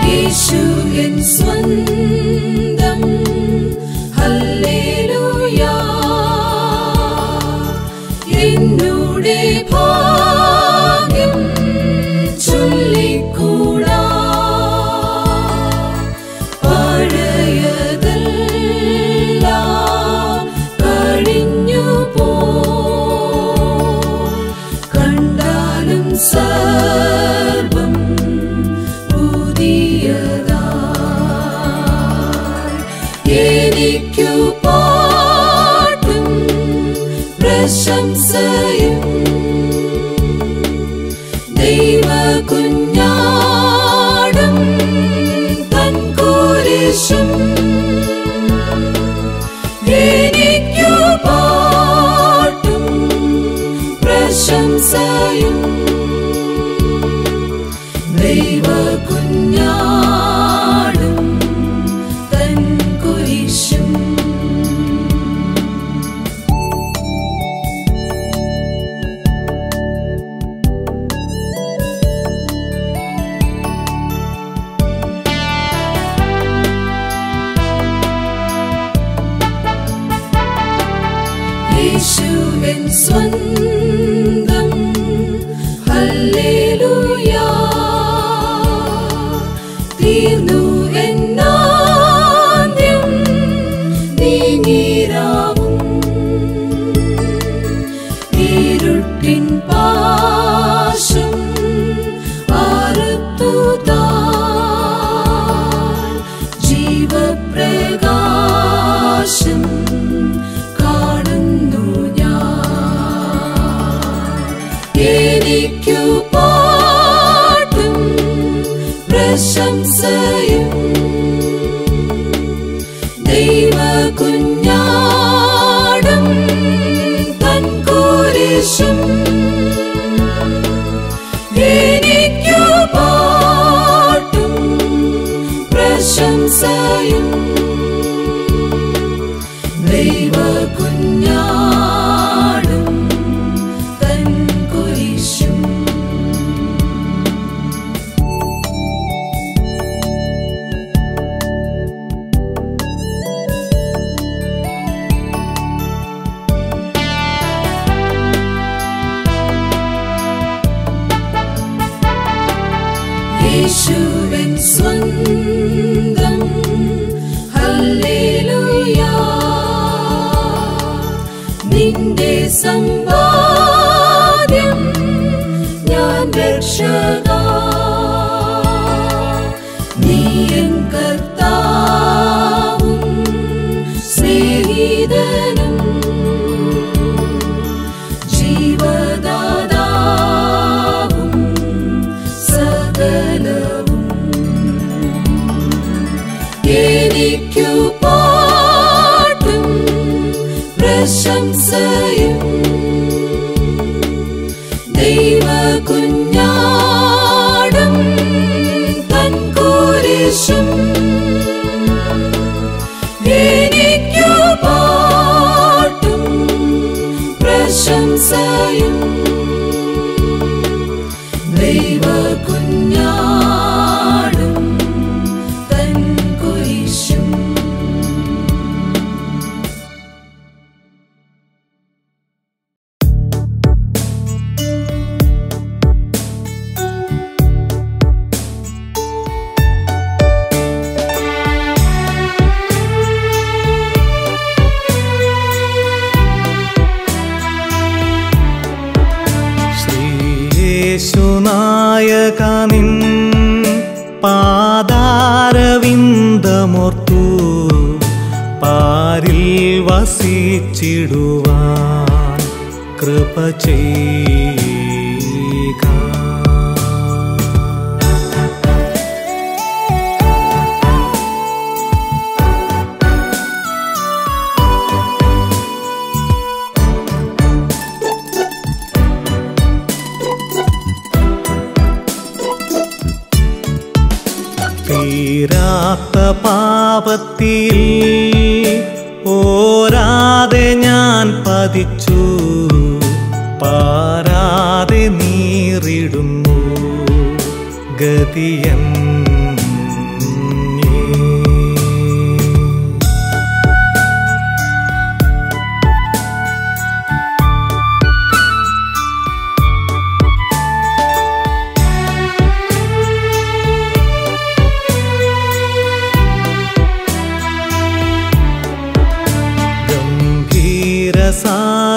യേശു N സ്വന്തം hallelujah എന്നോടെ ഭാഗ്യം ചൊല്ലിക്കൂടാ പഴയതെല്ലാം കഴിഞ്ഞു പോ കണ്ടാലും സർവം പുതിയതായി എനിക്കു പാട്ടും പ്രശംസയും ദൈവ കുഞ്ഞാടും തൻ കുരിശും എനിക്കു പാട്ടും പ്രശംസയും ദൈവ കുഞ്ഞാടും തൻ കുരിശും യേശു എൻ സ്വന്തം ഹല്ലേലൂയ തീർന്നു എന്നാദ്യം നീങ്ങിരാവും ഇരുട്ടിൻ പാശം ആറുത്തുതാൻ ജീവപ്രകാശം കാണുന്നു ഞാൻ എനിക്കു പാട്ടും പ്രശംസയും ദൈവ കുഞ്ഞാടും തൻ കുരിശും എനിക്കു പാട്ടും പ്രശംസയും ദൈവ കുഞ്ഞാടും തൻ കുരിശും യേശുവൻ സ്വന്തം ഹല്ലേലൂയ നിന്റെ സമ്പാദ്യം ഞാൻ രക്ഷക നീ എൻ കർത്താവും സ്നേഹിതനും ജീവദാതാവും സകലവും എനിക്കു പാട്ടും പ്രശംസയും ദൈവ കുഞ്ഞാടും തൻ കുരിശും എനിക്കു പാട്ടും പ്രശംസയും ദൈവ കുഞ്ഞാടും തൻ കുരിശും ശ്രീയേശുനായക നിൻ പാതാരവിന്ദമോർത്തു പാരിൽ വസിച്ചിടുവാൻ കൃപ ചെയ്യുക തീരാത്ത പാപത്തിൽ ഓരാതെ ഞാൻ പതിച്ചു പാരാതെ നീറിടുന്നു ഗതിയൻ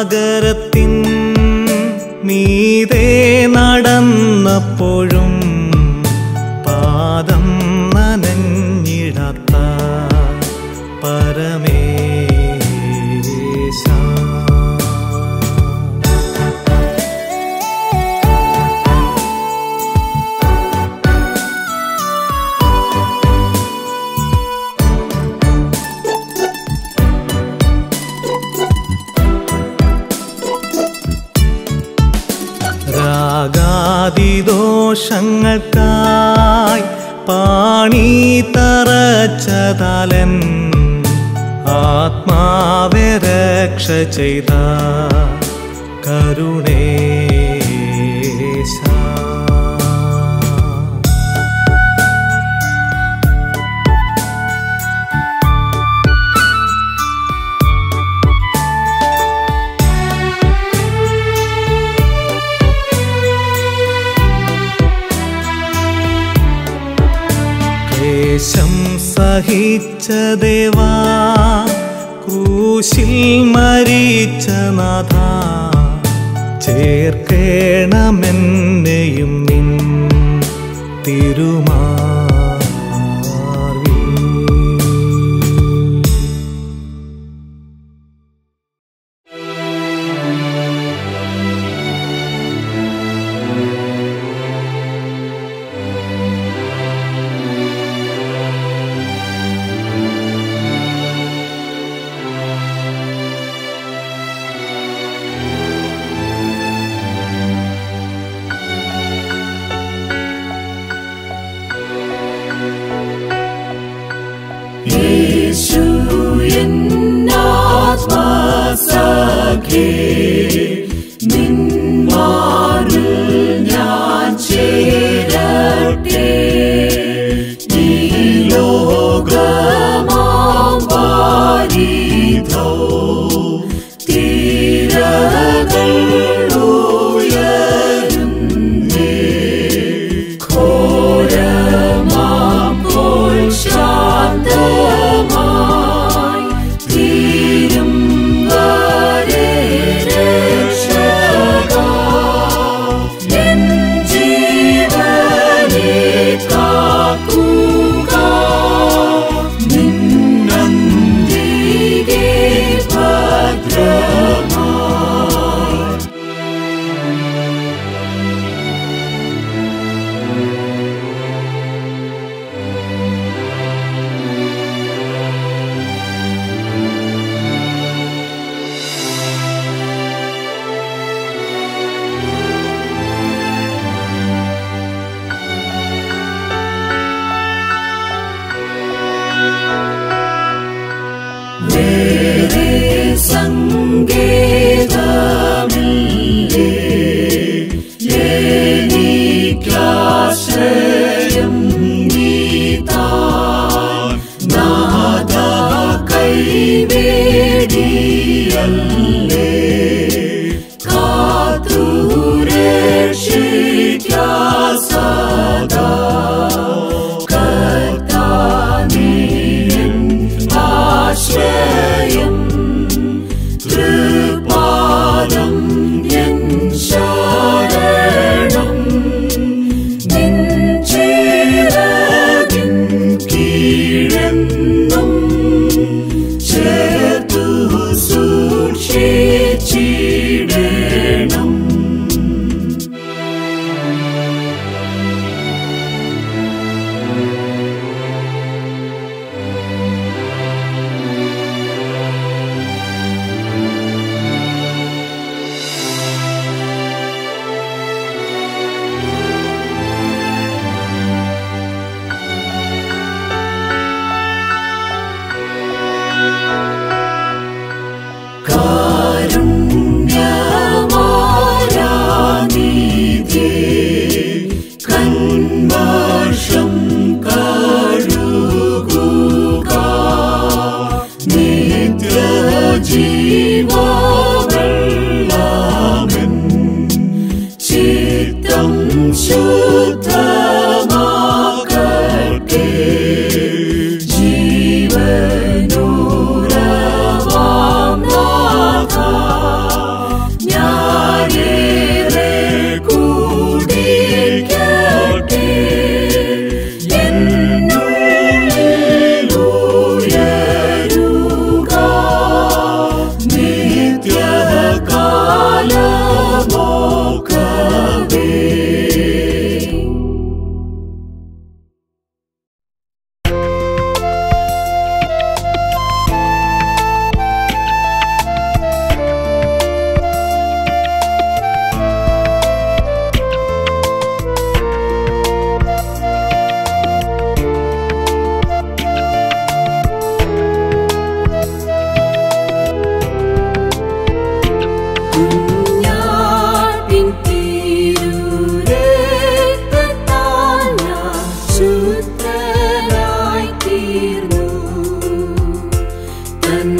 സാഗരത്തിൻ മീതേ നടന്നപ്പോഴും പാദം നനഞ്ഞിടാത്ത പരമേശ രാഗാദിദോഷങ്ങൾക്കായി പാണി തറച്ചതലൻ ആത്മാവെ രക്ഷ ചെയ്ത കരുണേശ ക്ലേശം സഹിച്ച ദേവാ ക്രൂശിൽ മരിച്ച നാഥ ചേർക്കേണമെന്നെയും നിൻ തിരുമാറിൽ യേശു എന്നാത്മാസഖേ നിന്മാറിൽ ഞാൻ ചേരട്ടെ ഈ ലോകമാം വാരിധോ തീരകൾ ഉയരുന്നേ ഘോരമാം പോൽ ശാന്തമായി തീരും വരെ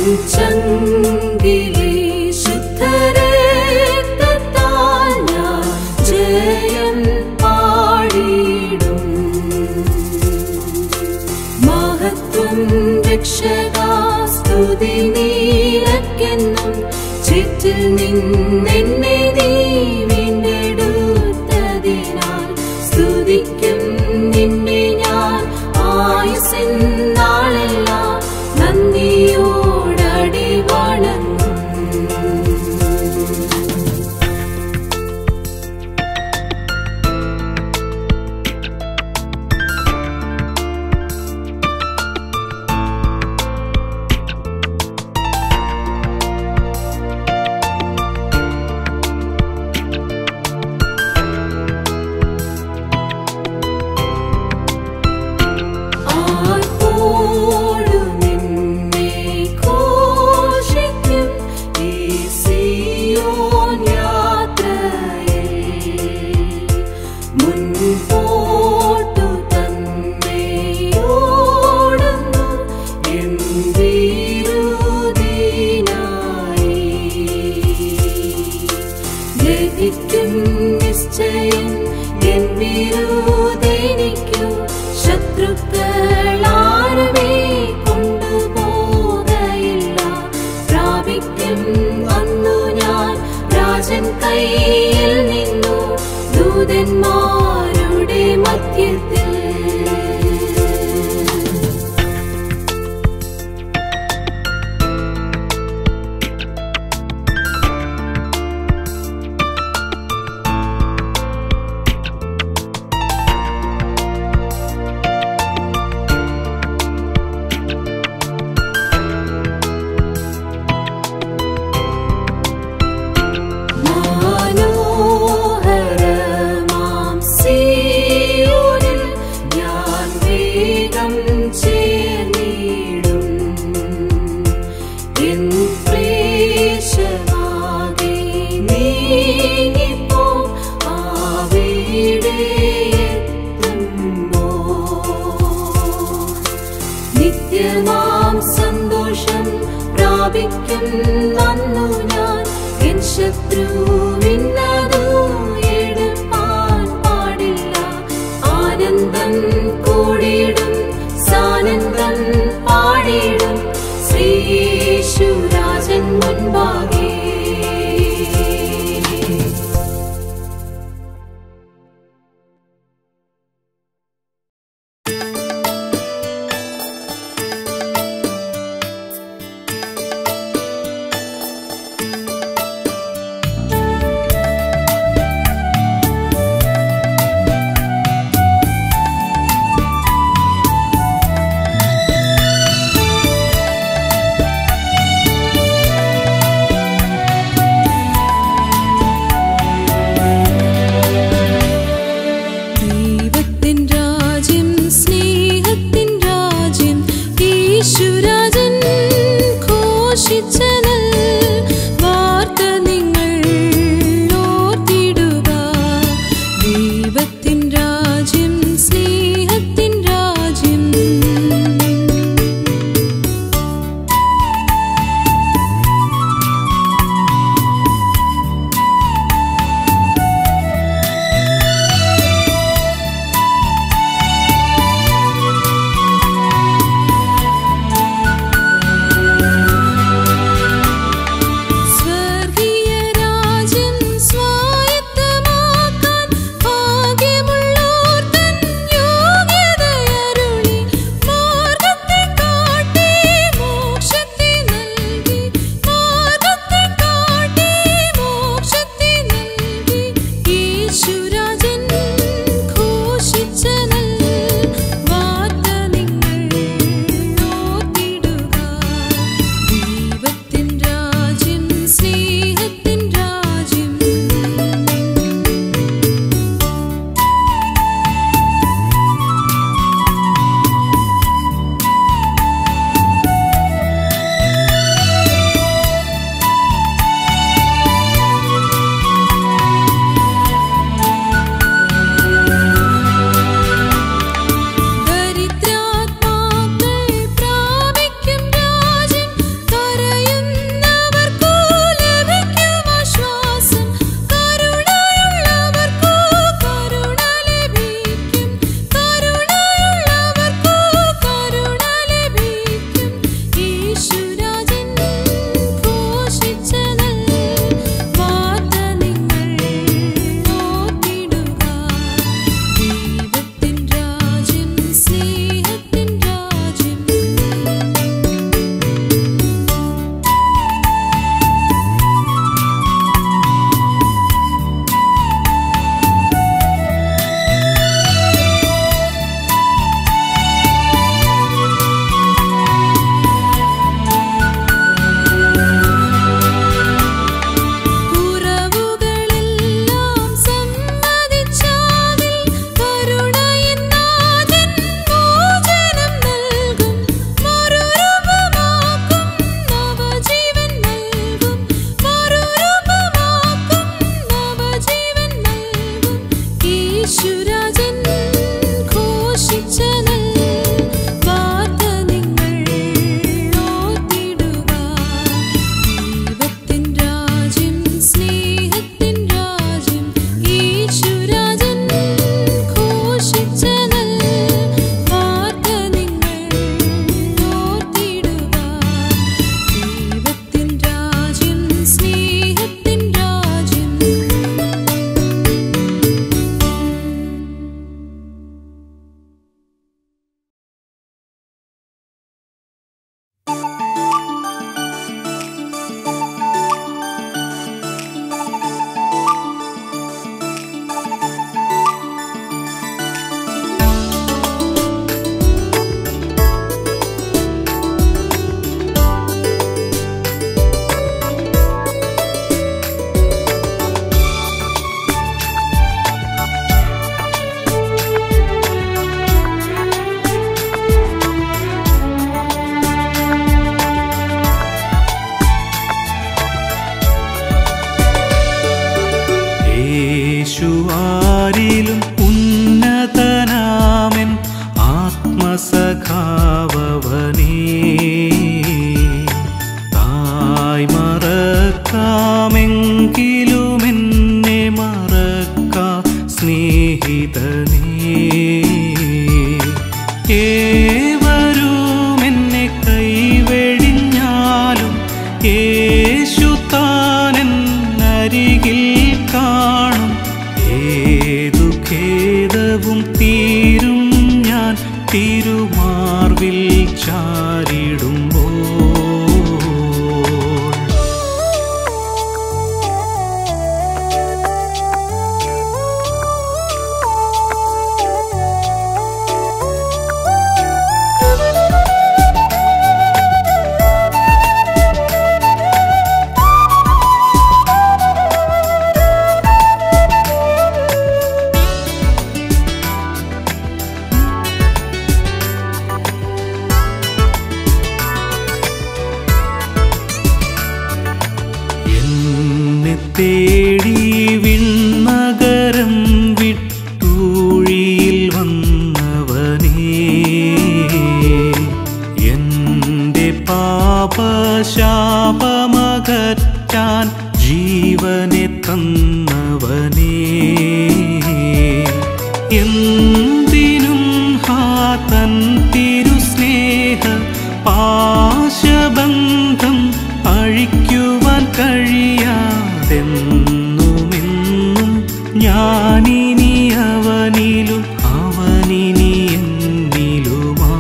ചങ്കിലെ ശുദ്ധരക്തത്താൽ ഞാൻ ജയം പാടിയിടും മഹത്വം രക്ഷകാസ്തുതി നീലക്കെന്നും ചുറ്റിൽ നിന്നെന്നെ നീ വീണ്ടെടുത്തതിനാൽ സ്തുതിക്കും നിന്നെ ഞാൻ ആയുസിൻ നാളെല്ലാം നന്ദിയോടടി വണങ്ങും ആർപ്പോടു നിന്നെ ഘോഷിക്കും ഈ സിയോൻ യാത്രയിൽ. മുൻപോട്ടു തന്നെ ഓടുന്നു എൻ വിരുദിനായി. ലഭിക്കും നിശ്ചയം എൻ വിരോധനിക്കു ശത്രുക്കളാരുമേ കൊണ്ടുപോകയില്ല പ്രാപിക്കും അന്നു ഞാൻ രാജൻ കയ്യിൽ നിന്നു ദൂതന്മാരുടെ മധ്യത്തിൽ മനോഹരമാം സിയോനിൽ ഞാൻ വേഗം ചേർന്നിടും. എൻ ക്ലേശമാകെ നീങ്ങിപ്പോ അവിടെ എത്തുമ്പോൾ നിത്യമാം സന്തോഷം പ്രാപിക്കും നന്നു ഞാൻ എൻ ശത്രുവിന്നതു എടുപ്പാൻ പാടില്ല ആനന്ദം കൂടിയിടും സാനന്ദം പാടിയിടും ശ്രീയേശുരാജൻ മുൻപാകെ ും സഖാവവനേ തായ് മറക്കാമെങ്കിലും എന്നെ മറക്ക സ്നേഹിതനേ ഏവരും എന്നെ കൈവെടിഞ്ഞാലും യേശു താനെന്നരികിൽ കാണും ഏതു ഖേദവും തീരും ഞാൻ തിരുമാർവിൽ ചാരിടുമ്പോൾ എന്നെ തേടി വിണ്ണകരം വിട്ടൂഴിയിൽ വന്നവനേ എന്റെ പാപശാപമകറ്റാൻ ജീവനെ തന്നവനേ എന്തിനും ഹാതൻ തിരുസ്നേഹ പാശബന്ധം അഴിക്കുവാൻ കഴിയാതെന്നുമെന്നും ഞാനിനി അവനിലും അവനിനി എന്നിലുമാ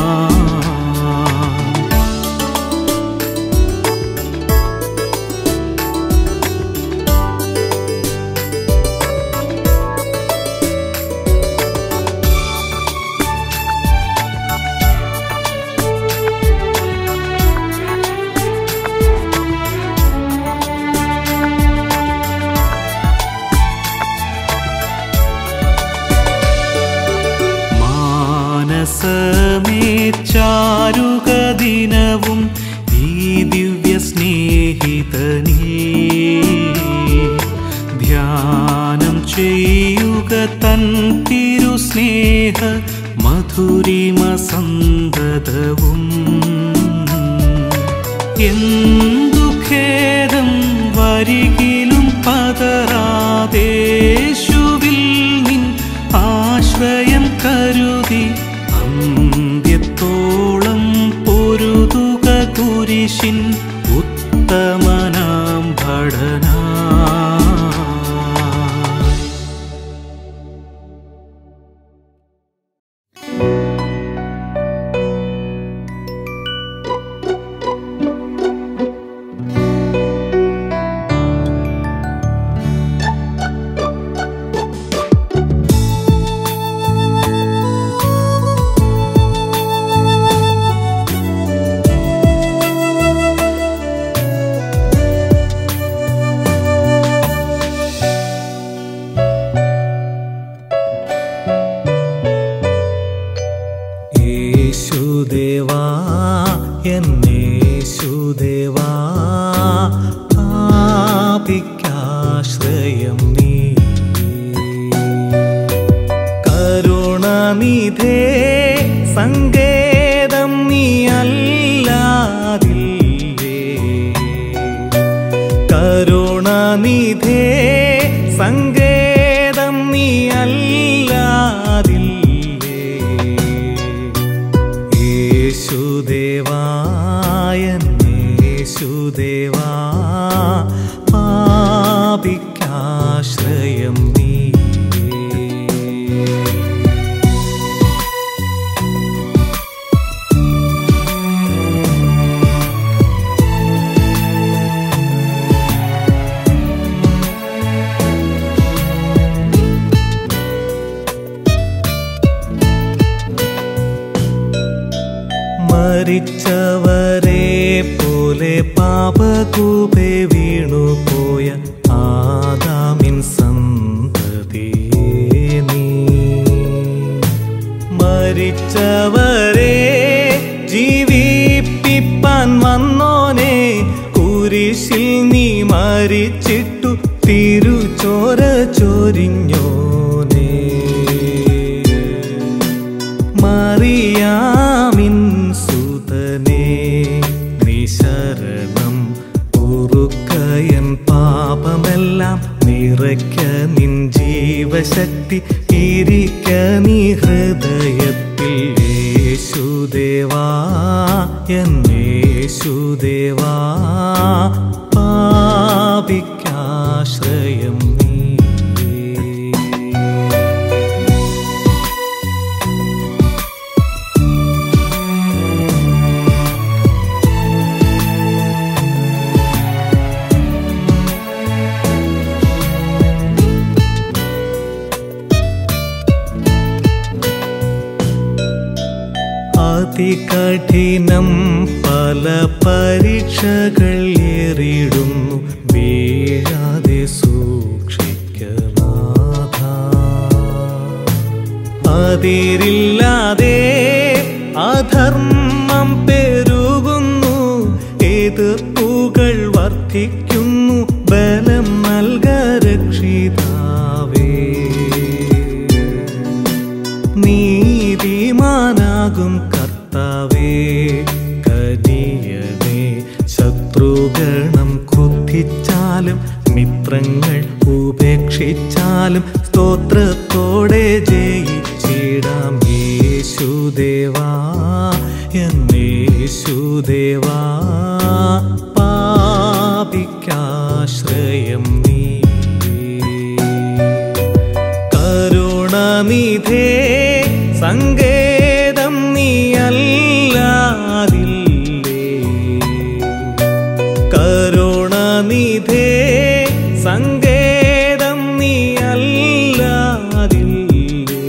മാനസമേ ചാരുക ദിനവും ഈ ദിവ്യ സ്നേഹിതനീ ധ്യാനം ചെയ്യുക തൻ തിരുസ്നേഹ മധുരിമ സന്തതവും എന്തു ഖേദം വരികിലും പതറാദേശുവിൽ നിൻ ആശ്രയം കരുതി അന്ത്യത്തോളം പൊരുതുക കുരിശിൻ ഉത്തമനാം ഭടനാ യേശുദേവാ എന്നേശുദേവാ പാപിക്കാശ്രയം നീ കരുണനിധേ സങ്കേതം നീ അല്ലാതില്ലേ കരുണനിധേ സങ്കേതം നീ അല്ലാതില്ലേ യേശുദേവായന്നേശുദേവാ പാപിക്കാശ്രയം നീ മരിച്ചവരെ പോലെ പാപകൂപെ വീണുപോയ ആദാമിൻ സന്തതിയേ നീ മരിച്ചവരെ ജീവിപ്പിപ്പാൻ വന്നോനെ കുരിശിൽ നീ മരിച്ചിട്ടു തിരുചോര ചൊരിഞ്ഞോനേ മറിയാ എന്നേശുദേവാ പാപിക്കാശ്രയം നീ അതികഠിനം പല പരീക്ഷകൾ ഏറിടുന്നു വീഴാതെ സൂക്ഷിക്കനാഥ അതിരില്ലാതെ അധർമ്മം പെരുകുന്നു എതിർപ്പുകൾ വർദ്ധിക്കുന്നു ബലം നൽക രക്ഷിതാവേ നീതിമാനാകും കർത്താവേ കനിയനേ ശത്രുഗണം ക്രുദ്ധിച്ചാലും മിത്രങ്ങൾ ഉപേക്ഷിച്ചാലും സ്തോത്രത്തോടെ ജയിച്ചിടാം യേശുദേവാ എന്നേശുദേവാ പാപിക്കാശ്രയം നീ കരുണനിധേ സങ്കേതം നീയല്ലാതില്ലേ കരുണനിധേ സങ്കേതം നീയല്ലാതില്ലേ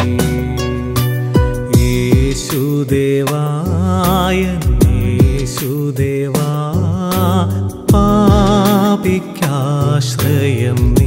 യേശുദേവായ യേശുദേവാ പാപിക്കാശ്രയം നീ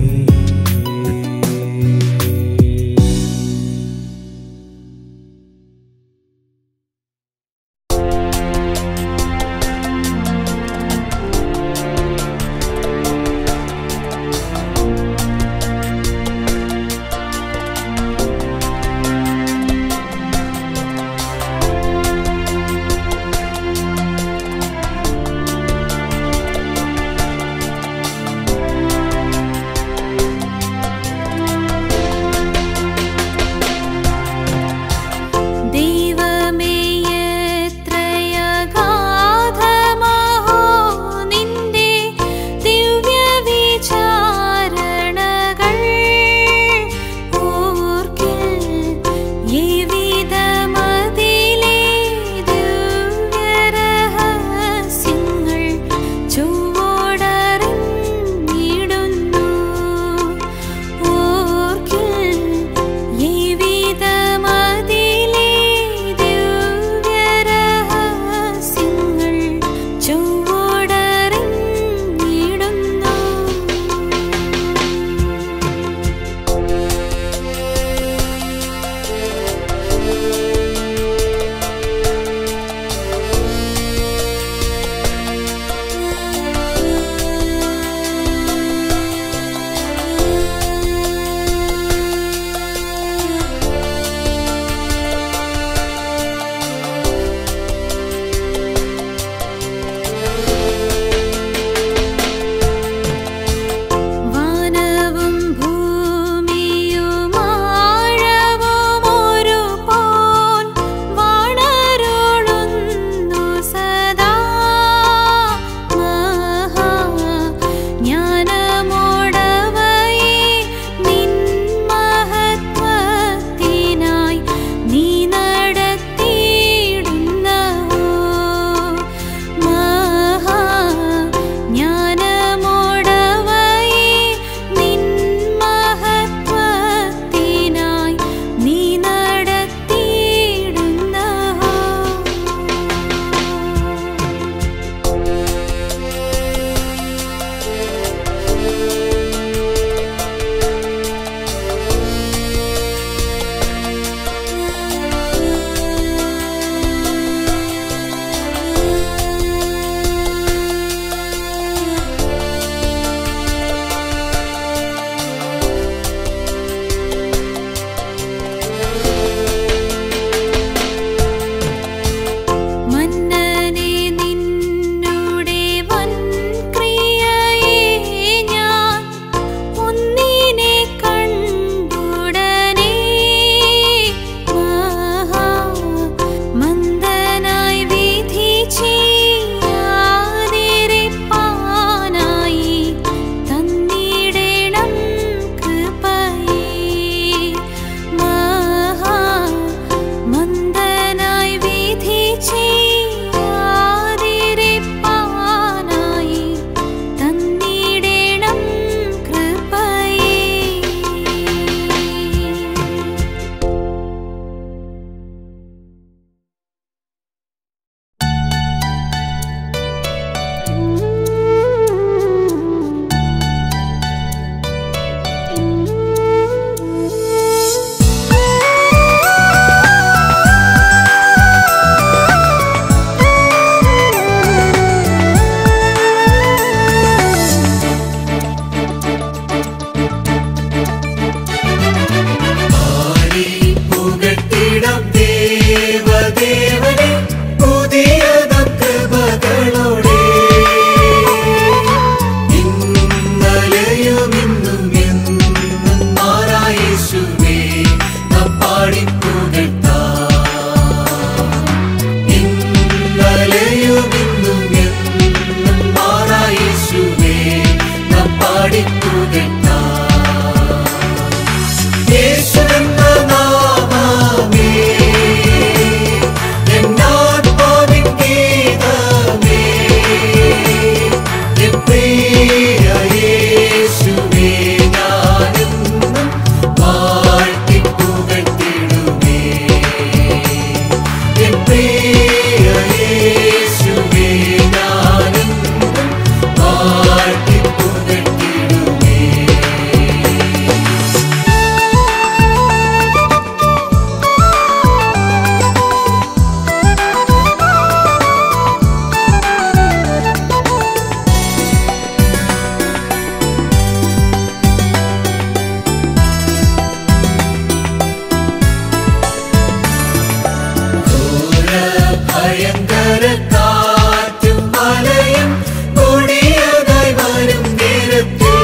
ഭയങ്കര കാറ്റും മലയും കൊടിയതായി വരും നേരത്തിൽ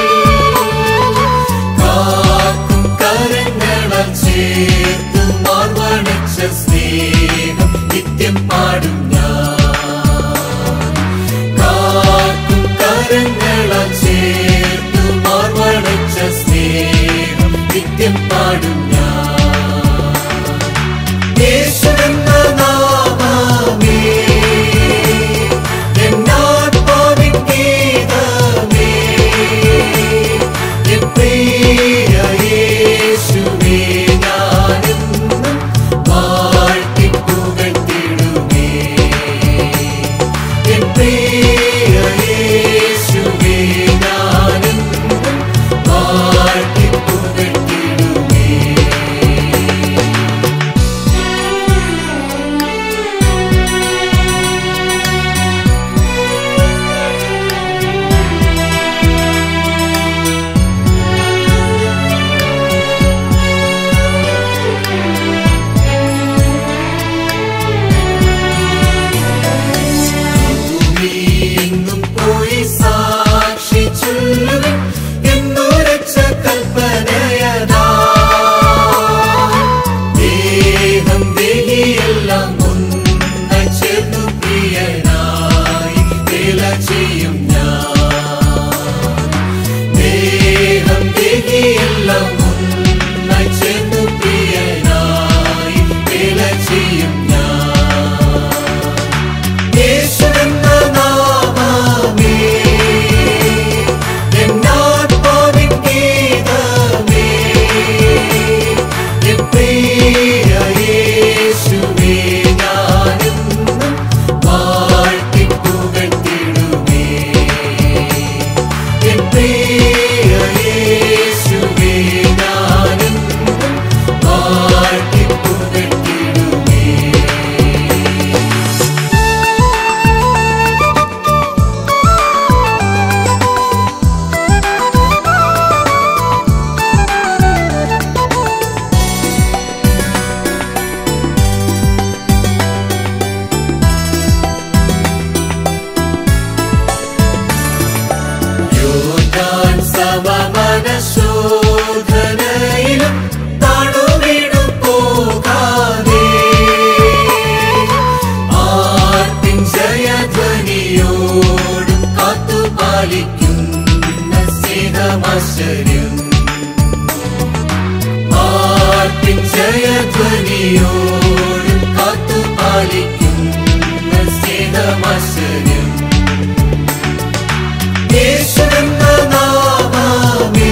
കാക്കും കരങ്ങളാൽ ചേർത്തു മാർവണച്ച സ്നേഹം നിത്യം പാടും ഞാൻ കാക്കും കരങ്ങളാൽ ചേർത്തു മാർവണച്ച സ്നേഹം നിത്യം പാടും ഞാൻ യേശുവെന്ന നാമമേ എന്നാത്മാവിൻ ഗീതമേ എൻ പ്രിയ യേശുവേ ഞാനെന്നും വാഴ്ത്തി പുകഴ്ത്തിടുമേ എൻ പ്രിയ യേശുവേ ഞാനെന്നും വാഴ്ത്തി പുകഴ്ത്തിടുമേ എന്നും പോയി സാക്ഷി ചൊല്ലുവിൻ എന്നുരച്ച കൽപ്പനയതാ ദേഹം ദേഹിയെല്ലാം ഒന്നായി ചേർന്നു പ്രിയനായി വേല ചെയ്യും ഞാൻ ദേഹം ദേഹിയെല്ലാം ഒന്നായി ചേർന്നു പ്രിയനായി വേല ചെയ്യും ഞാൻ യേശുവെന്ന നാമമേ എന്നാത്മാവിൻ ഗീതമേ എൻ പ്രിയ യേശുവേ ഞാനെന്നും വാഴ്ത്തി പുകഴ്ത്തിടുമേ എൻ പ്രിയ യേശുവേ ഞാനെന്നും വാഴ്ത്തി പുകഴ്ത്തിടുമേ യോർദാൻ സമമനശോധനയിലും താണുവീണു പോകാതെ ആർത്തിൻ ജയധ്വനിയോടും കാത്തുപാലിക്കുന്ന സ്നേഹമാശ്ചര്യം ആർത്തിൻ ജയധ്വനിയോടും കാത്തുപാലിക്കുന്ന സ്നേഹമാശ്ചര്യം യേശുവെന്ന നാമമേ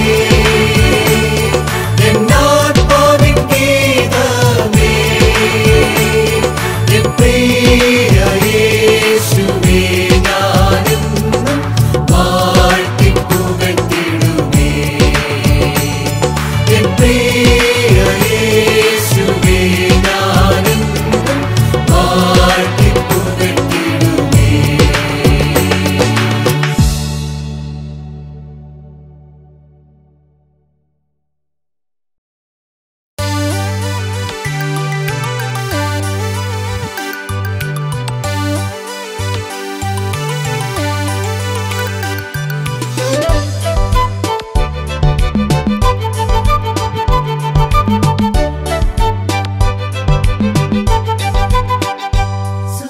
എന്നാത്മാവിൻ ഗീതമേ എൻ പ്രിയ യേശുവേ ഞാനെന്നും വാഴ്ത്തി പുകഴ്ത്തിടുമേ എൻ പ്രിയ യേശുവേ ഞാനെന്നും വാഴ്ത്തി പുകഴ്ത്തിടുമേ യേശുവേ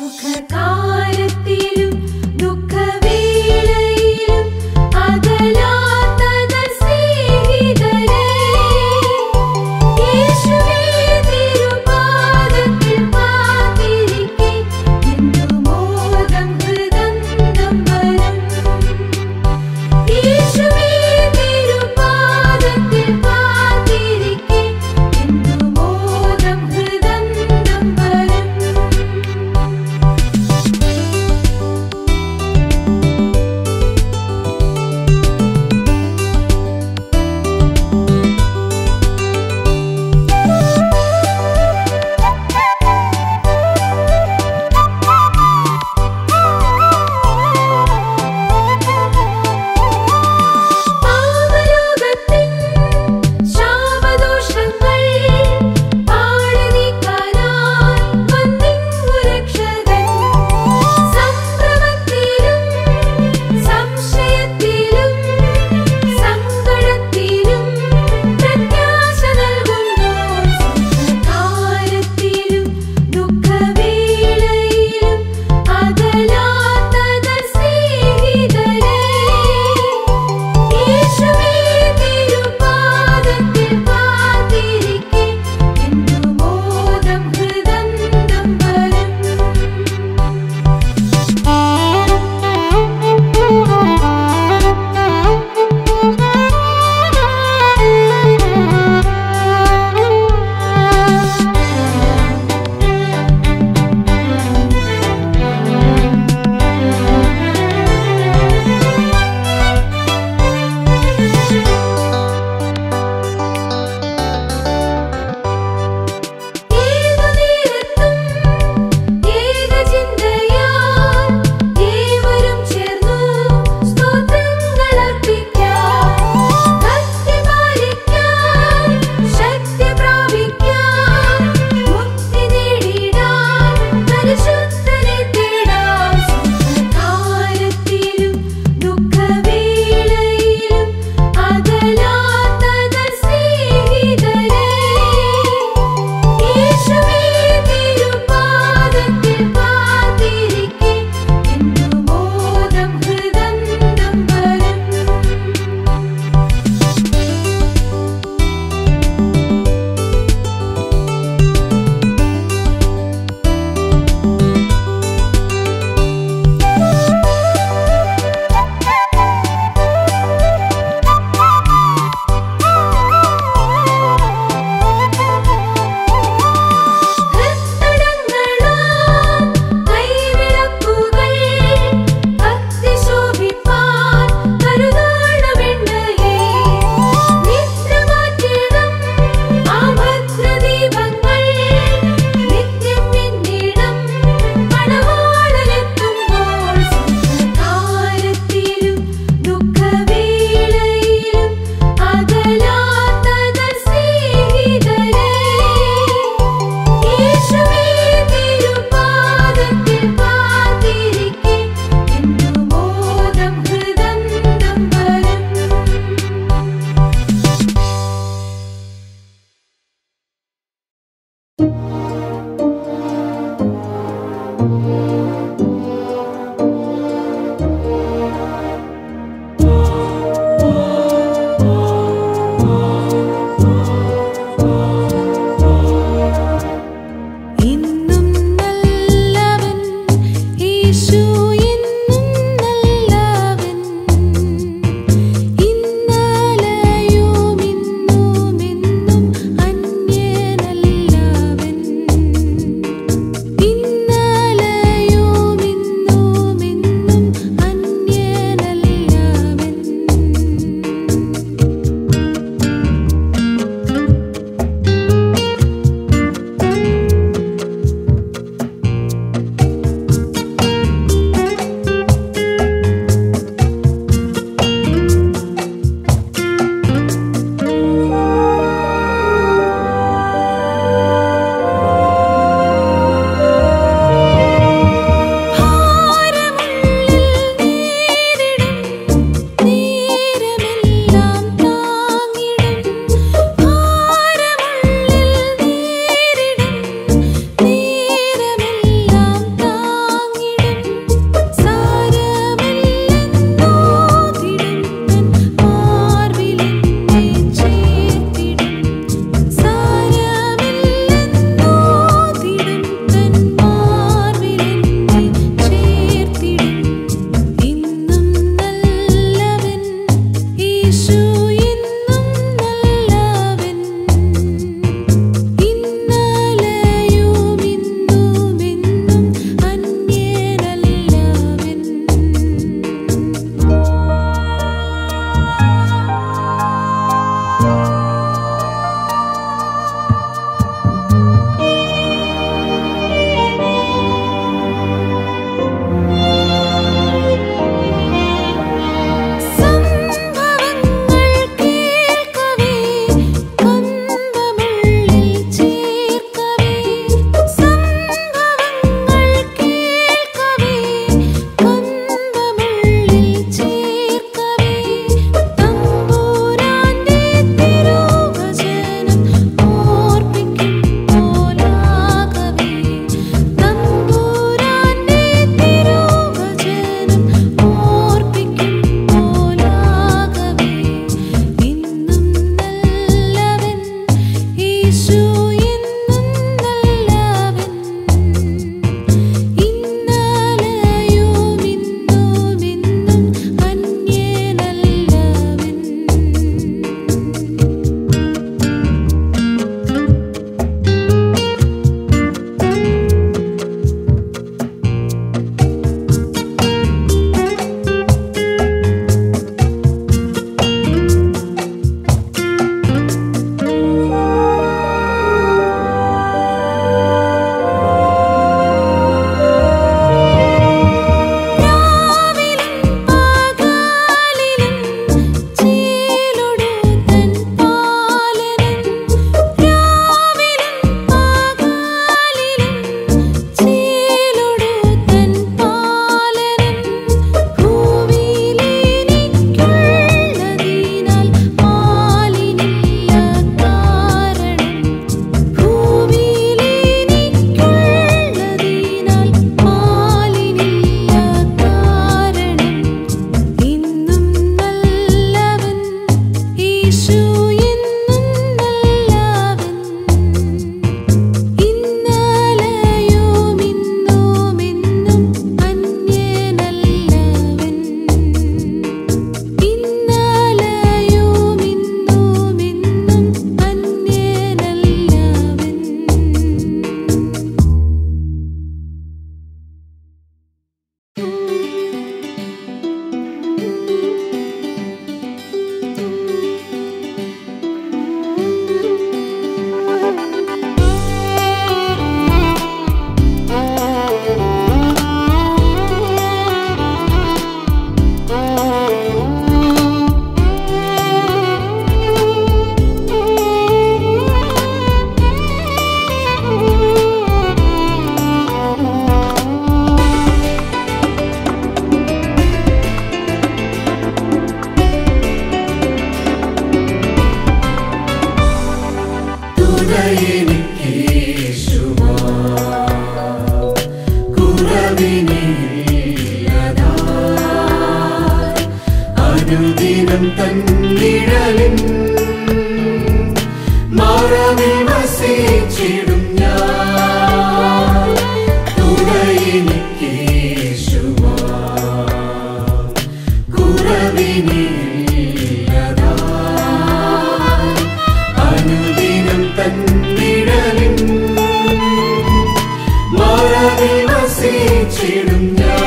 മറവിൽ വസിച്ചിടും ഞാൻ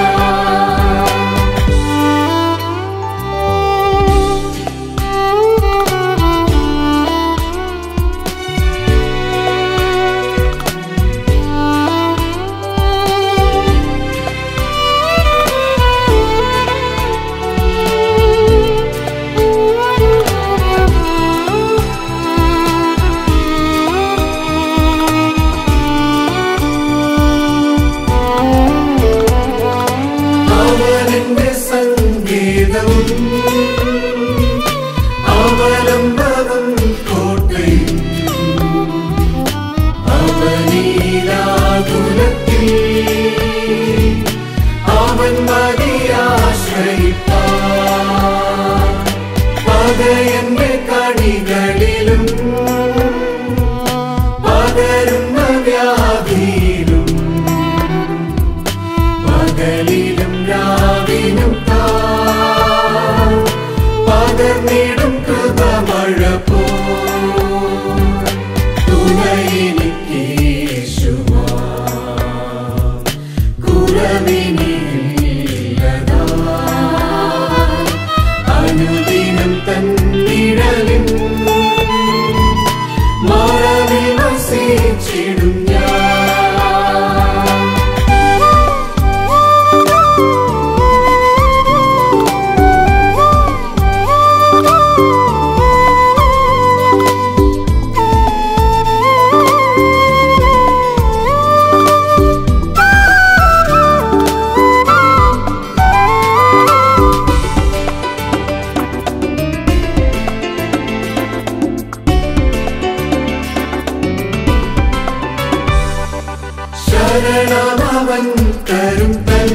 അവനെന്റെ സംഗീതവും അവലംബവും കോട്ടയും അവനീലാകുലത്തിൽ അവൻ മതിയാശ്രയിപ്പാ പകയന്റെ കണികളിലും പകരുന്ന വ്യാധിയിലും പകലിലും രാവിനും താൻ പകർന്നിടും കൃപമഴ പോ തുണയെനിക്ക് യേശുവാ കുറവിനില്ലതാ അനുദിനം തന്നിഴലിൻ മറവിൽ വസിച്ചിടും ഞാൻ ശരണമവൻ തരും തൻ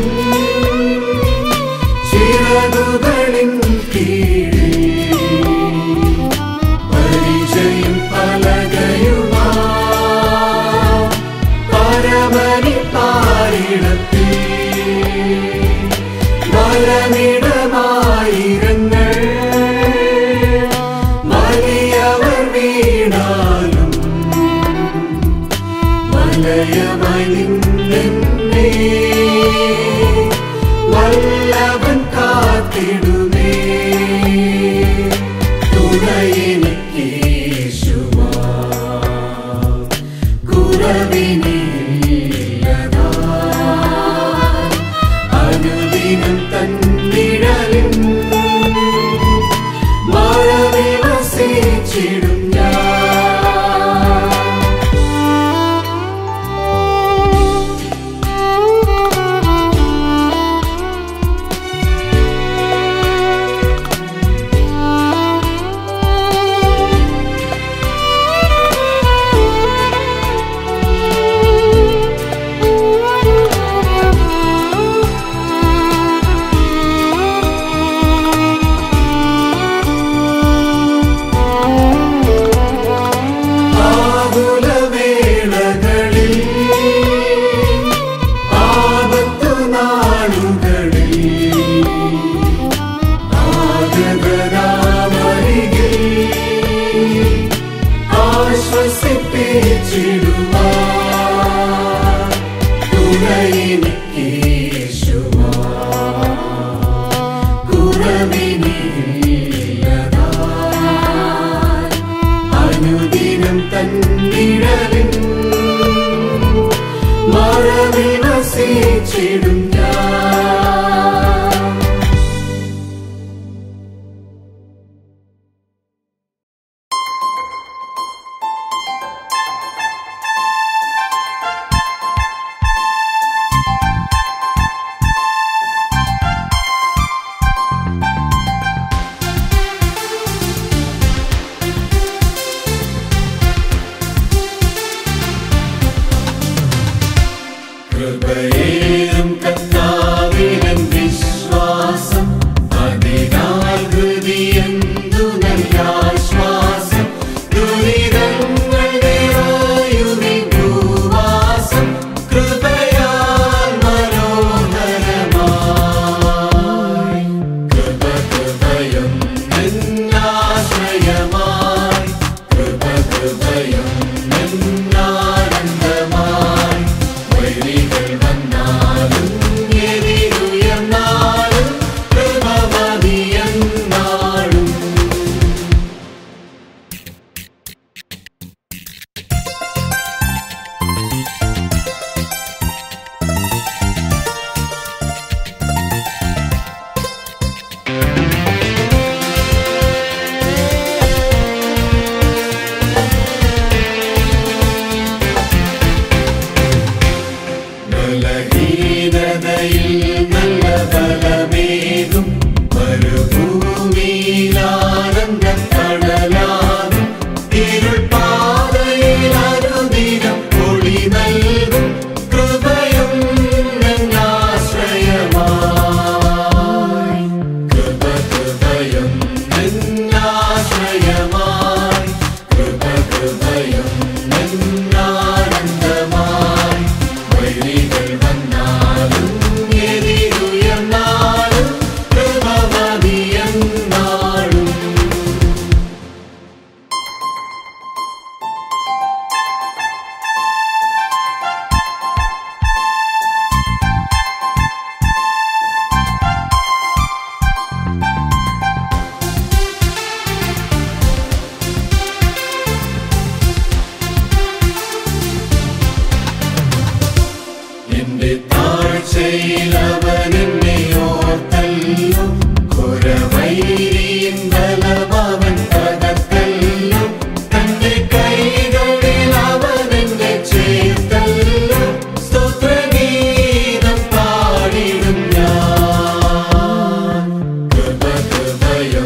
ചിറകുകളിൻ കീഴിൽ പരിചയം പലകയുമാ പരമനി പാരിടത്തിൽ വരമിടമായിരങ്ങൾ വലിയവർ വീണാലും മലയമായി നിന്നെന്നെ വല്ലവൻ കാത്തിടുമേ തുണയെനിക്ക് യേശുവാ കുറവിനില്ലതാ അനുദിനം തന്നിഴലിൻ മഴവിൽ വസിച്ചിടും ഞാൻ ആകുലവേളകളിൽ ആപത്തു നാളുകളിൽ ആഗതരാമരികിൽ ആശ്വസിപ്പിച്ചിടുവാൻ തുണയെനിക്ക് യേശുവാ കുറവിനില്ലതാ അനുദിനം തന്നിഴലിൻ മറവിൽ വസിച്ചിടും ഞാൻ കൃപയേറും കർത്താവിനൻ വിശ്വാസം അതിനാൽ ഹൃദയന്തു നല്ലാശ്വാസം ദുരിതങ്ങൾ നിറയുമി ഭൂവാസം കൃപയാൽ മനോഹരമായി കൃപ കൃപയും നിന്നാശ്രയമായി കൃപ കൃപയും നിന്നാനന്ദമായി വൈരിക വൈരികൾ വന്നാലും എതിരുയർന്നാലും കൃപ മതിയെന്നാളും ബലഹീനതയിൽ നല്ല ബലമേകും മരുഭൂമിയിൽ ആനന്ദക്കടലാകും ഇരുൾപാതയിൽ അനുദിനം ഒളി നൽകും കൃപയും നിന്നാശ്രയമായി കൃപ കൃപയും നിന്നാശ്രയമായി കൃപ കൃപയും നിന്നാനന്ദമായി വൈരികൾ വന്നാലും എതിരുയർന്നാലും കൃപ മതിയെന്നാളും എന്റെ താഴ്ചയിൽ അവൻ എന്നെ ഓർത്തല്ലോ ഘോരവൈരിயின் ബലം അവൻ തകർത്തല്ലോ തന്റെ കൈകളിൽ അവൻ എന്നെ ചേർത്തല്ലോ സ്തോത്രഗീതം പാടിടും ഞാൻ കൃപ കൃപയും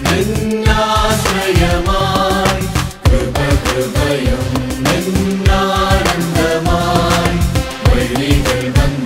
നിന്നാശ്രയമായി കൃപ കൃപയും നിന്നാനന്ദമായി വൈരികൾ വന്ന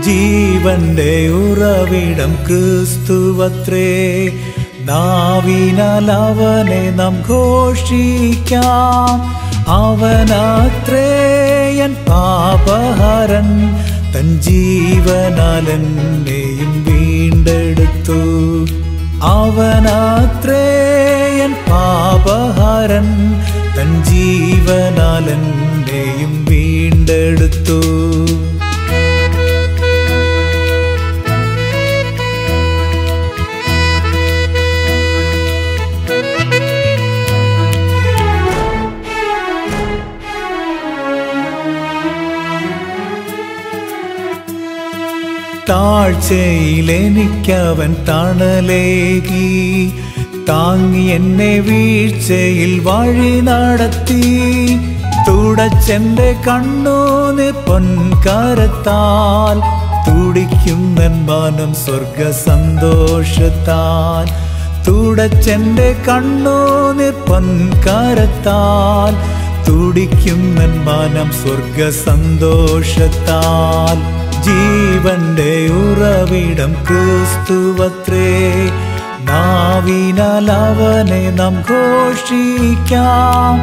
ജീവന്റെ ഉറവിടം ക്രിസ്തുവത്രേ നാവിനാൽ അവനെ നാം ഘോഷിക്കാം അവനത്രേയൻ പാപഹരൻ തൻ ജീവനാൽ എന്നെയും വീണ്ടെടുത്തു അവനത്രേയൻ പാപഹരൻ തൻ ജീവനാൽ എന്നെയും വീണ്ടെടുത്തു താഴ്ചയിൽ എനിക്കവൻ തണലേകി താങ്ങി എന്നെ വീഴ്ചയിൽ വഴി നടത്തി തുടച്ചെന്റെ കണ്ണൂന്ന് പൊൻകരത്താൽ തുടിക്കുന്നൻ മനം സ്വർഗ സന്തോഷത്താൽ തുടച്ചെന്റെ കണ്ണൂന്ന് പൊൻകരത്താൽ തുടിക്കുന്നൻ മനം സ്വർഗ സന്തോഷത്താൽ ജീവന്റെ ഉറവിടം ക്രിസ്തുവത്രേ നാവിനാൽ അവനെ നാം ഘോഷിക്കാം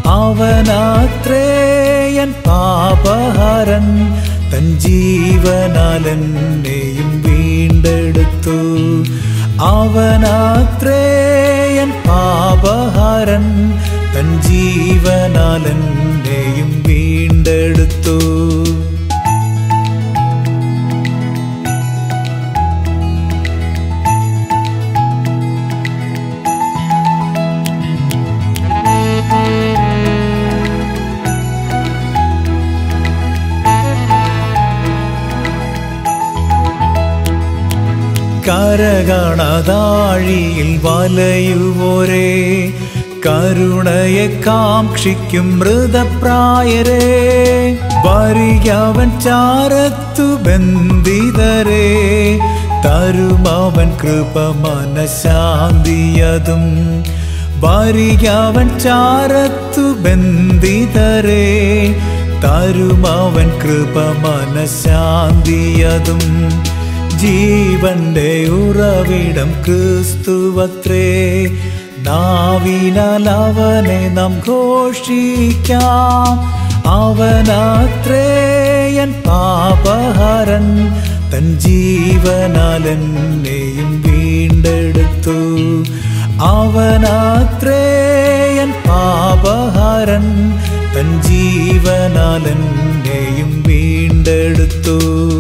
അവനത്രേയൻ പാപഹരൻ തൻ ജീവനാൽ എന്നെയും വീണ്ടെടുത്തു അവനത്രേയൻ പാപഹരൻ തൻ ജീവനാൽ എന്നെയും വീണ്ടെടുത്തു കരകണതാഴിയിൽ വലയുവോരേ കരുണയെ കാക്ഷിക്കും മൃതപ്രായരേ വരികവൻ ചാരത്തു ബന്ധിതരേ തരുമവൻ കൃപ മനശാന്തിയതും വരികവൻ ചാരത്തു ബന്ധിതരേ തരുമവൻ കൃപ മനശാന്തിയതും ജീവന്റെ ഉറവിടം ക്രിസ്തുവത്രേ നാവിനാൽ അവനെ നാം ഘോഷിക്കാം അവനത്രേയൻ പാപഹരൻ തൻ ജീവനാൽ എന്നെയും വീണ്ടെടുത്തു അവനത്രേയൻ പാപഹരൻ തൻ ജീവനാൽ എന്നെയും വീണ്ടെടുത്തു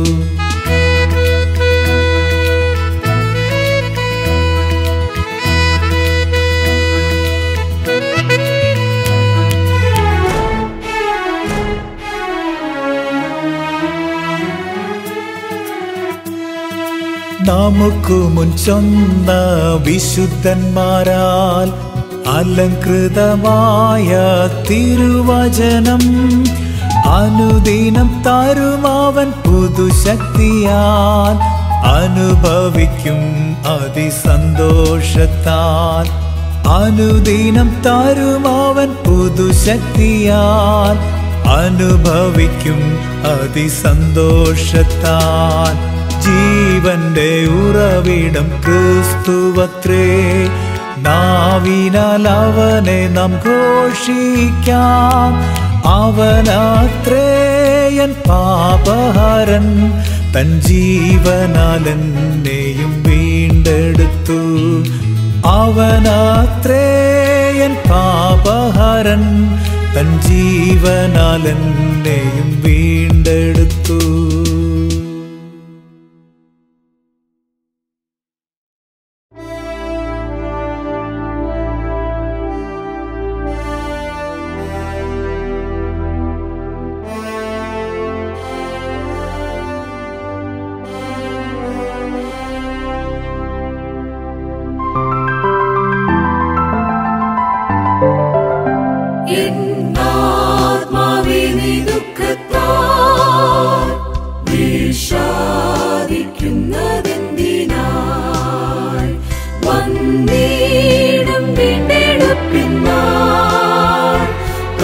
നമുക്കു മുൻ ചൊന്ന വിശുദ്ധന്മാരാൽ അലങ്കൃതമായ തിരുവചനം അനുദിനം തരുമാവൻ പുതുശക്തിയാൽ അനുഭവിക്കും അതിസന്തോഷത്താൽ അനുദിനം തരുമാവൻ പുതുശക്തിയാൽ അനുഭവിക്കും അതിസന്തോഷത്താൽ ജീവന്റെ ഉറവിടം ക്രിസ്തുവത്രേ നാവിനാൽ അവനെ നാം ഘോഷിക്കാം അവനത്രേയൻ പാപഹരൻ തൻ ജീവനാൽ എന്നെയും വീണ്ടെടുത്തു അവനത്രേയൻ പാപഹരൻ തൻ ജീവനാൽ എന്നെയും വീണ്ടെടുത്തു എന്നാത്മാവിനി ദുഃഖത്താൽ വിഷാദിക്കുന്നതെന്തിനായി വന്നീടും വീണ്ടെടുപ്പിന്നാൾ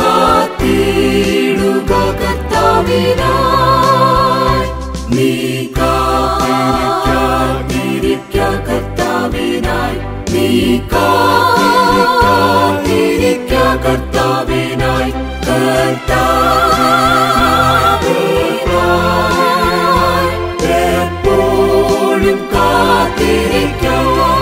കാത്തിടുക കർത്താവിനായി നീ കാത്തിരിക്ക കർത്താവിനായി കർത്താവിനായി എപ്പോഴും കാത്തിരിക്കാം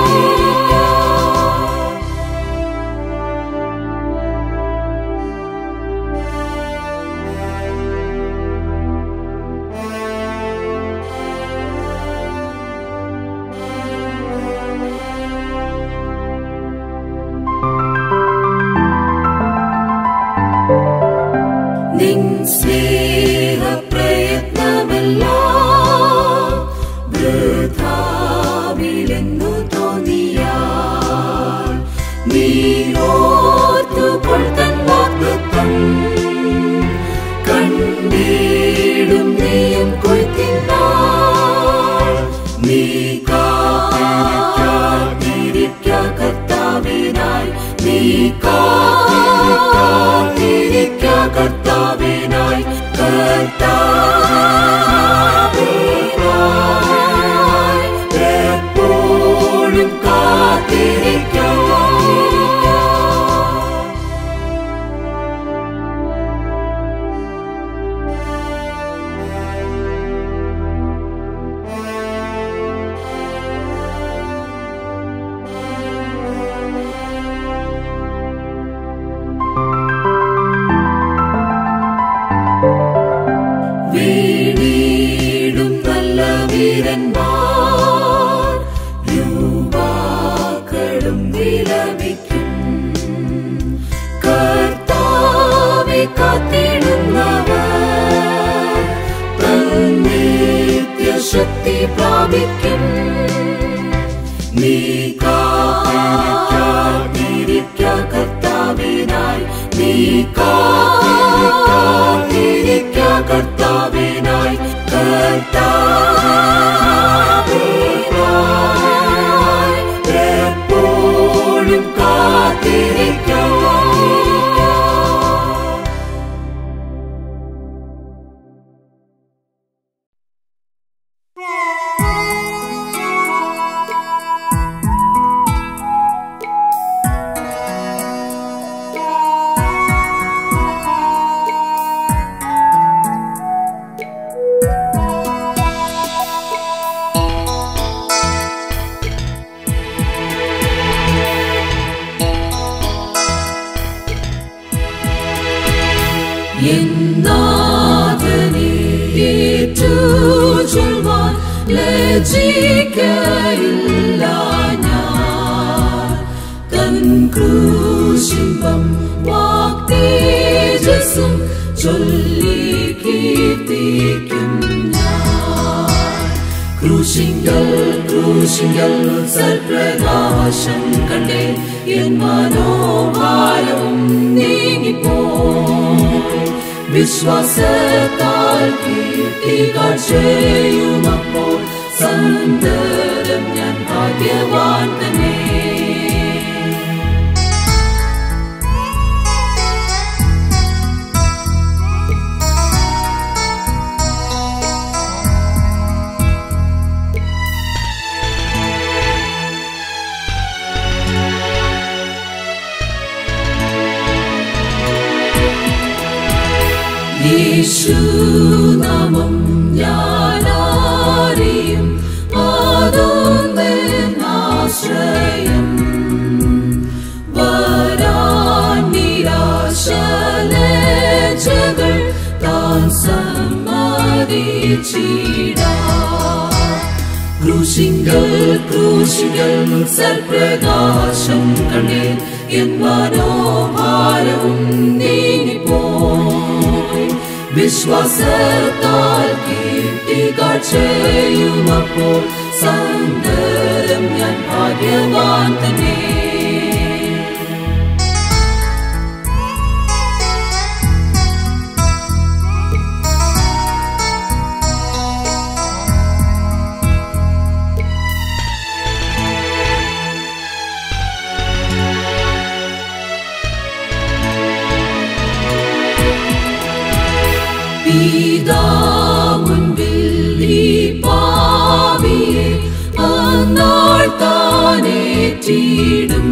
നിൻ സ്നേഹപ്രയത്നമെല്ലാം വൃഥാവിലെന്നു തോന്നിയാൽ നീ ഓർത്തുകൊൾ തൻ വാഗ്ദത്തം കണ്ടിടും നീയും കൊയ്ത്തിന്നാൾ നീ കാത്തിരിക്ക കർത്താവിനായി നീ കാത്തിരിക്ക കർത്താവിനായി കർത്താവിനായി എപ്പോഴും കാത്തിരിക്കാം വീണീടും നല്ല വീരന്മാർ യുവാക്കളും വിലപിക്കും കർത്താവെ കാത്തിടുന്നവർ നിത്യശക്തി പ്രാപിക്കും നീ കാത്തിരിക്ക കർത്താവിനായി നീ കാത്തിരിക്ക കർത്താവിനായി കർത്താവിനായി എപ്പോഴും കാത്തിരിക്കാം എന്നാഥനെ ഏറ്റുചൊൽവാൻ ലജ്ജിക്കയില്ല ഞാൻ തൻ ക്രൂശിമ്പം വാക്തേജസ്സും ചൊല്ലി കീർത്തിക്കും ഞാൻ ക്രൂശിങ്കൽ ക്രൂശിങ്കൽ സൽപ്രകാശം കണ്ടേ എൻ മനോഭാരവും നീങ്ങിപ്പോയി വിശ്വാസത്താൽ കീർത്തികൾ ചെയ്യുമപ്പോൾ സന്തരം ഞാൻ ഭാഗ്യവാൻ തന്നെ യേശുനാമം ഞാനറിയും അതൊന്നാശ്രയം വരാൻ നിരാശലജകൾ താൻ സമ്മതിച്ചിടാ ക്രൂശിങ്കൽ ക്രൂശിങ്കൽ സൽപ്രകാശം കണ്ടേ എൻ മനോഭാരവും നീങ്ങിപ്പോയി വിശ്വാസത്താൽ കീർത്തികൾ ചെയ്യുമപ്പോൾ സന്തരം ഞാൻ ഭാഗ്യവാൻ തന്നെ പിതാമുൻപിൽ ഈ പാവിയെ അന്നാൾ താൻ ഞാനേറ്റിടും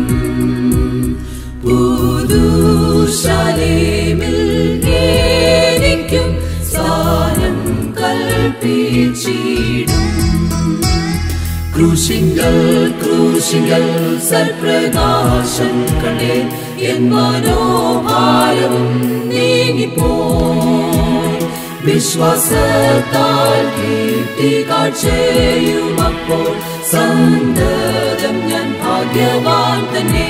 പുതുശാലേമിൽ എനിക്കും സ്ഥാനം കൽപ്പിച്ചിടും ക്രൂശിങ്കൽ ക്രൂശിങ്കൽ സൽപ്രകാശം കണ്ടേ എൻ മനോഭാരവും നീങ്ങിപ്പോയി വിശ്വാസത്താൽ കീർത്തി കാഴ്ചയും അപ്പോൾ സന്തതം ഞാൻ ഭാഗ്യവാൻ തന്നെ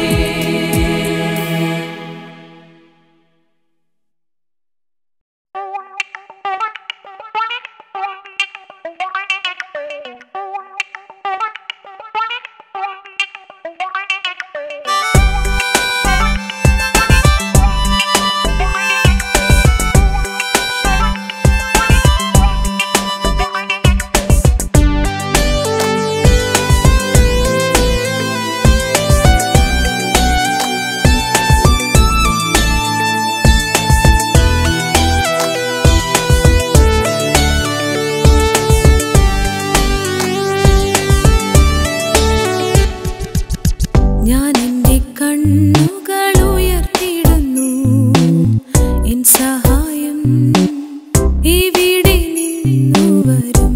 ഞാൻ എൻ്റെ കണ്ണുകൾ ഉയർത്തിടുന്നു എൻ സഹായം ഇവിടെ നിന്നു വരും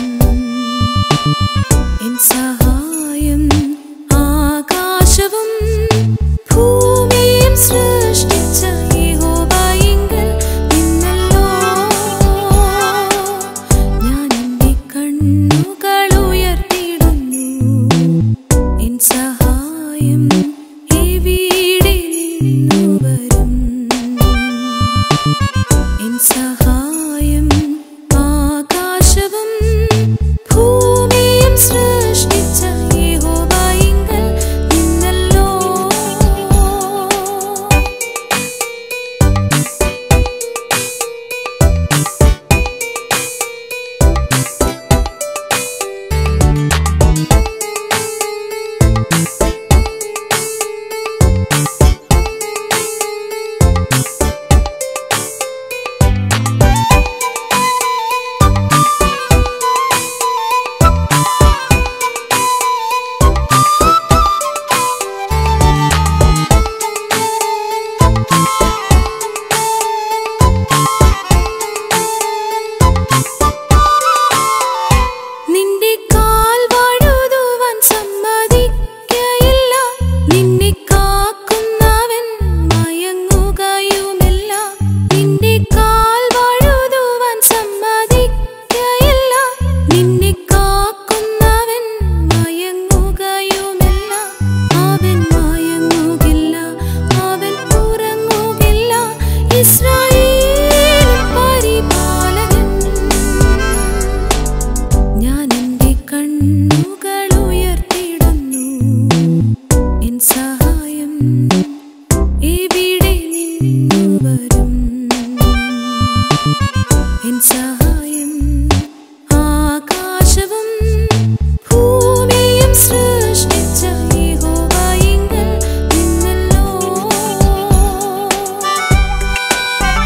എൻ സഹായം ആകാശവും ഭൂമിയും സൃഷ്ടിച്ച യഹോവയിങ്കൽ നിന്നല്ലോ ഞാൻ എൻ്റെ കണ്ണുകൾ ഉയർത്തിടുന്നു എൻ സഹായം എവിടെ നിന്നു വരും എൻ സഹായം ആകാശവും ഭൂമിയും സൃഷ്ടിച്ച യഹോവയിങ്കൽ നിന്നല്ലോ നിന്റെ കാൽ വഴുതുവാൻ സമ്മതിക്കയില്ല നിന്നെ കാക്കുന്നവൻ മയങ്ങുകയുമില്ല നിന്റെ കാൽ വഴുതുവാൻ സമ്മതിക്കയില്ല നിന്നെ കാക്കുന്നവൻ മയങ്ങുകയുമില്ല അവൻ മയങ്ങുകില്ല അവൻ ഉറങ്ങുകില്ല ഇസ്രായേൽ പരിപാലകൻ ഞാൻ എൻ്റെ കണ്ണുകൾ ഉയർത്തിടുന്നു എൻ സഹായം എവിടെ നിന്നു വരും എൻ സഹായം ആകാശവും ഭൂമിയും സൃഷ്ടിച്ച യഹോവയിങ്കൽ നിന്നല്ലോ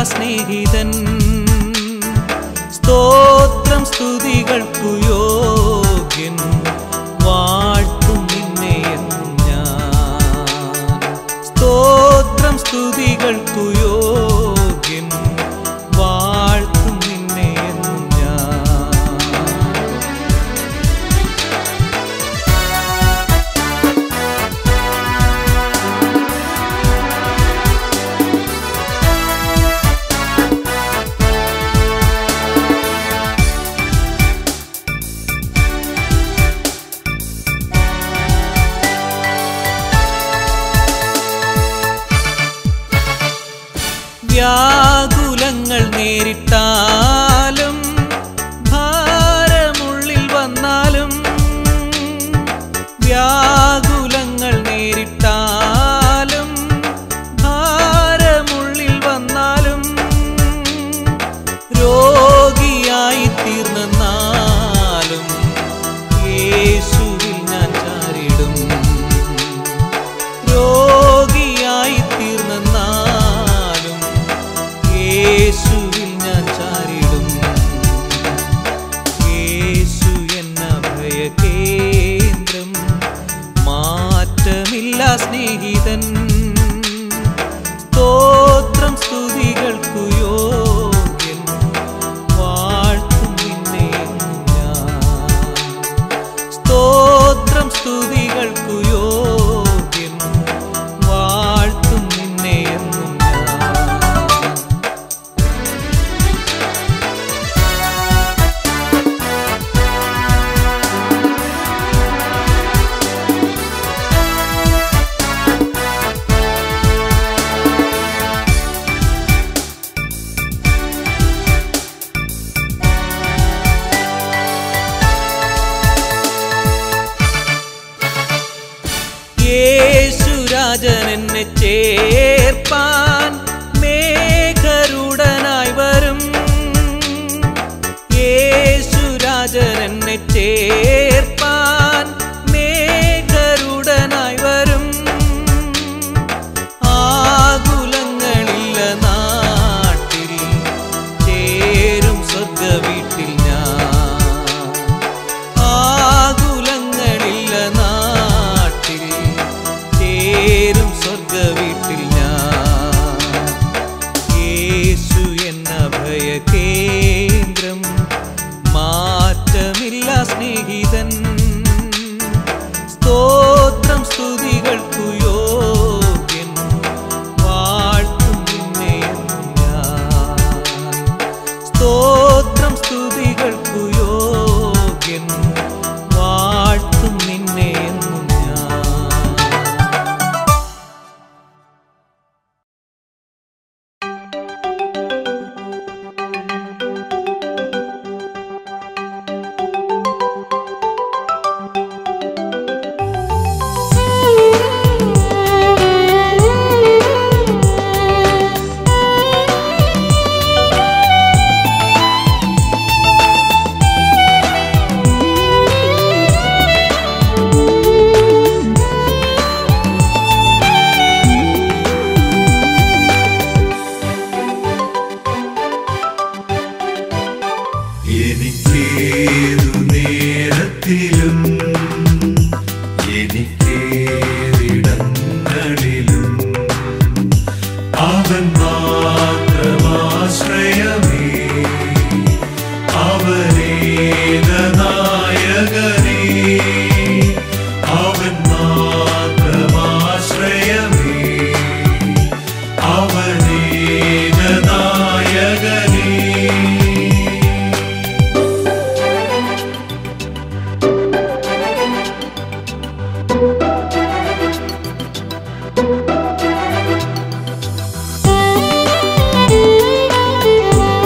സ്നേഹിതൻ സ്തോത്രം സ്തുതികൾക്കു യോഗ്യൻ വാഴ്ത്തും നിന്നെ എന്നും ഞാൻ സ്തോത്രം സ്തുതികൾക്കു യോഗ്യൻ വാഴ്ത്തും നിന്നെ എന്നും ഞാൻ വ്യാകുലങ്ങൾ നേരിട്ടാലും ഭാരമുള്ളിൽ വന്നാലും വ്യാകുലങ്ങൾ നേരിട്ടാലും ഭാരമുള്ളിൽ വന്നാലും രോഗിയായി തീർന്നാലും യേശുവിൽ ഞാൻ ചാരിടും രോഗിയായി തീർന്നാലും യേശുവിൽ ഞാൻ ചാരിടും യേശു എന്ന ഭയകേന്ദ്രം മാറ്റമില്ല സ്നേഹിതൻ സ്തോത്രം സ്തുതികൾക്കു യോഗ്യൻ വാഴ്ത്തും നിന്നെ എന്നും ഞാൻ സ്തോത്രം സ്തുതികൾക്കു യോഗ്യൻ വാഴ്ത്തും നിന്നെ എന്നും ഞാൻ യേശുരാജൻ എന്നെ ചേർപ്പാൻ മേഘരുടനായി വരും യേശുരാജൻ എന്നെ ചേർപ്പാൻ മേഘരുടനായി വരും ആകുലങ്ങളില്ല നാട്ടിൽ ചേരും സ്വർഗ വീട്ടിൽ ഞാൻ ആകുലങ്ങളില്ല നാട്ടിൽ ചേരും സ്വർഗ വീട്ടിൽ ഞാൻ യേശു എന്ന ഭയകേന്ദ്രം മാറ്റമില്ല സ്നേഹിതൻ സ്തോത്രം സ്തുതികൾക്കു യോഗ്യൻ വാഴ്ത്തും നിന്നെ എന്നും ഞാൻ സ്തോത്രം സ്തുതികൾക്കു യോഗ്യൻ വാഴ്ത്തും നിന്നെ എന്നും ഞാൻ എനിക്കേതു നേരത്തിലും എനിക്കേറിടങ്ങളിലും അവൻ മാത്രമാശ്രയമേ അവനേക നായകനേ അവൻ മാത്രമാശ്രയമേ അവനേക നായകനേ Thank you.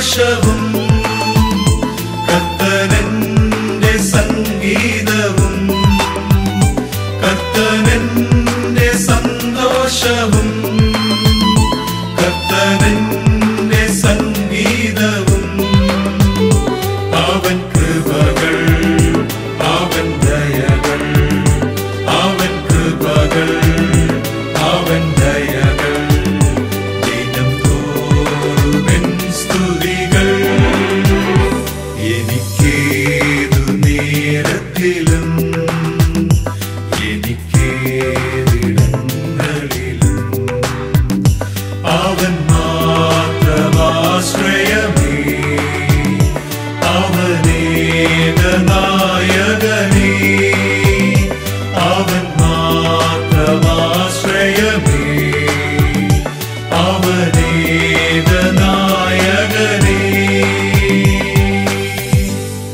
സന്തോഷവും കർത്തനന്റെ സംഗീതവും കർത്തനന്റെ സന്തോഷവും കർത്തനന്റെ സംഗീതവും അവൻ കൃപകൾ അവൻ ദയകൾ അവൻ കൃപകൾ അവൻ ദയകൾ ദിനം തോറുമെൻ സ്തുതികൾ എനിക്കേതു നേരത്തിലും എനിക്കേതിടങ്ങളിലും അവൻ മാത്രമാശ്രയമേ അവനേകനായകനേ അവൻ മാത്രമാശ്രയമേ അവനേകനായകനേ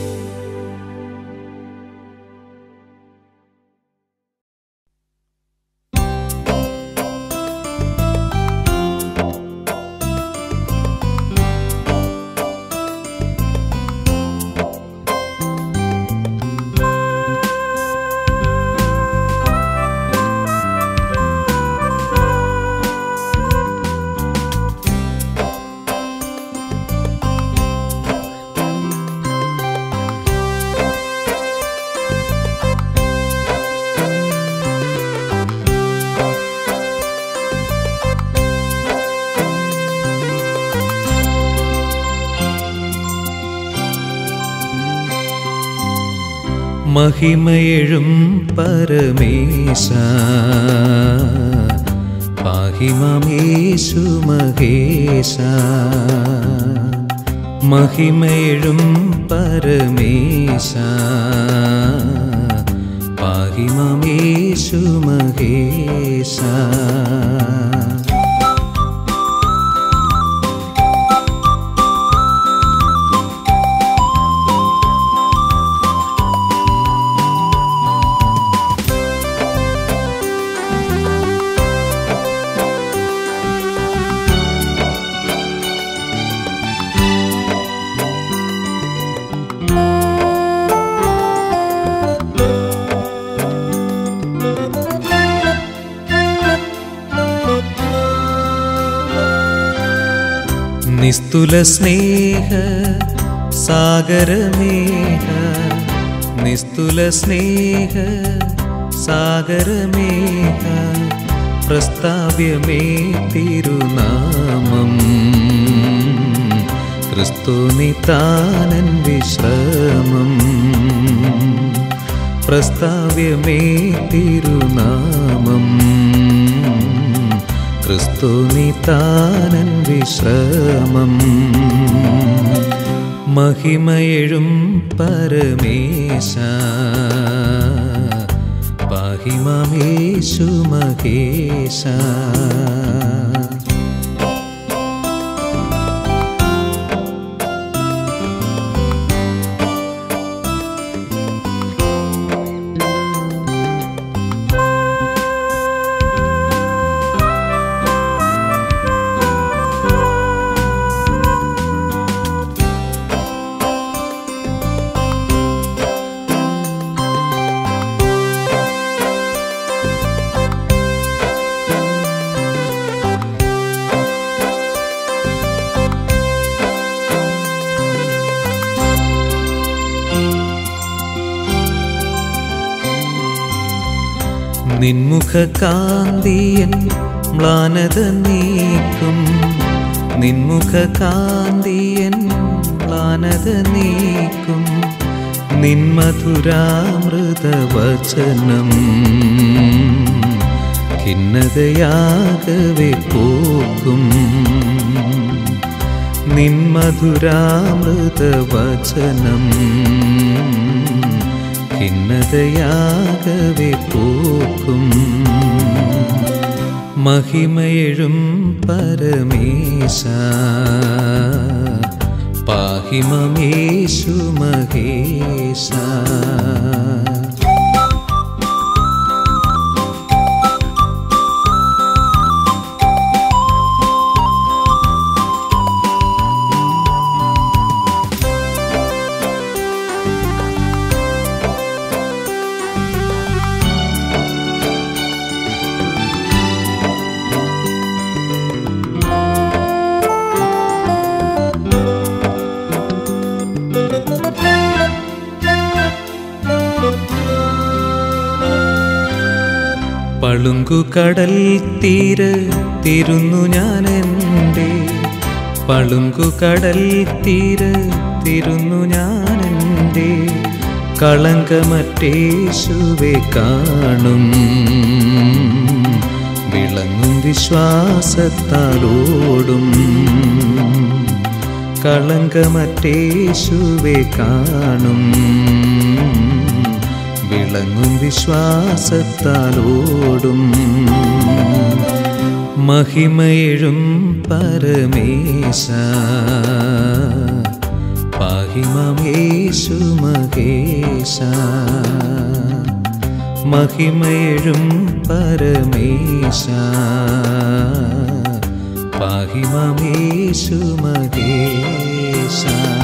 മഹിമയെഴും പരമേശ പാഹിമേശു മഹേശ മഹിമയെഴും പരമേശ പാഹിമേശു മഹേശ നിസ്തുല സ്നേഹ സാഗരമേഹ നിസ്തുല സ്നേഹ സാഗരമേഹ പ്രസ്താവ്യമേ തിരുനാമം ക്രിസ്തു നിതാനൻ വിശ്രമം പ്രസ്താവ്യമേ തിരുനാമം ക്രിസ്തു നിതാനൻ വിശ്രമം മഹിമയെഴും പരമേശ പാഹിമേശു മഹേശ നിൻമുഖ കാന്തിയൻ മ്ലാനത നീക്കും നിൻമുഖ കാന്തിയൻ മ്ലാനത നീക്കും നിന്മധുരാമൃത വചനം ഖിന്നതയാകവെ പോക്കും നിന്മധുരാമൃത വചനം ഖിന്നതയാകവെ പോക്കും മഹിമയെഴും പരമേശ പാഹിമേശു മഹേശ യേശുവേ പളുങ്കുകടൽ തീര തിരുന്നു ഞാൻ എൻ്റെ പളുങ്കുകടൽ തീര തിരുന്നു ഞാൻ എൻ്റെ കളങ്കമറ്റേശുവെ കാണും വിളങ്ങും വിശ്വാസത്താലോടും കളങ്കമറ്റേശുവെ കാണും വിളങ്ങും വിശ്വാസത്താലോടും മഹിമയെഴും പരമേശ പാഹിമേശു മഹേശ മഹിമയെഴും പരമേശ പാഹിമേശു മഹേശ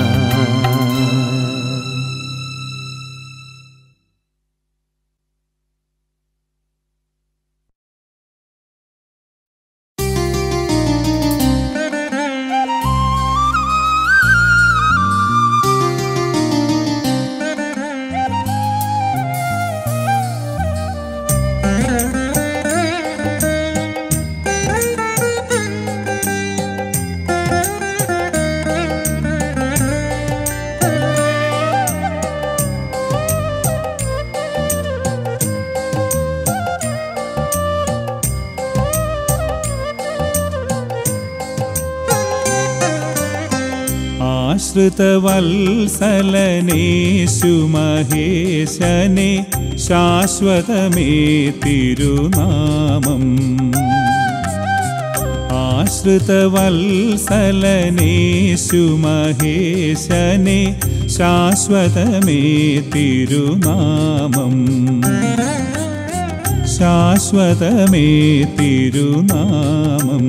ആശ്രിതവത്സലനേശു മഹേശനെ ശാശ്വതമേ തിരുനാമം ആശ്രിതവത്സലനേശു മഹേശനെ ശാശ്വതമേ തിരുനാമം ശാശ്വതമേ തിരുനാമം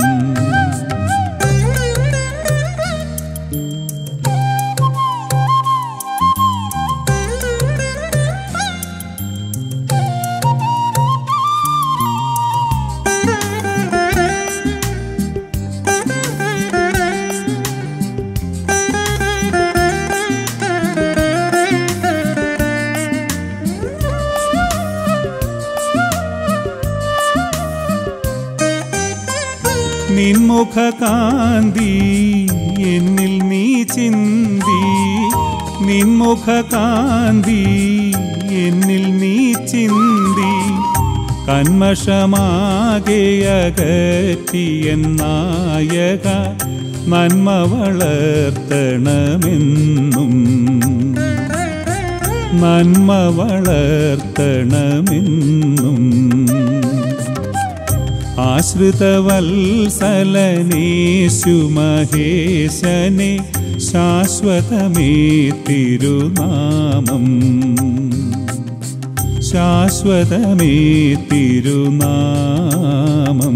നിൻമുഖകാന്തി എന്നിൽ നീ ചിന്തി നിൻമുഖകാന്തി എന്നിൽ നീ ചിന്തി കന്മഷമാകെയകറ്റിയൻ നായക നന്മ വളർത്തണമെന്നും നന്മ വളർത്തണമെന്നും ആശ്രിതവത്സലനേശു മഹേശനെ ശാശ്വതമേ തിരുനാമം ശാശ്വതമേ തിരുനാമം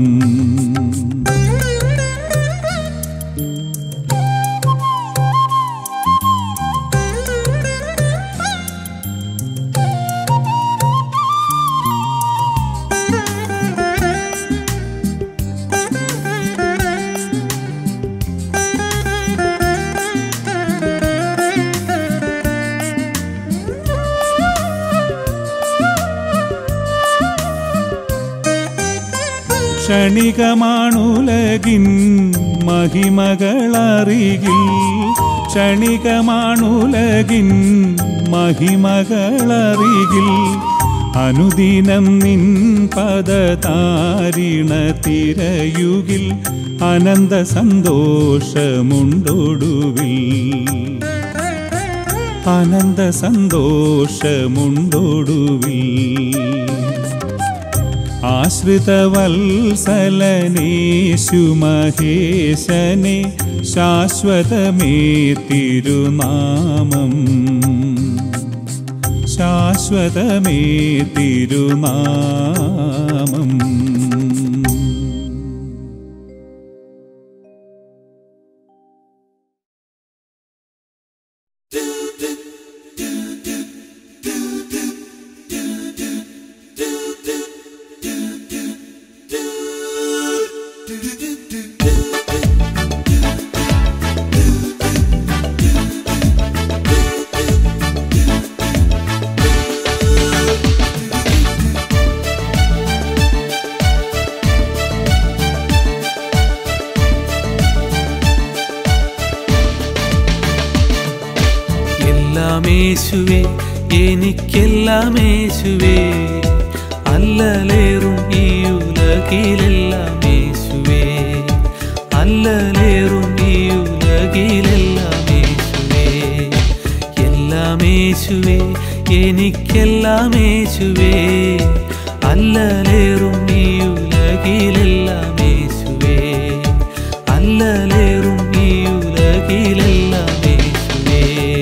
ക്ഷണികമാണുലകിൻ മഹിമകളറികിൽ ക്ഷണികമാണുലകിൻ മഹിമകളറികിൽ അനുദിനം നിൻ പദതാരിണ തിരയുകിൽ അനന്ത സന്തോഷമുണ്ടൊടുവിൽ അനന്ത സന്തോഷമുണ്ടൊടുവിൽ ആശ്രിതവത്സലനേശു മഹേശനെ ശാശ്വതമേ തിരുനാമം ശാശ്വതമേ തിരുനാമം ും എല്ലാം യേശുവേ എനിക്കെല്ലാം യേശുവേ അല്ലലേറും ഈ ഉലകിലെല്ലാം യേശുവേ അല്ലലേറും ഈ ഉലകിലെല്ലാം യേശുവേ എല്ലാം യേശുവേ എനിക്കെല്ലാം യേശുവേ അല്ലലേറും ഈ ഉലകിലെല്ലാം യേശുവേ അല്ലലേറും ഈ ഉലകിലെല്ലാം യേശുവേ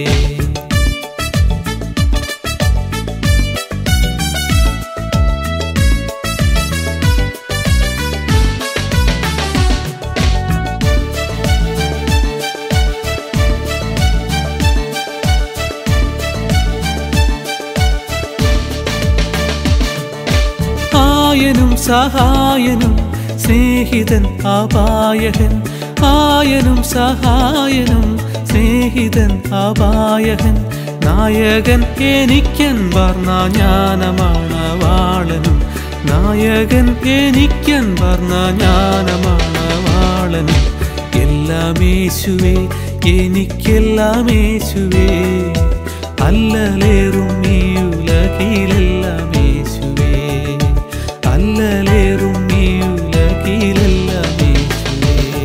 ആയനും സഹായനും സ്നേഹിതൻ അപായകൻ ആയനും സഹായനും സ്നേഹിതൻ അപായകൻ നായകൻ എനിക്കൻ വർണ്ണ ജ്ഞാനമാണ് വാളനും നായകൻ എനിക്കൻ വർണ്ണ ജ്ഞാനമാണ് വാളനും എല്ലാം യേശുവേ എനിക്കെല്ലാം യേശുവേ അല്ലലേറും ഈ ഉലകിലെല്ലാം യേശുവേ അല്ലലേറും ഈ ഉലകിലെല്ലാം യേശുവേ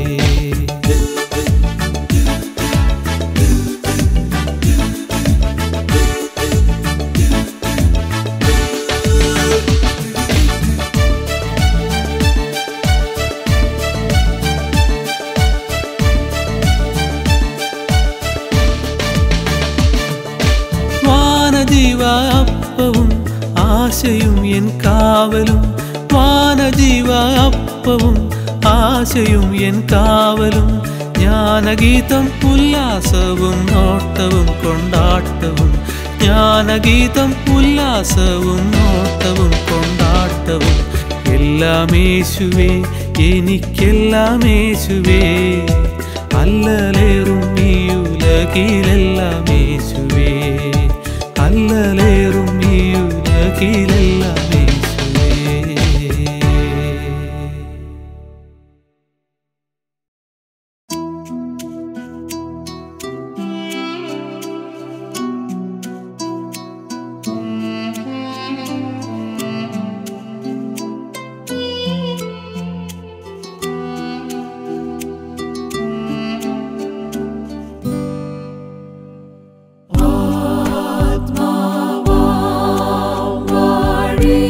വാനജീവ അപ്പവും ആശയും എൻ കാവലും വാനജീവ അപ്പവും ആശയും എൻ കാവലും ജ്ഞാനഗീതം ഉല്ലാസവും നോട്ടവും കൊണ്ടാട്ടവും ജ്ഞാനഗീതം ഉല്ലാസവും നോട്ടവും കൊണ്ടാട്ടവും എല്ലാം യേശുവേ എനിക്കെല്ലാം യേശുവേ അല്ലലേറും ഈ ഉലകിലെല്ലാം യേശുവേ അല്ലലേറും ഈ ഉലകിലെല്ലാം യേശുവേ വാഴി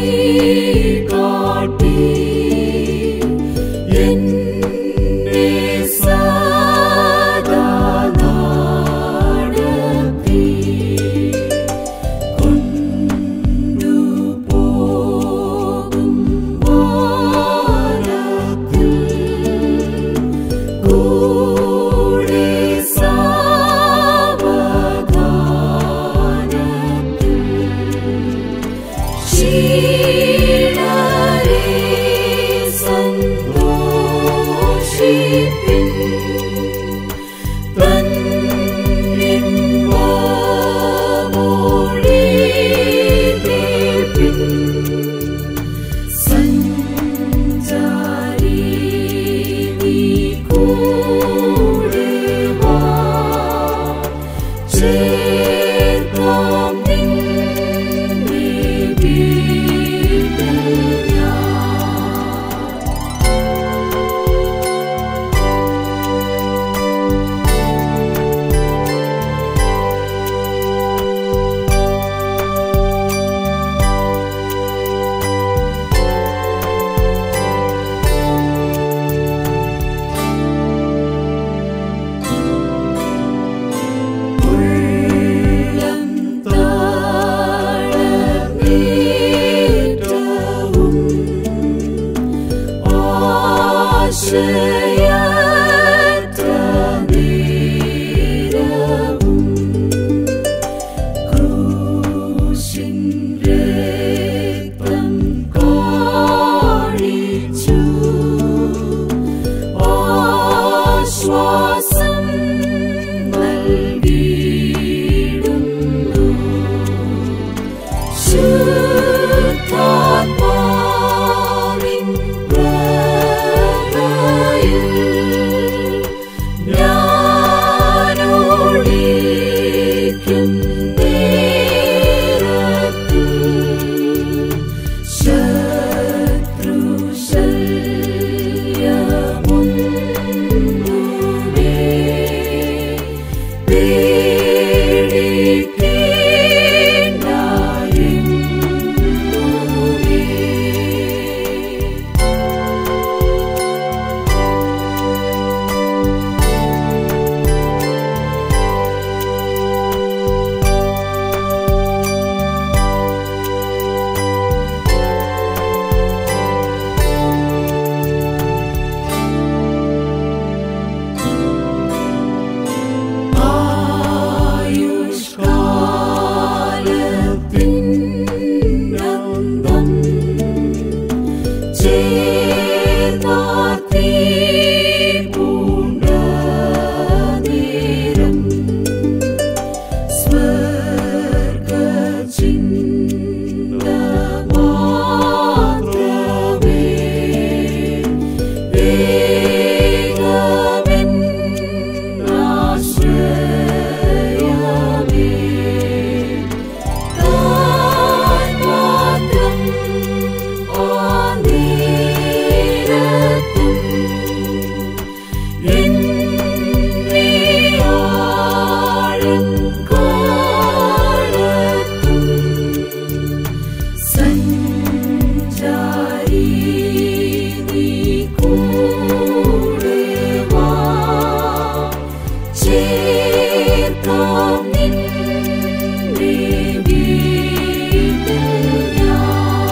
കേൾക്കാം നിന്റെ വീട്ടിൽ ഞാൻ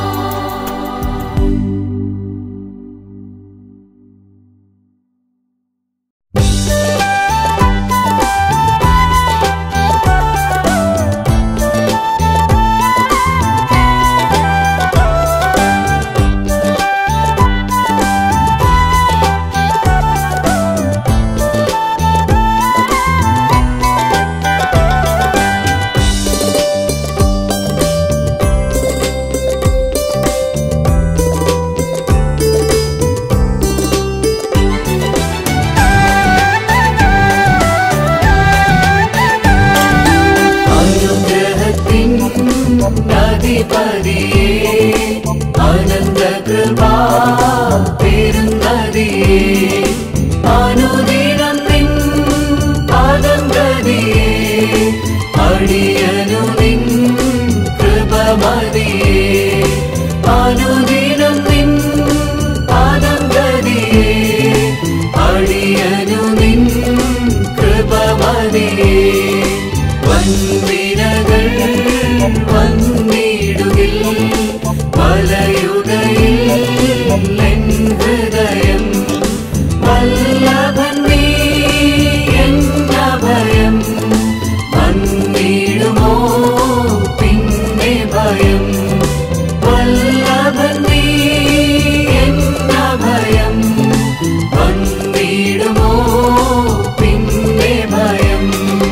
അനുഗ്രഹത്തിൻ നദിപതിയേ അനന്ത കൃപാ പെരുന്നതിയേ അനുദിനം നിൻ പാദം ഗതിയേ അടിയനു നിൻ കൃപമതിയേ അനുദിനം നിൻ പാദം ഗതിയേ അടിയനു നിൻ കൃപമതിയേ വൻവിനകൾ വന്നിടുകിൽ വലയുകയിൽ എൻ ഹൃദയം വല്ലഭൻ നീ എന്ന ഭയം വന്നിടുമോ പിന്നെ ഭയം വല്ലഭൻ നീ എന്ന ഭയം വന്നിടുമോ പിന്നെ ഭയം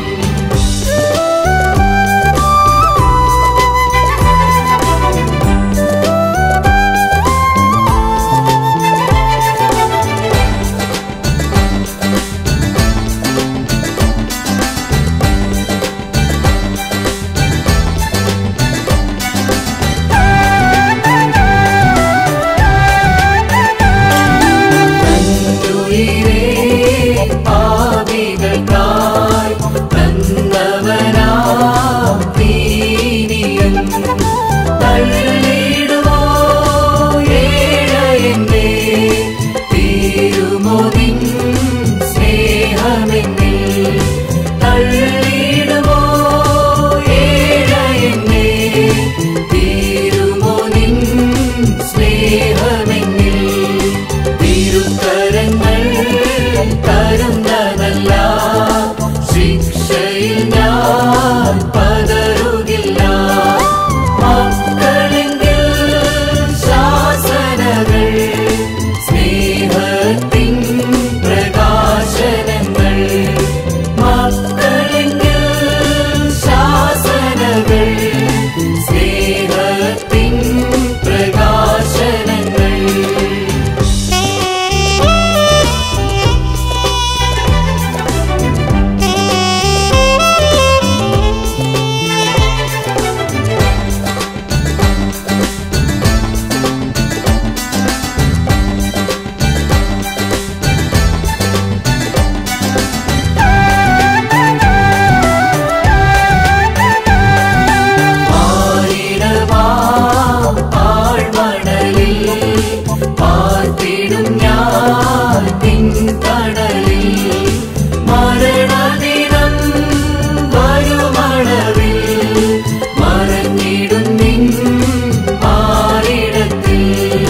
തന്നുയിരേ പാപികൾക്കായി തന്നവനാം നീനിയൻ. തള്ളിടുമോ ഏഴയെന്നെ? തീരുമോ നിൻ സ്നേഹമെന്നിൽ? തള്ളിടുമോ ഏഴയെന്നെ? തീരുമോ നിൻ സ്നേഹമെന്നിൽ തിരുക്കരങ്ങൾ തരുന്നതല്ല ശിക്ഷയിൽ ഞാൻ പതറുകില്ല മക്കളെങ്കിൽ ശാസനകൾ സ്നേഹത്തിൻ പ്രകാശനങ്ങൾ മക്കളെങ്കിൽ ശാസനകൾ സ്നേഹത്തിൻ പ്രകാശനങ്ങൾ ആയിരമാം ആഴ്മണലിൽ പാർത്തിടും ഞാൻ പിൻകടലിൽ മരണദിനം വരുമളവിൽ മറഞ്ഞിടും നിൻ മാറിടത്തിൽ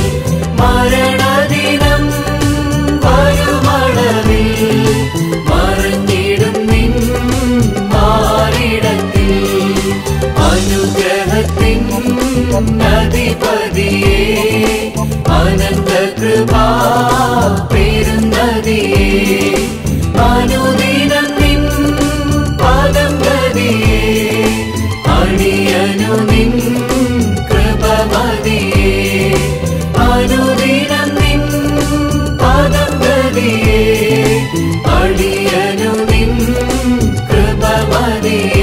മരണദിനം വരുമളവിൽ മറഞ്ഞിടും നിൻ മാറിടത്തിൽ അനുഗ്രഹത്തിൻ നദിപതിയേ അനന്ത കൃപാ പെരുന്നതിയേ അനുദിനം നിൻ പദം ഗതിയേ അടിയനു നിൻ കൃപമതിയേ അനുദിനം നിൻ പദം ഗതിയേ അടിയനു നിൻ കൃപമതിയേ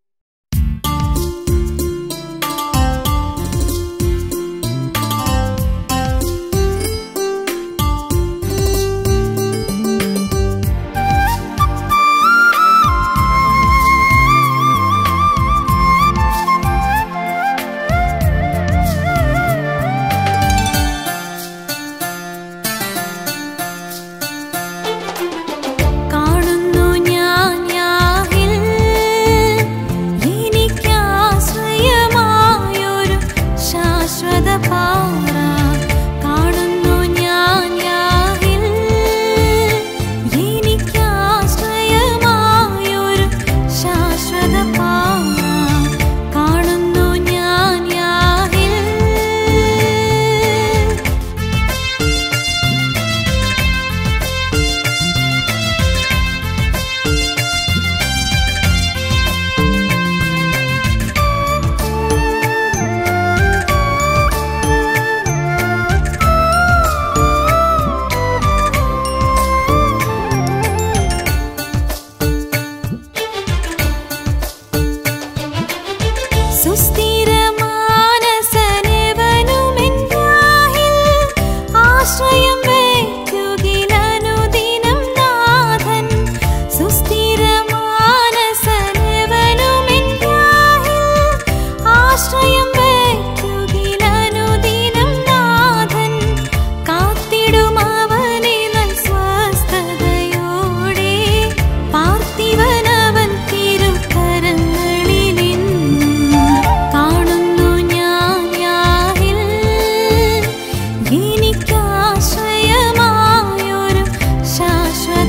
ും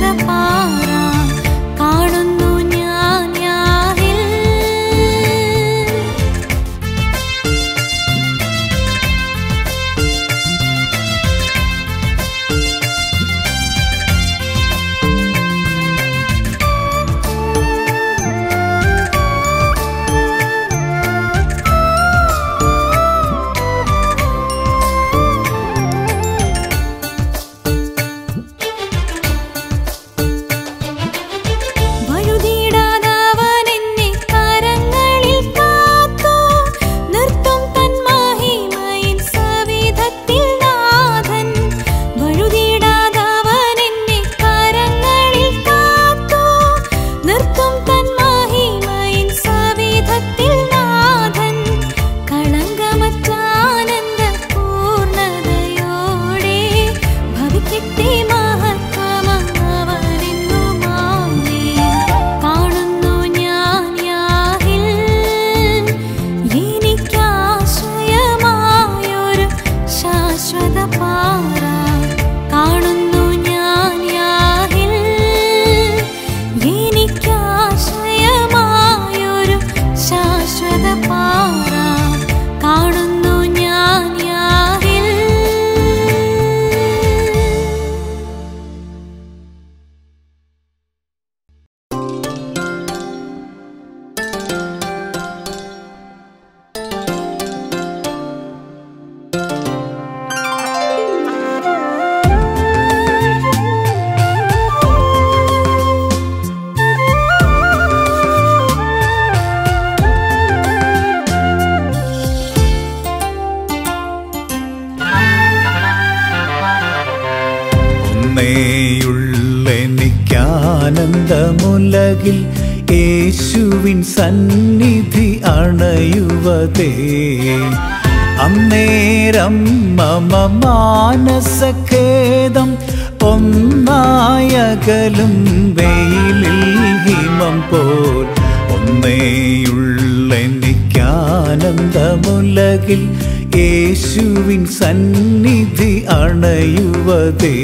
പാറ കാണുന്നു ഞാൻ യാഹിൽ വഴുതിയിടാതവൻ എന്നെ കരങ്ങളിൽ കാത്തു നിർത്തും തൻ മഹിമയിൻ സവിധത്തിൽ നാഥൻ വഴുതിയിടാതവൻ എന്നെ കരങ്ങളിൽ കാത്തു നിർത്തും തൻ മഹിമയിൻ സവിധത്തിൽ നാഥൻ കളങ്കമറ്റാനന്ദ പൂർണ്ണതയോടെ ഭവിക്കട്ടെ മഹത്വമവനെന്നു മാമേ കാണുന്നു ഞാൻ യാഹിൽ എനിക്കാശ്രയമായൊരു ശാശ്വത പാറ കാണുന്നു ഞാൻ യാഹിൽ എനിക്കാശ്രയമായൊരു ശാശ്വത പാറ കാണുന്നു ഞാൻ യാഹിൽ ഒന്നേയുള്ളെനിക്കാനന്ദമുലകിൽ യേശുവിൻ സന്നിധി അണയുവതേ അന്നേരം മമ മാനസഖേദം ഒന്നായകലും വെയിലിൽ ഹിമം പോൽ ഒന്നേയുള്ളെനിക്കാനന്ദമുലകിൽ യേശുവിൻ സന്നിധി അണയുവതേ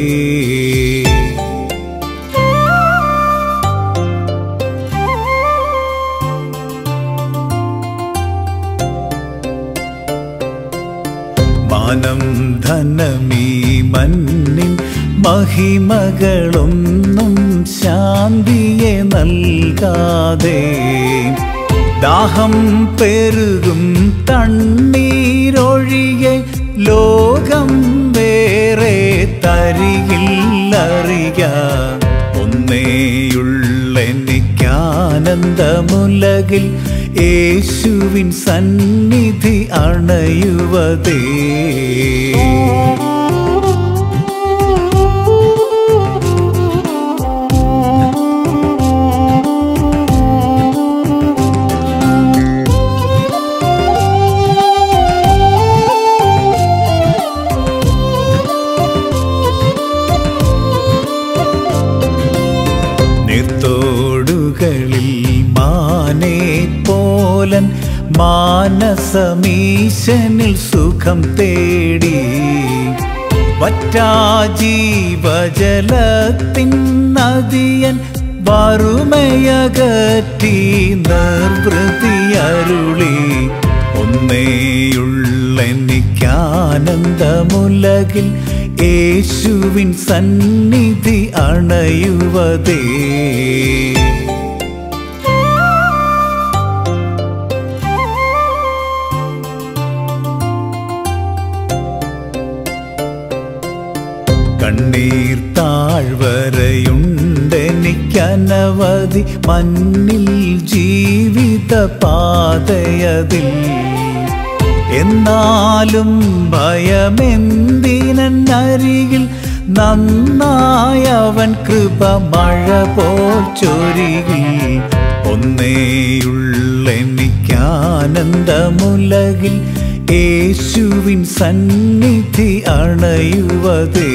മാനം ധനമീ മണ്ണിൻ മഹിമകളൊന്നും ശാന്തിയെ നൽകാതെ ദാഹം പെരുകും തണ്ണീരൊഴികെ ലോകം വേറെ തരികില്ലറിയ ഒന്നേയുള്ളെനിക്കാനന്ദമുലകിൽ യേശുവിൻ സന്നിധി അണയുവതേ നിർത്തോടുകളിൽ മാനേ പോലൻ മാനസമീശനിൽ സുഖം തേടി വറ്റാജീവജലത്തിൻ നദിയൻ വറുമയകറ്റി നിർവൃതിയരുളി ഒന്നേയുള്ളെനിക്കാനന്ദമുലകിൽ യേശുവിൻ സന്നിധി അണയുവതേ കണ്ണീർ താഴ്വരയുണ്ടെനിക്കനവധി മണ്ണിൽ ജീവിത പാതയതിൽ എന്നാലും ഭയമെന്തിനരികിൽ നന്നായവൻ കൃപ മഴ പോൽ ചൊരികിൽ ഒന്നേയുള്ളെനിക്കാനന്ദമുലകിൽ യേശുവിൻ സന്നിധി അണയുവതേ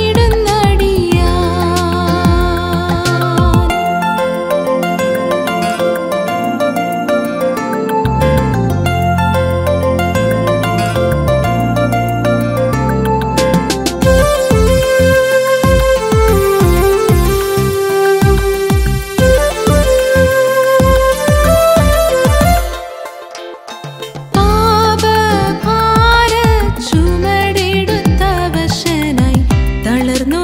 പാപഭാര ചുമടെടുത്തവശനായി തളർന്ന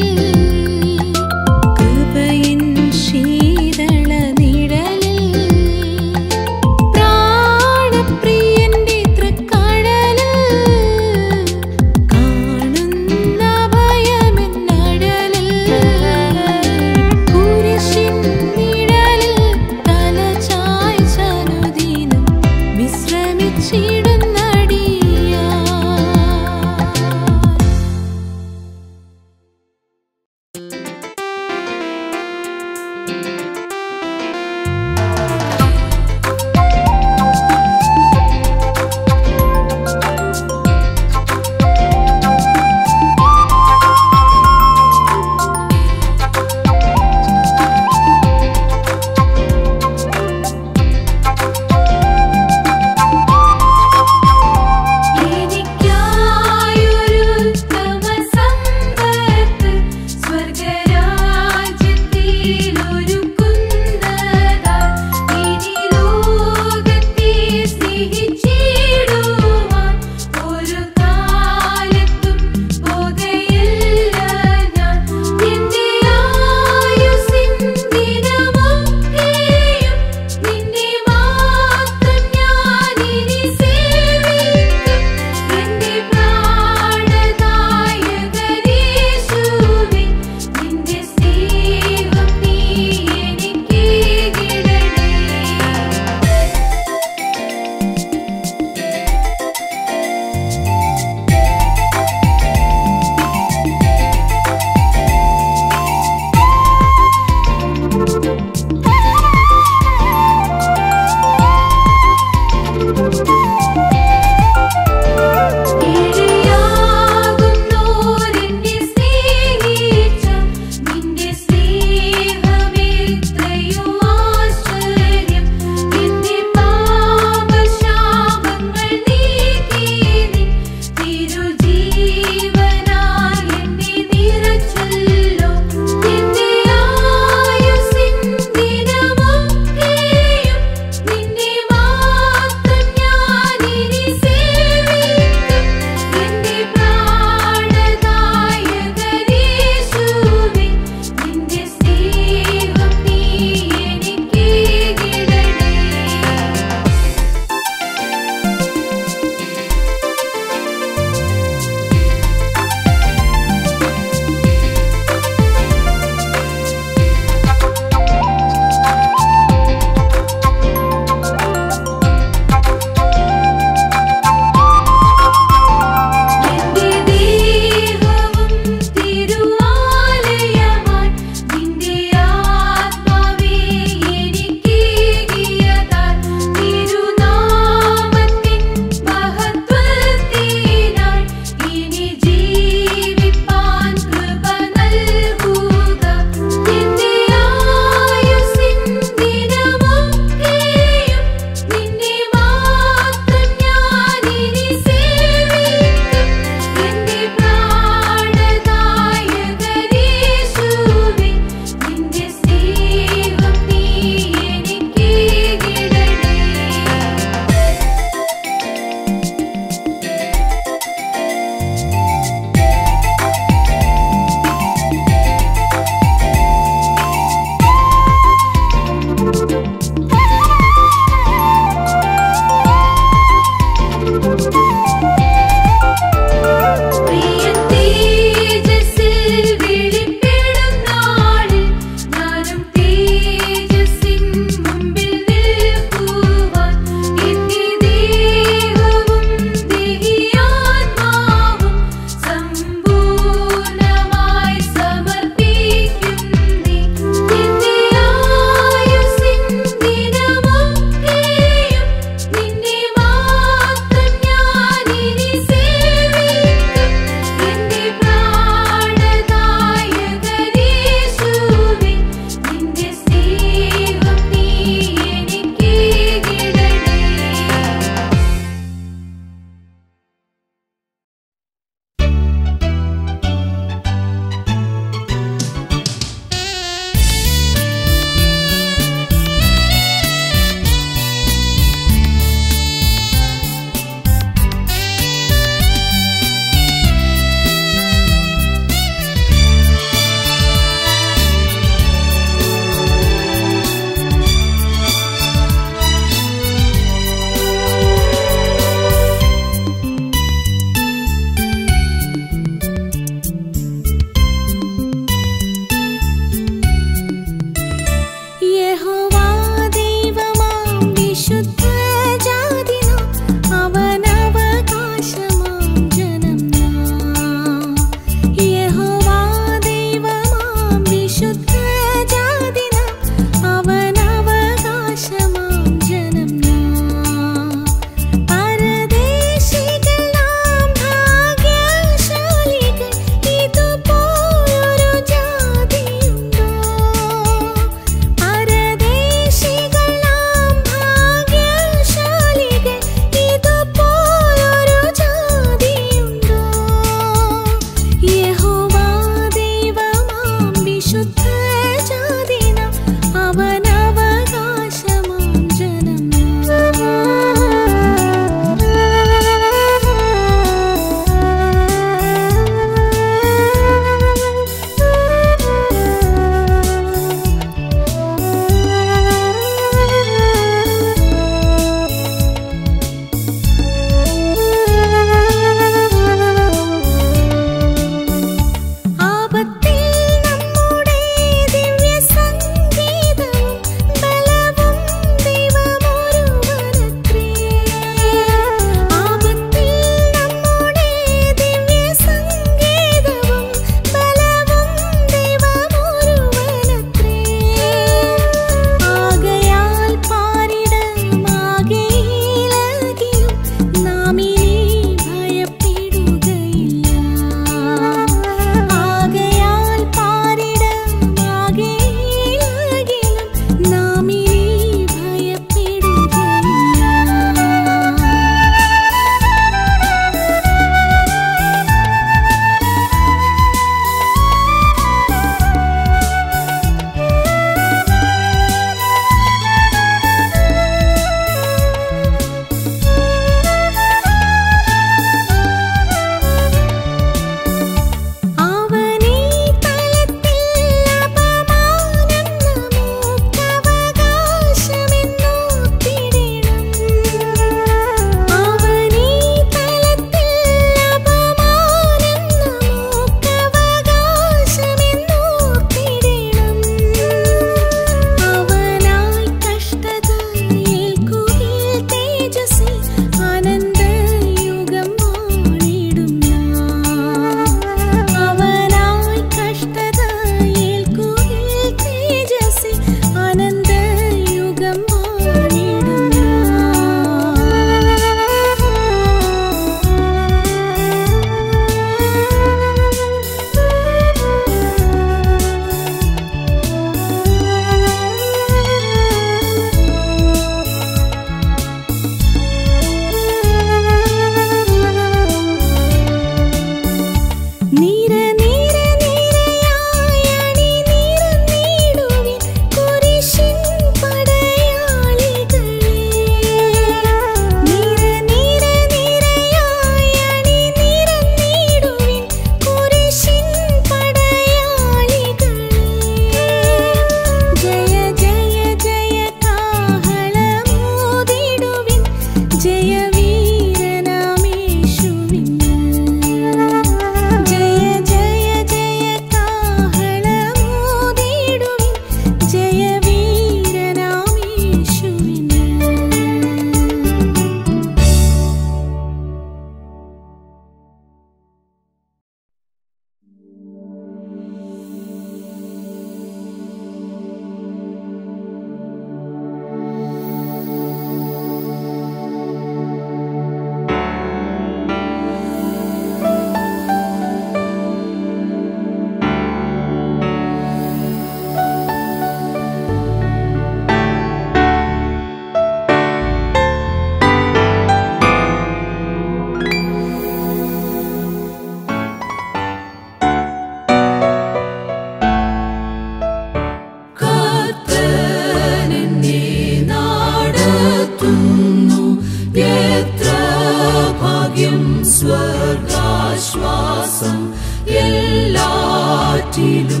ഭാഗ്യം സ്വർഗാശ്വാസം എല്ലാറ്റിലും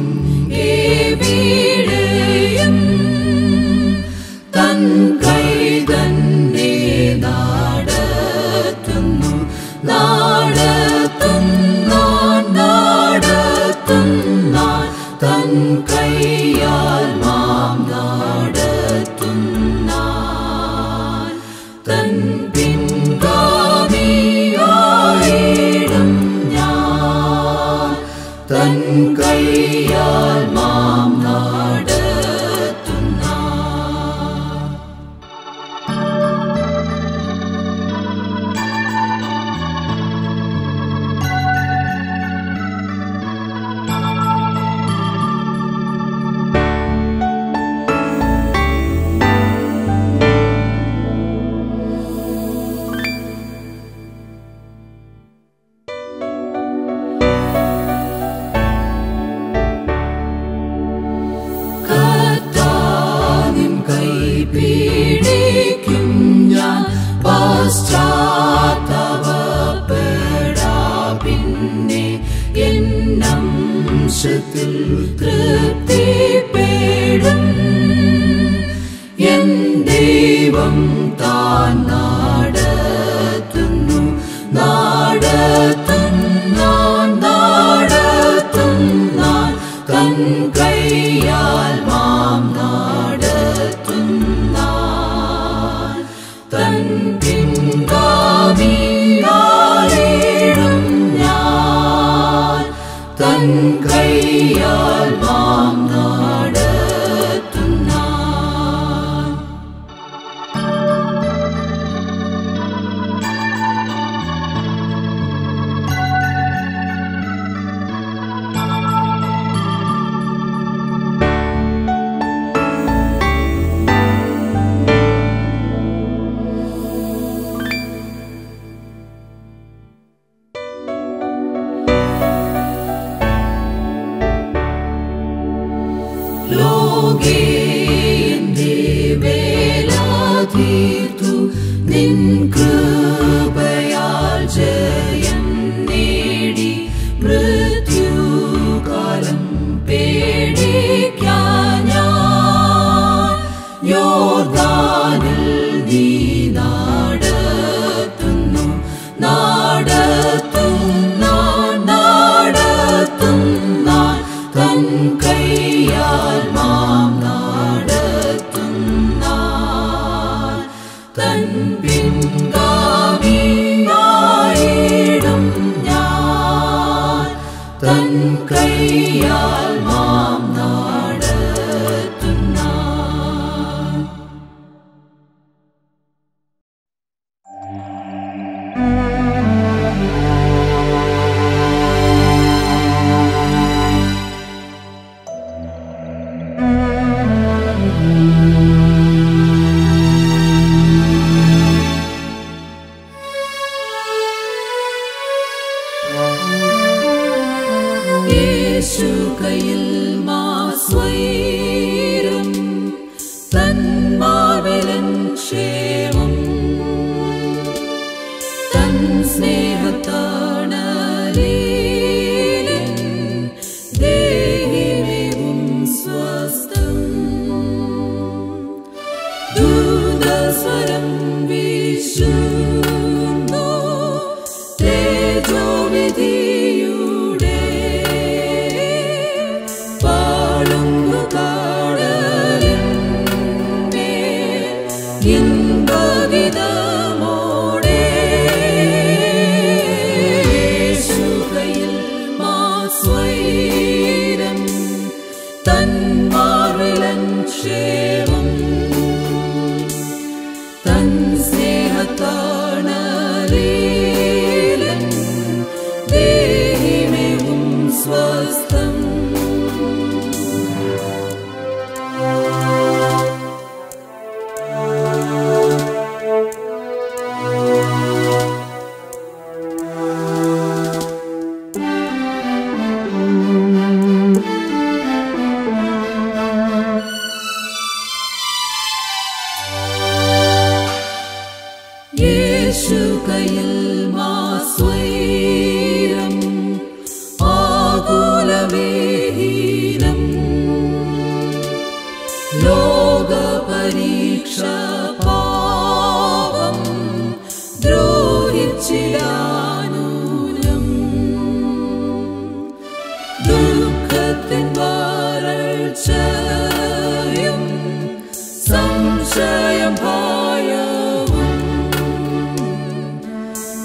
ഏവിടെയും തൻ കൈ തന്നെ നാടത്തുന്നു നാടത്തുന്നാൻ നാടത്തുന്നാൻ തൻ കൈയാൽ മാം നാടത്തുന്നാൻ തൻ പിൻഗാമിയായിടും ഞാൻ തൻ കൈയാൽ മാം നാടത്തുന്നാൻ കർത്താവിൻ കൈ പിടിക്കും ഞാൻ പശ്ചാത്തവപ്പെടാ പിന്നെ എന്നംശത്തിൽ തൃപ്തിപ്പെടും എൻ ദൈവം താൻ നാടത്തുന്നു നാടത്തുന്നാൻ നാടത്തുന്നാൻ തൻ കൈയാൽ മാം നാടത്തുന്നാൻ തൻ പിൻഗാമിയായിടും ഞാൻ തൻ കൈയാൽ മാം നാടത്തുന്നാൻ ലോകേ എന്റെ വേലാതീർത്തു നിൻ കൃപയാൽ ജയം നേടി മൃത്യുകാലം പേടിക്കാൻ ഞാൻ യോർദാനിൽ നീ നാടത്തുന്നു നാടത്തുന്നാൻ നാടത്തുന്നാൻ തൻ കൈയാൽ മാം നാടത്തുന്നാൻ തൻ പിൻഗാമിയായിടും ഞാൻ തൻ കൈയാൽ മാം നാടത്തുന്നാൻ യേശു കയ്യിൽ മാസ്വൈരം തന്മാവിലൻ ക്ഷേമം തൻ സ്നേഹത്താണലീലൻ ദേഹിമേവും സ്വസ്ഥം ദൂതസ്വരം വീശുന്നു തേജോവിധിയുടെ പാളുന്നു കാടലിൻ മേൽ ഇമ്പഗീതമോടെ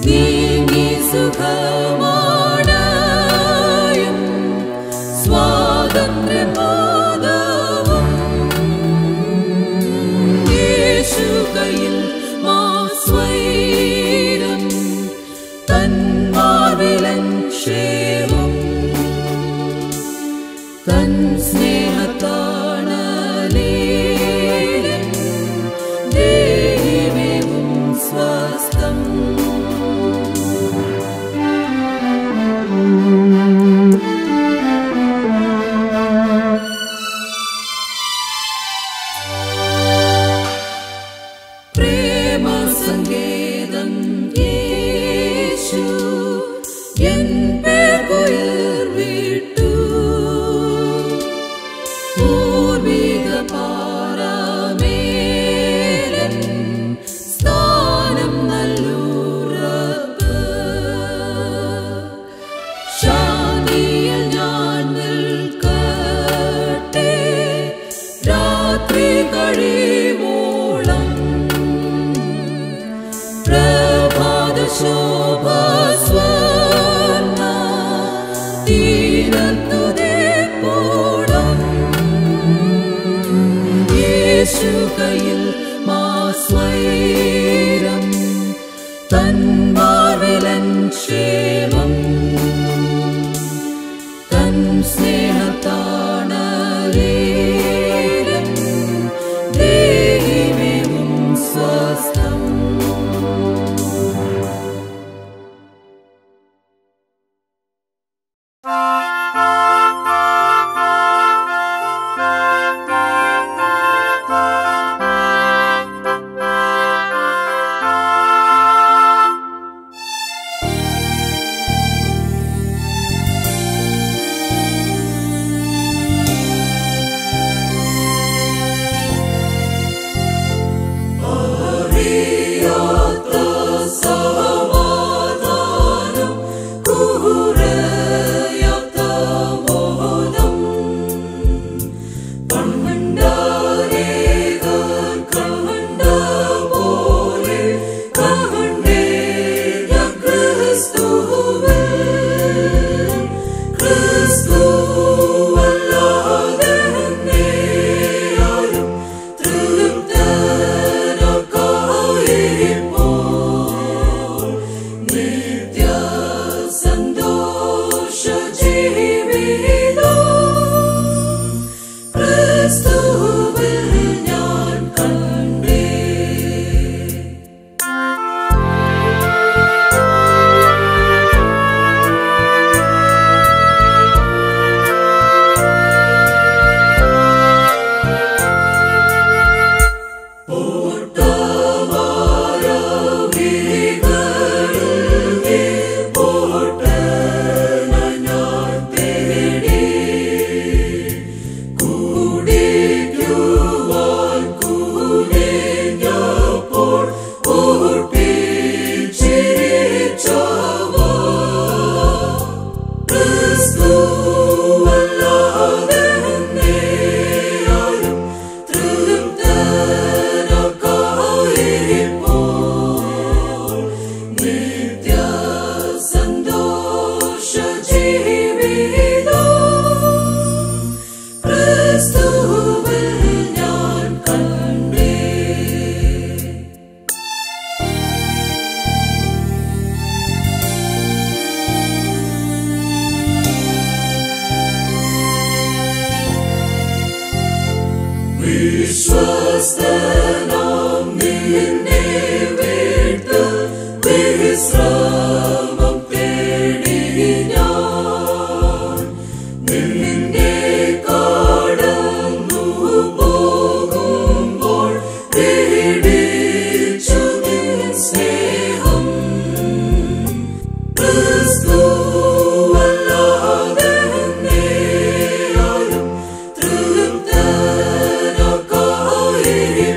നീങ്ങി സുഖമാണയും സ്വാതന്ത്ര്യബോധവും യേശു കയ്യിൽ മാസ്വൈരം തന്മാർവിലൻ ക്ഷേമം തൻ സ്നേഹത്താണലേരൻ ദേഹിമേവും സ്വസ്ഥം പ്രേമ സങ്കേതം യേശു എൻ പേർക്കുയർ വിട്ടു പൂർവിക പാറമേലൻ സ്ഥാനം നല്ലൂറപ്പ് ശാന്തിയിൽ ഞാൻ നിൽക്കട്ടെ രാത്രി കഴിവോളം പ്രഭാത ശോഭ സ്വർണ്ണ തീരത്തുതേപ്പോളം യേശു കയ്യിൽ മാസ്വൈരം തന്മാർവിലൻ ക്ഷേമം തൻ സ്നേഹത്താണലേരൻ ദേഹിമേവും സ്വസ്ഥം അറിയാത്ത സമാധാനം കുഹുറയാത്ത മോഹനം കണ്ടരേകർ കണ്ട പോലെ കണ്ടേ ക്രിസ്തുവിൽ ക്രിസ്തുവല്ലാതെ ആരും തൃപ്തരക്കായിരിപ്പോൾ നിത്യ സന്തോഷ ജീവിതം ക്രിസ്തുവിൽ ഞാൻ കണ്ടേ സന്തോഷ ജീവിതം ക്രിസ്തുവിൽ ഞാൻ കണ്ടേ വിശ്വസ്തനാം നിന്നെ വിട്ട് വിശ്രാമം തേടി ഞാൻ നിന്നെ കടന്നു പോകുമ്പോൾ പേടിച്ചു നിൻ സ്നേഹം ക്രിസ്തുവല്ലാതെ ആരും തൃപ്തരക്കായിരിപ്പോൾ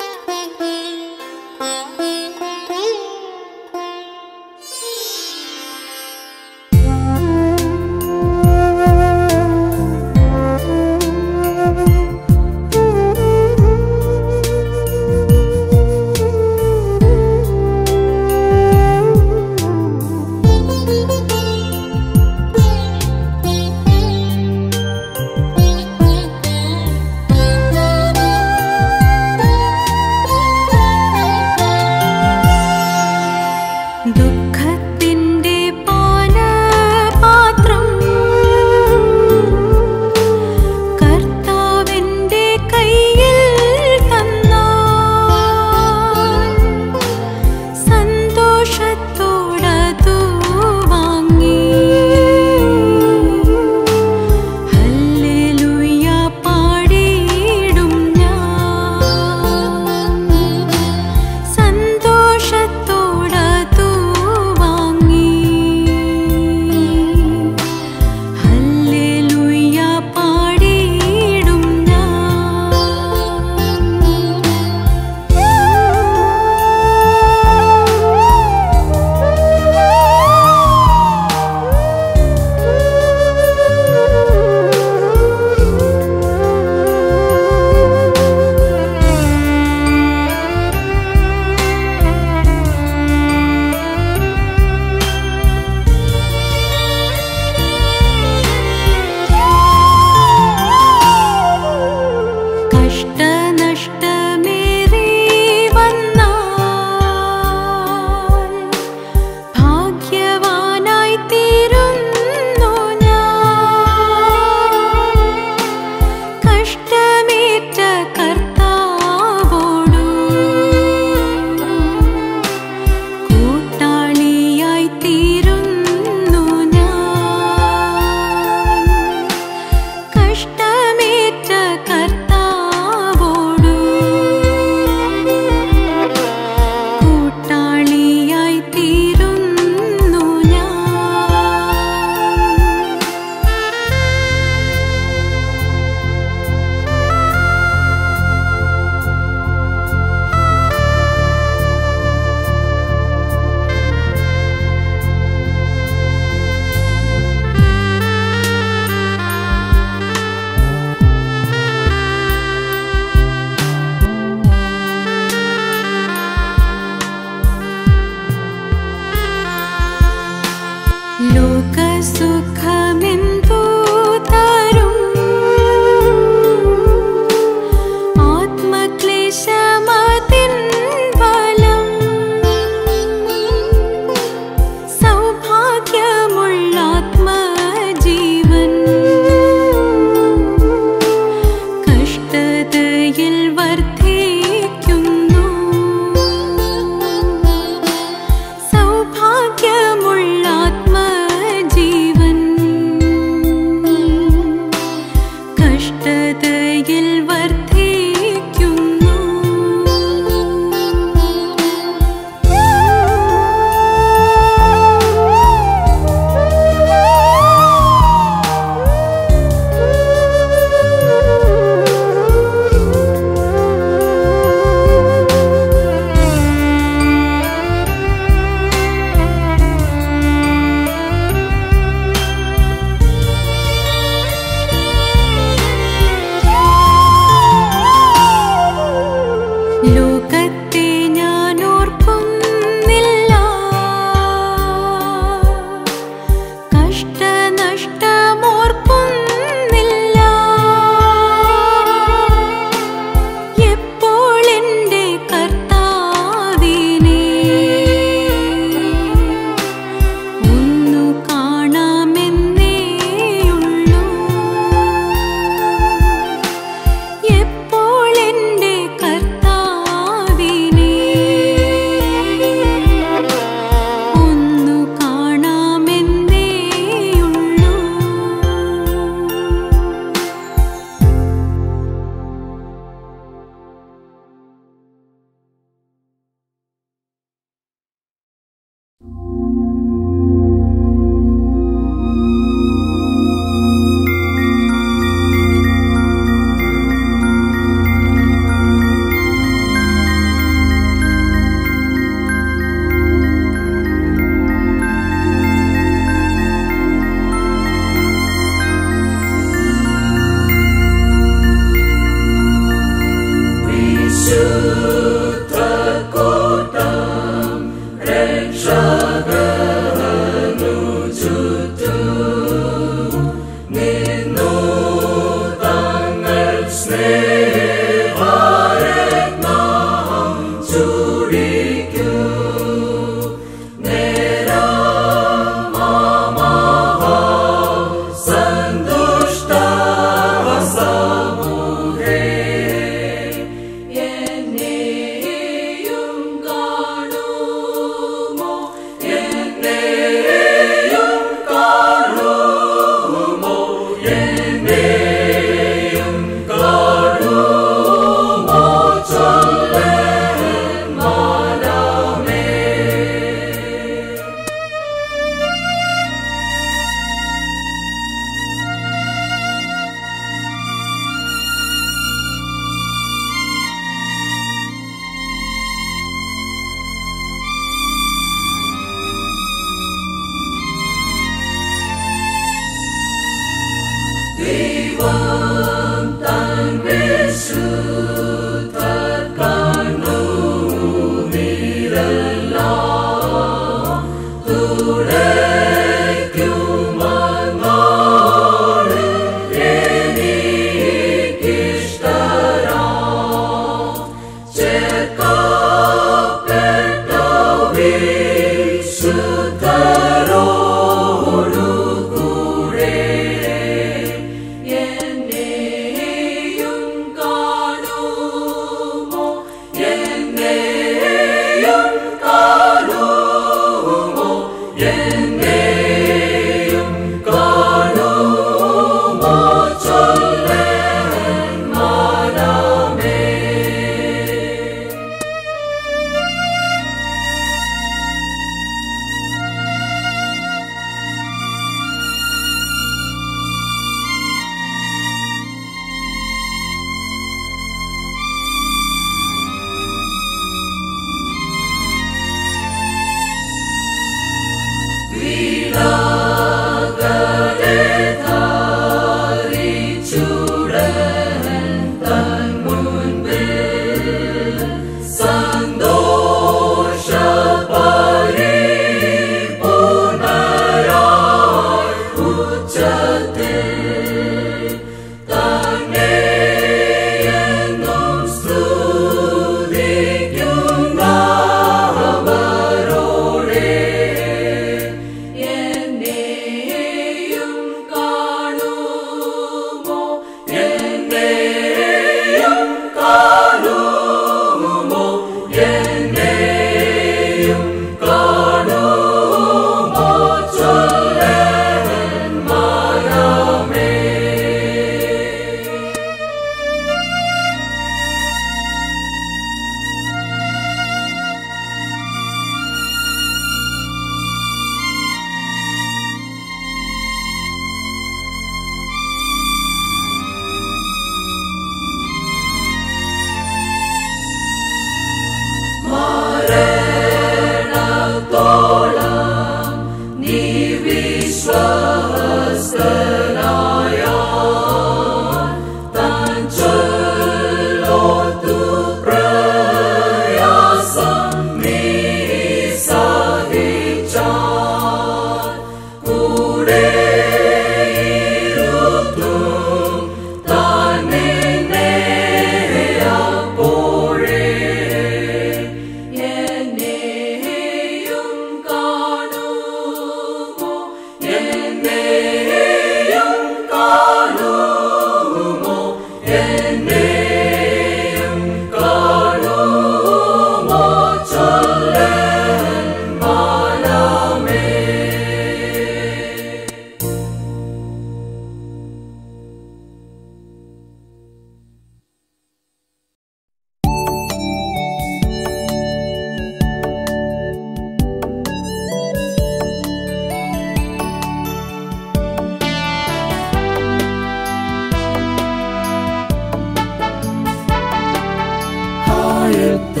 എത്ര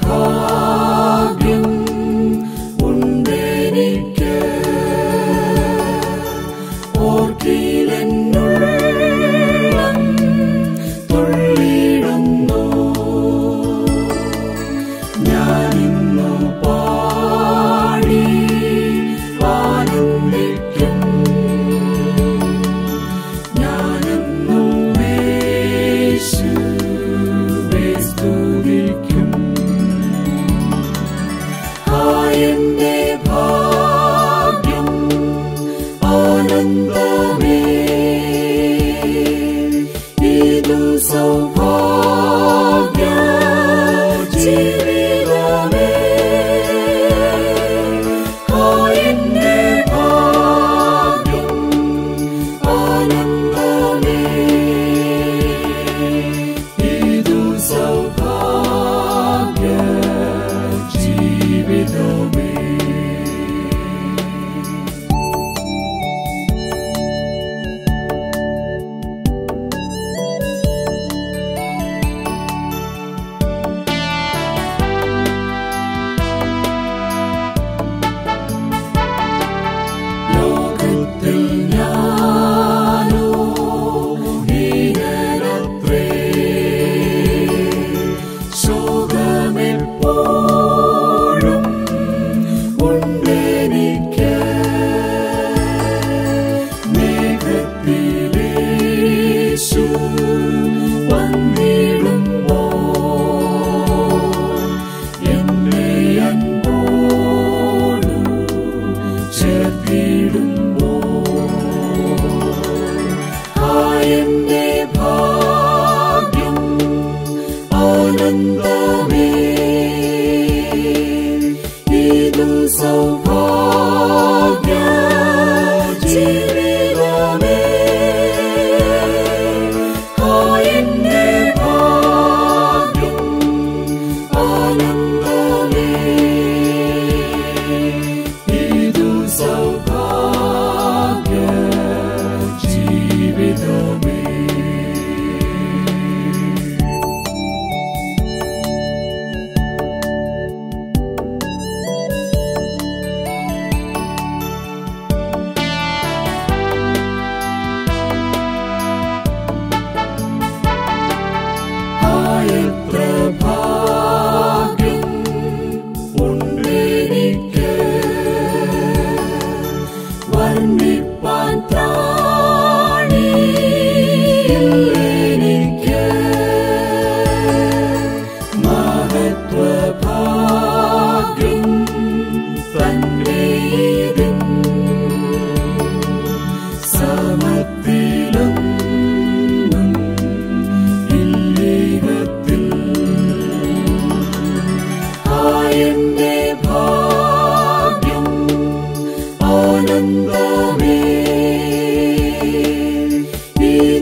ഭാഗ്യം ഉണ്ടെനിക്ക് ഓർക്കിലെന്നുള്ളം തുള്ളിടുന്നു ഞാനിന്നു പാടി ആനന്ദിക്കും ഞാനെന്നും യേശുവെ സ്തുതിക്കും ആയെന്റെ ഭാഗ്യം ആനന്ദമേ ഇതു സൗഭാഗ്യ ജീവിതമേ ആയെന്റെ ഭാഗ്യം ആനന്ദമേ ഇതു സൗഭാഗ്യ ജീവിതമേ ലോകത്തിൽ ഞാനോ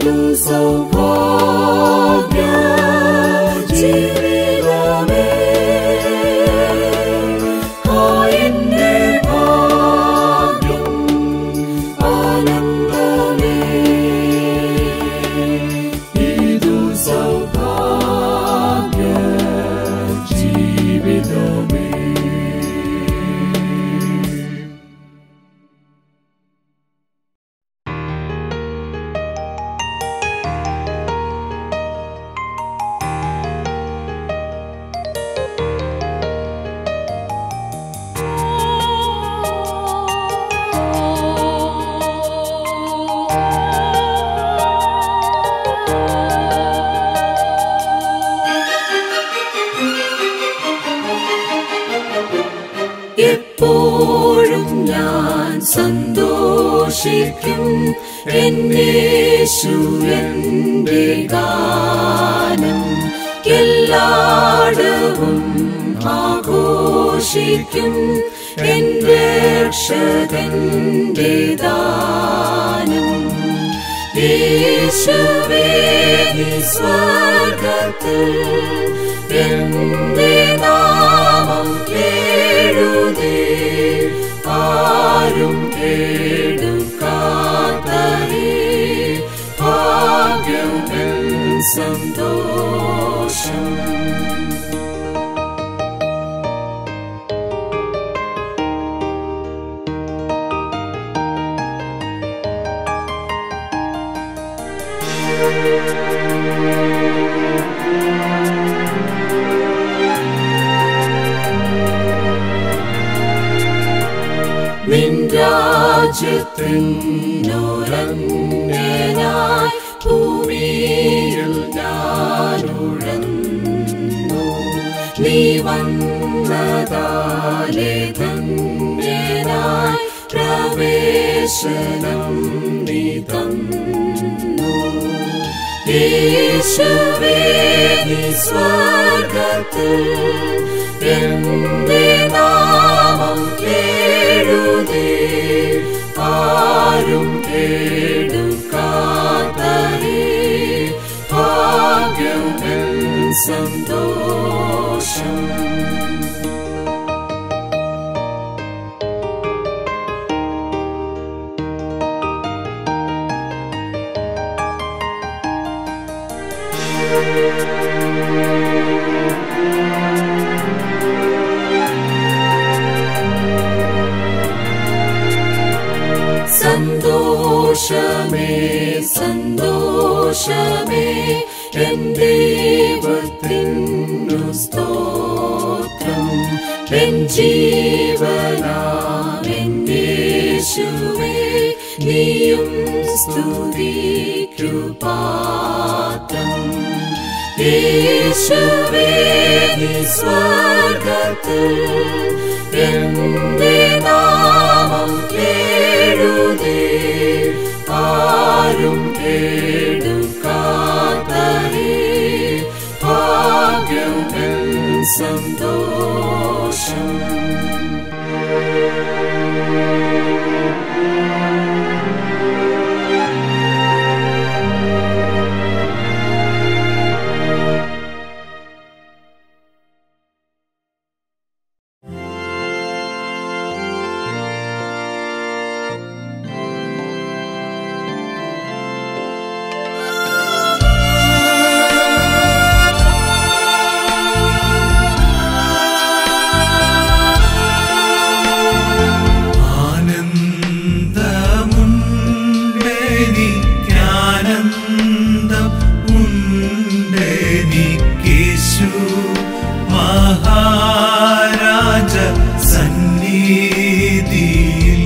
ഏതു സൗഭാഗ്യ ജീവിതമേ ആയെന്റെ ഭാഗ്യം ആനന്ദമേ ഇതു സൗഭാഗ്യ ജീവിതമേ എപ്പോഴും ഞാൻ സന്തോഷിക്കും എന്നേശു എന്റെ ഗാനം എല്ലായിടവും ആഘോഷിക്കും എന്റെ രക്ഷകന്റെ ദാനം യേശുവേ നീ സ്വർഗത്തിൽ എന്റെ നാമം എഴുതി ആരും എടുക്കാത്തേ ഭാഗ്യം സന്തോഷം നിൻ രാജ്യത്തിനൊരന്യനായി ഭൂമിയിൽ ഞാനുഴന്നു നീ വന്നതാലെ ധന്യനായി പ്രവേശനം നീ തന്നു യേശുവേ നീ സ്വർഗത്തിൽ എന്റെ നാമം എഴുതി ആരും എടുക്കാത്തേ ഭാഗ്യം സന്തോഷം സന്തോഷമേ സന്തോഷമേ എൻ ദൈവത്തിനു സ്തോത്രം എൻ ജീവനാമെൻ യേശുവേ നീയും സ്തുതിക്കു പാത്രം യേശുവേ നീ സ്വർഗത്തിൽ എന്റെ നാമം എഴുതി ആരും എടുക്കാത്തേ ഭാഗ്യം സന്തോഷം ആനന്ദമുണ്ടെനിക്കാനന്ദം ഉണ്ടെനിക്കേശു മഹാരാജ സന്നിധിയിൽ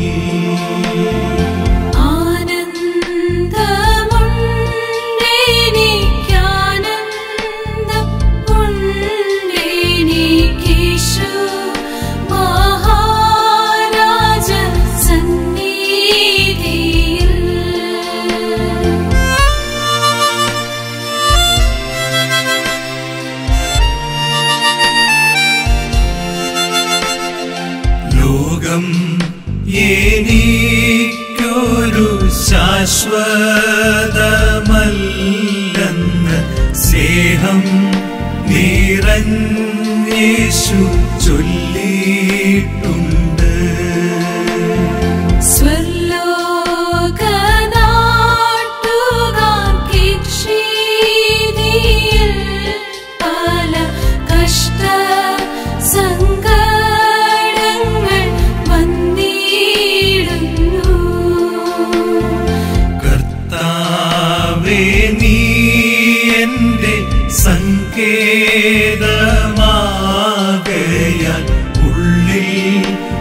ആനന്ദമുണ്ടെനിക്കാനന്ദം ഉണ്ടെനിക്കീശു മഹാരാജ സന്നിധിയിൽ ലോകം എനിക്കൊരു ശാശ്വതമല്ല സ്നേഹം നിറഞ്ഞേശു ചൊല്ലിയിട്ടുണ്ട് സ്വർലോകനാട്ടുകാർക്കിക്ഷീതിയിൽ പല കഷ്ട സങ്കടങ്ങൾ വന്നിടുന്നു കർത്താവേ നീ എന്റെ സങ്കേതമാകയാൽ ഉള്ളിൽ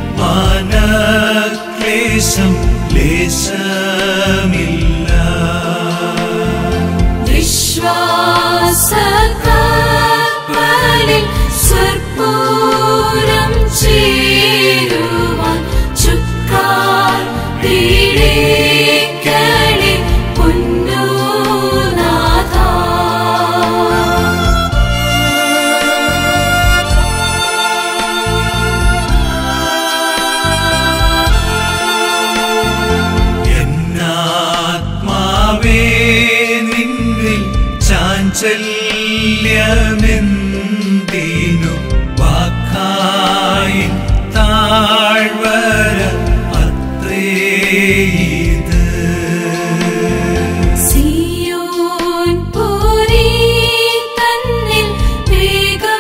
മാനക്ലേശം ലേശമില്ല വിശ്വാസകപ്പലിൽ സ്വർപ്പൂരം ചേരുവാൻ ചുക്കാർ പീഡിക്കണി പൊന്നുനാഥ എന്നാത്മാവേ നിന്നിൽ ചാഞ്ചല്യമെന്തിനു വാക്കായി താഴ്വര അത്രേ ഇത് സിയോൻ പുരി തന്നിൽ വേഗം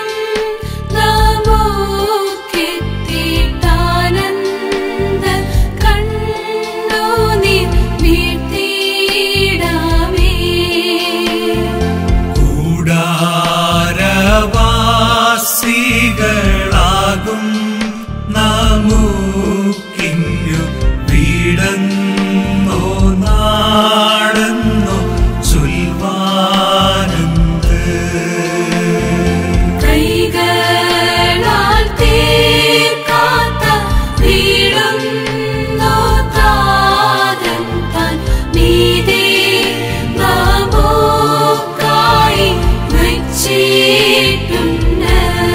നമുക്കെത്തിയിട്ടാനന്ദ കണ്ണുനീർ വീഴ്ത്തിയിടാമേ. കൂടാരവാസികളാകും നമുക്കിങ്ങു വീടന്നോ നാടെന്നോ ചൊൽവാനന്ത് കൈകളാൽ തീർക്കാത്ത വീടുന്നു താതൻ താൻ മീതെ നമുക്കായി വച്ചിട്ടുണ്ട്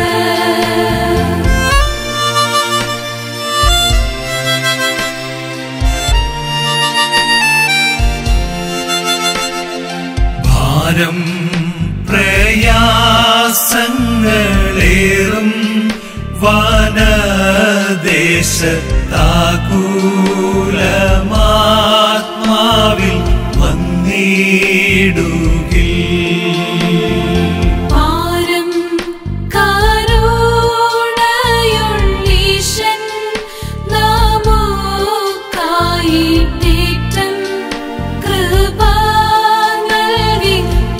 ഭാരം പ്രയാസങ്ങളേറും വനദേശത്താകൂലമാത്മാവിൽ വന്നിടുകിൽ പാരം കരുണയുള്ളീശൻ നമുക്കായിട്ടേറ്റം കൃപ നൽകി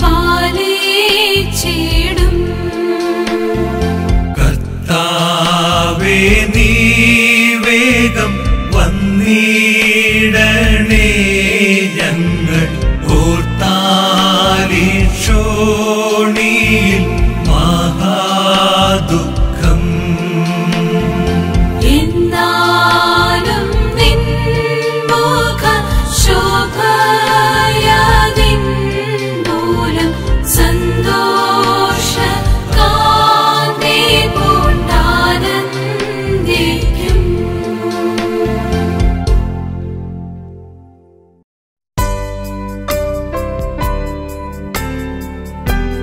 പാലിച്ചിടും കർത്താവേ നീ വേഗം വന്നിടണേ ഞങ്ങൾ ഓർത്താലിഷോണിയിൽ മഹാദുഃഖം എന്നാലും നിൻ മുഖ ശോഭയതിൻ മൂലം സന്തോഷ കാന്തി പൂണ്ടാനന്ദിക്കും യേശുവേ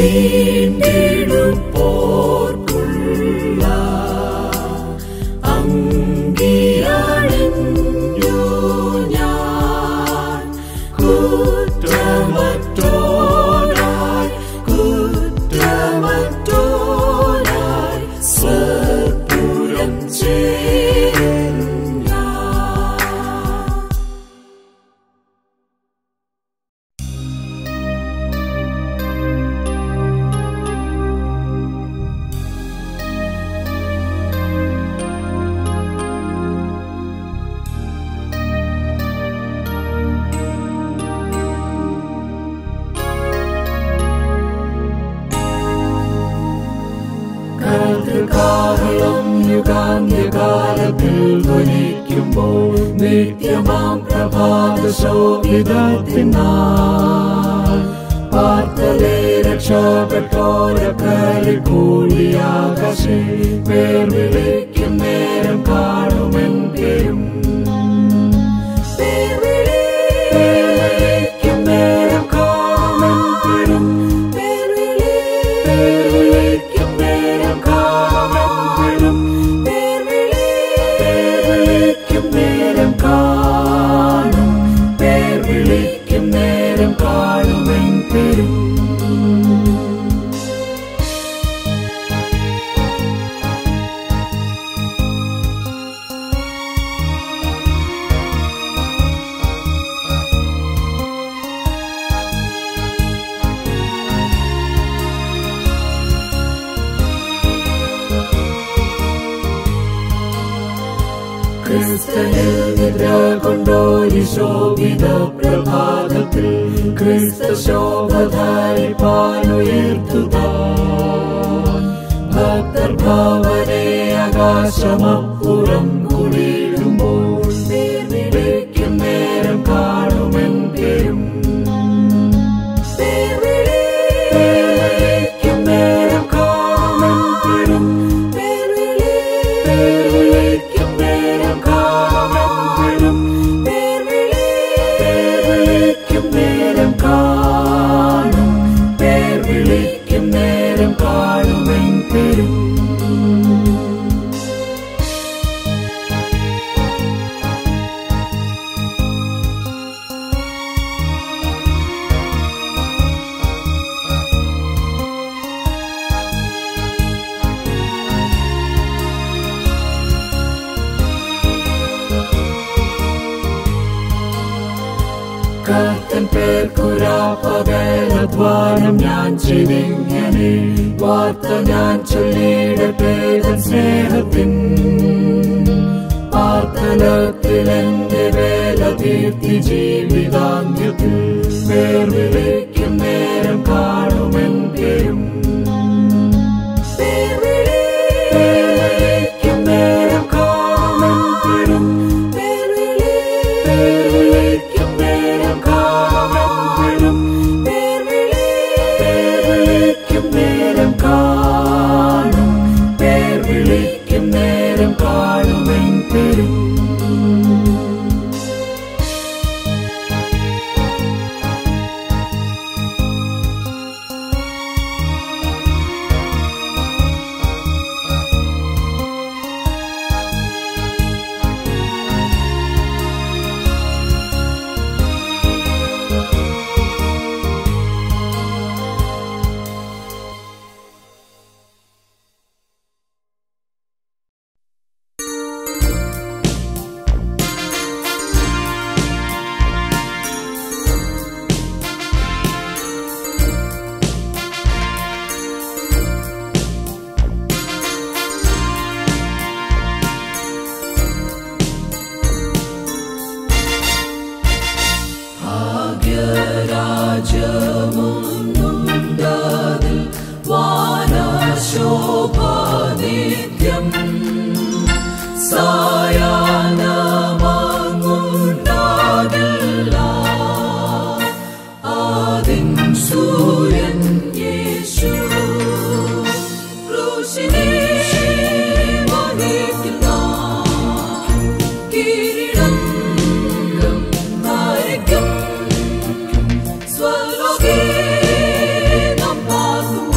വീണ്ടെടുപ്പോർക്കുള്ള അങ്കിയണിഞ്ഞു ഞാൻ കുറ്റമറ്റോനായി കുറ്റമറ്റോനായി സർപ്പുരം ചേരും ഞാൻ കാഹളം യുഗാന്ത്യകാലത്തിൽ ധ്വനിക്കുമ്പോൾ നിത്യമാം പ്രഭാത ശോഭിതത്തിനാൾ പാർത്തലേ രക്ഷപ്പെട്ടോരക്കരി കൂടിയാകശേ പേർ വിളിക്കും നേരം കാണുമെൻ പേരും പേർ വിളിക്കും നേരം കാണുമെൻ പേരും പേർ വിളിക്കും നേരം കാണുമെൻ പേരും പേർ വിളിക്കും നേരം കാണും പേർ വിളിക്കും നേരം കാണുമെൻ പേരും ക്രിസ്തനിൽ നിദ്ര കൊണ്ടോരി ശോഭിത പ്രഭാതത്തിൽ ക്രിസ്ത ശോഭധാരി പാലുയർത്തുക ഭക്തർ ഭാവനെ ആകാശമപ്പുറം കുടിയിടുമ്പോൾ പേർ വിളിക്കും നേരം കാണുമെൻ പേരും പേർ വിളിക്കും നേരം കാണുമെൻ പേരും പേർ വിളിക്കും നേരം കാണുമെൻ പേരും പേർ വിളിക്കും നേരം കാണും പേർ വിളിക്കും നേരം കാണുമെൻ പേരും കർത്തൻ പേർക്കുരാപ്പകലധ്വാനം ഞാൻ ചെയ്തിങ്ങനെ വാർത്ത ഞാൻ ചൊല്ലിയിടട്ടെ തൻ സ്നേഹത്തിൻ പാർത്തലത്തിൽ എന്റെ വേല തീർത്തി ജീവിതാന്ത്യത്തിൽ പേർ വിളിക്കും നേരം കാണുമെൻ പേരും പേർ വിളിക്കും നേരം കാണുമെൻ പേരും പേർ വിളിക്കും നേരം കാണുമെൻ പേരും പേർ വിളിക്കും നേരം കാണും പേർ വിളിക്കും നേരം കാണുമെൻ പേരും ഭാഗ്യരാജമുണ്ടാതിൽ വാനശോഭാനിത്യം സായാഹ്നമങ്ങുണ്ടാകില്ല ആദിൻ സൂര്യൻ യേശു ക്രൂശിനെ വഹിക്കുന്ന കിരീടം ധരിക്കും സ്വർഗ്ഗഗീതം പാടും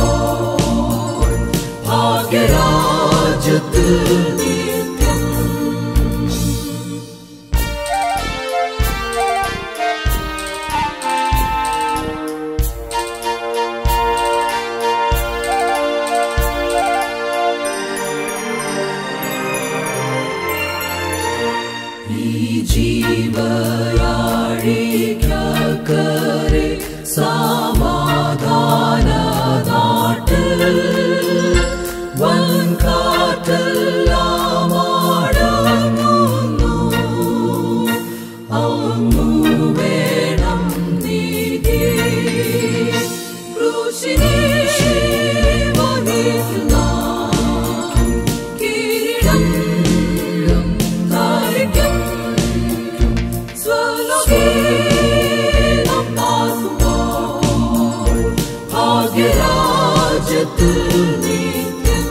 ജീവയാഴിക്കരെ സമാധാന നാട്ടിൽ വൻകാറ്റെല്ലാം അടങ്ങുന്നു അങ്ങു വേണം നീതി ക്രൂശിനെ വഹിക്കുന്ന കിരീടം ധാരിക്കും സ്വലോകീനം പാർക്കുമ്പോൾ ഭാഗ്യരാജ്യത്തിൽ നിത്യം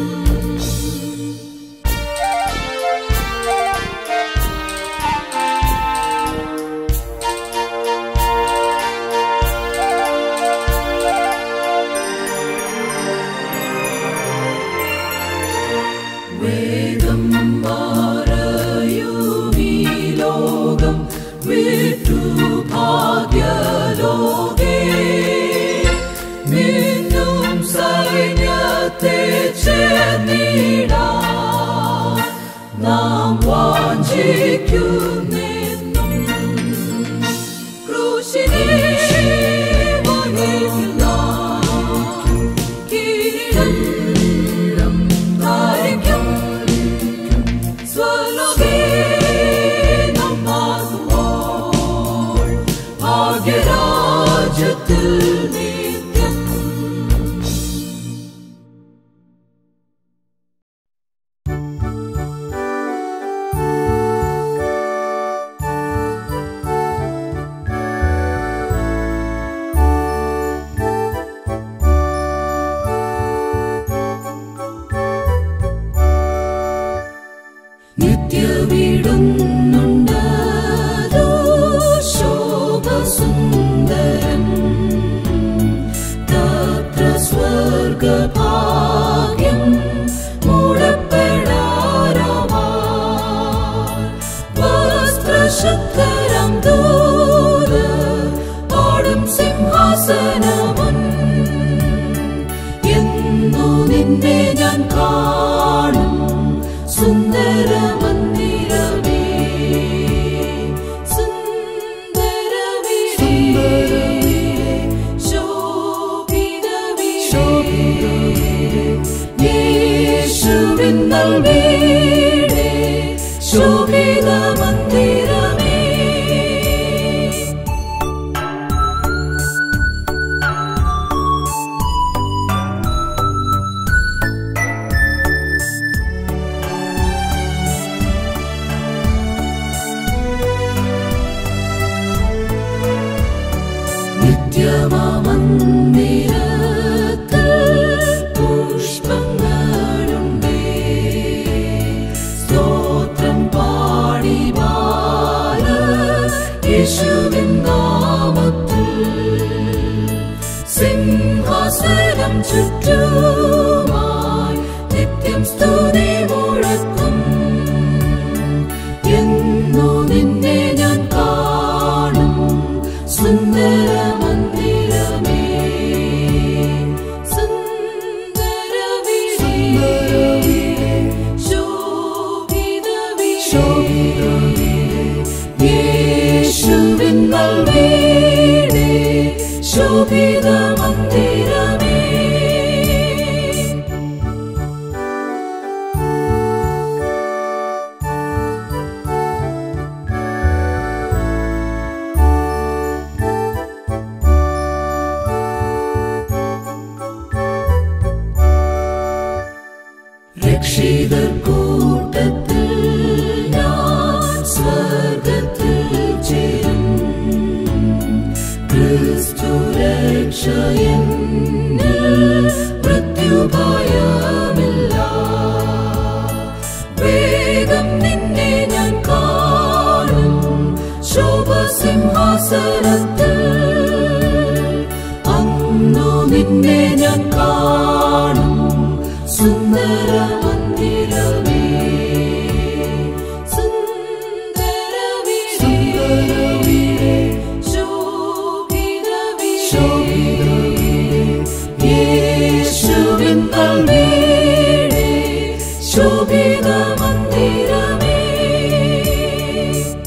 വേഗം മാറയുമീ ലോകം വിട്ടു ഭാഗ്യലോകേ നിന്നും സൈന്യത്തെ ചേർന്നിടാ നാം വാഞ്ചിക്കുന്നെന്നും ക്രൂശിനെ വഹിക്കുന്ന കിരീടം ധാരിക്കും സ്വലോകീനം പാർക്കുമ്പോൾ ഭാഗ്യരാജ്യത്തിൽ നിത്യം നിത്യവിടുന്നുണ്ട് ശോഭസുന്ദരൻ തത്ര സ്വർഗഭാഗ്യം മൂടപ്പെടാരവാ വസ്ത്രശുദ്ധരം ദൂര പാടും സിംഹാസനമുൻ എന്നു നിന്നെ ഞാൻ കാണും സുന്ദര മന്ദിരമേ സുന്ദരമേ ശോഭിതമേ യേശുവിൻ നൽവീടേ ശോഭിത മന്ദിരമേ നിത്യമാമന്ദിരത്തിൽ പുഷ്പങ്ങളുണ്ടേ സ്തോത്രം പാടി ബാല യേശുവിൻ നാമത്തിൽ സിംഹാസനം ചുറ്റുമായി നിത്യം സ്തുതി മുഴക്കും എന്നു നിന്നെ ഞാൻ കാണും സുന്ദര മന്ദിരമേ സുന്ദരമേ ശോഭിതമേ ശോഭിതമേ യേശുവിൻ നൽവീടേ ശോഭിത മന്ദിരമേ രക്ഷിതർ കൂട്ടത്തിൽ ഞാൻ സ്വർഗത്തിൽ ചേരും ക്രിസ്തു രക്ഷയെന്നിൽ മൃത്യുഭയമില്ല വേഗം നിന്നെ ഞാൻ കാണും ശോഭസിംഹാസനത്തിൽ അന്നു നിന്നെ ഞാൻ കാണും സുന്ദര മന്ദിരമേ സുന്ദരമേ ശോഭിതമേ ശോഭിതമേ യേശുവിൻ നൽവീടേ ശോഭിത മന്ദിരമേ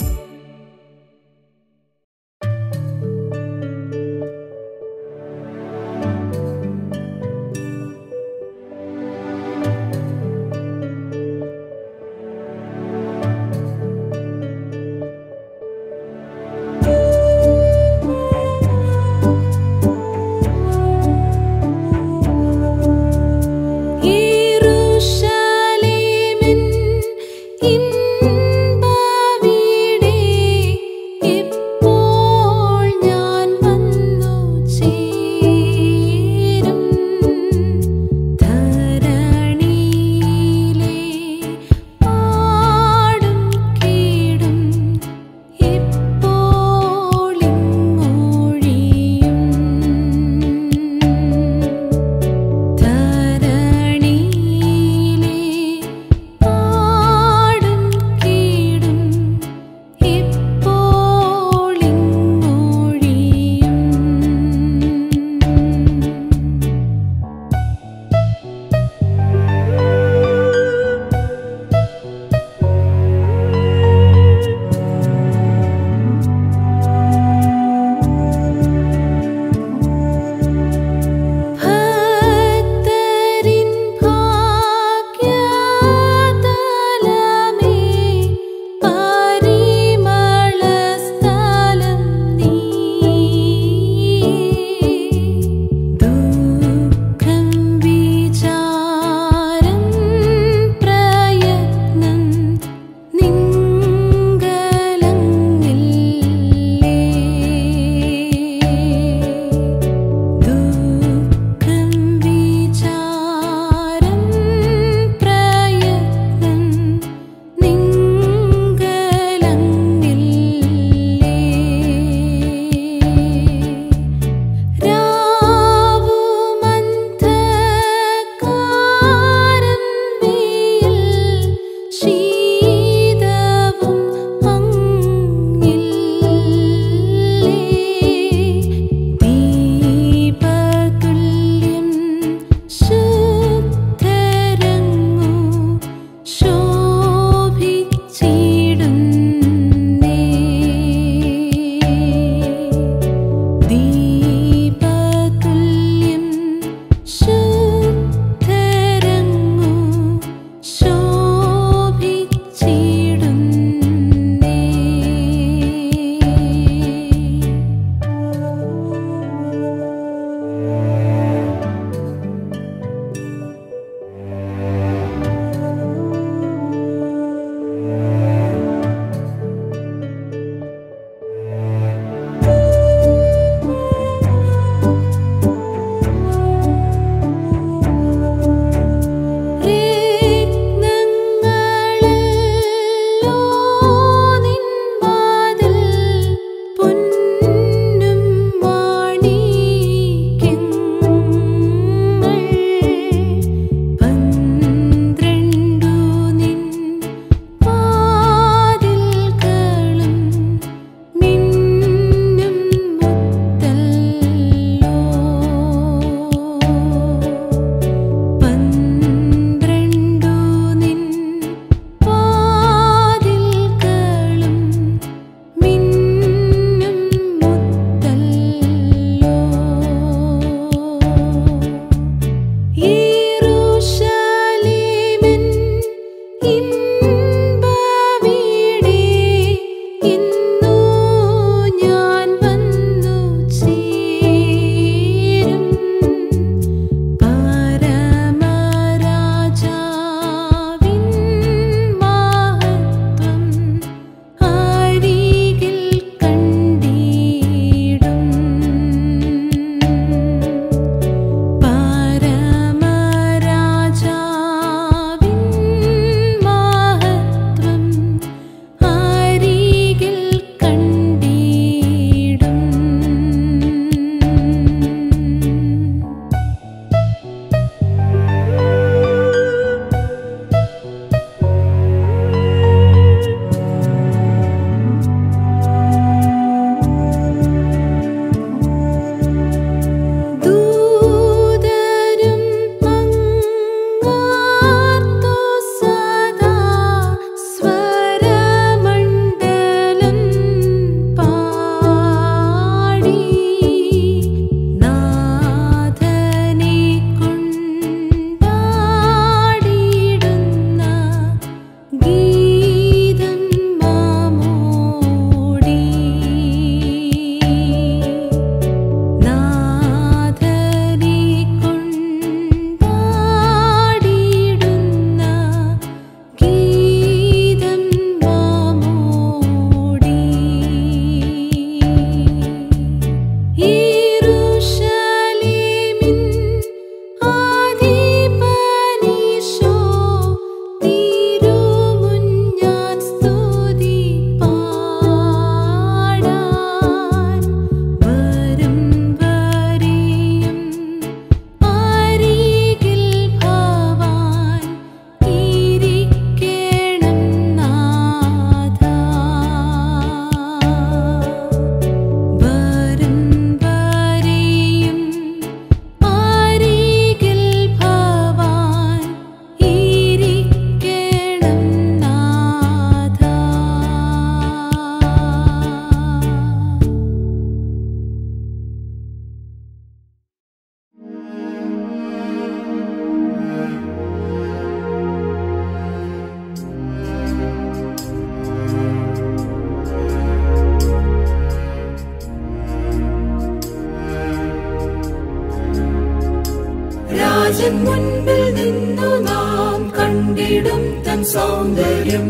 രാജൻ മുൻപിൽ നിന്നു നാം കണ്ടിടും തൻ സൗന്ദര്യം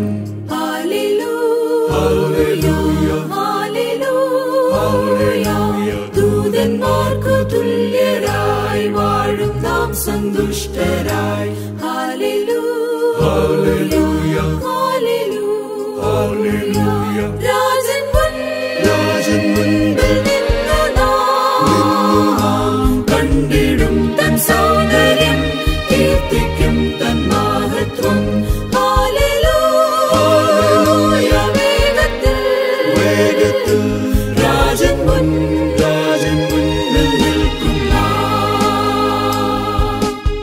ഹാലേലൂയ, ഹാലേലൂയ. ദൂതന്മാർക്കു തുല്യരായി വാഴും നാം സന്തുഷ്ടരായി ഹാലേലൂയ, ഹാലേലൂയ. രാജൻ മുൻ- രാജൻ മുൻപിൽ നിന്നു നാം കണ്ടിടും തൻ സൗന്ദര്യം കീർത്തിക്കും തൻ മഹത്വം ഹാലേലൂയ. വേഗത്തിൽ വേഗത്തിൽ രാജൻ മുൻ രാജൻ മുന്നിൽ നിൽക്കും നാം.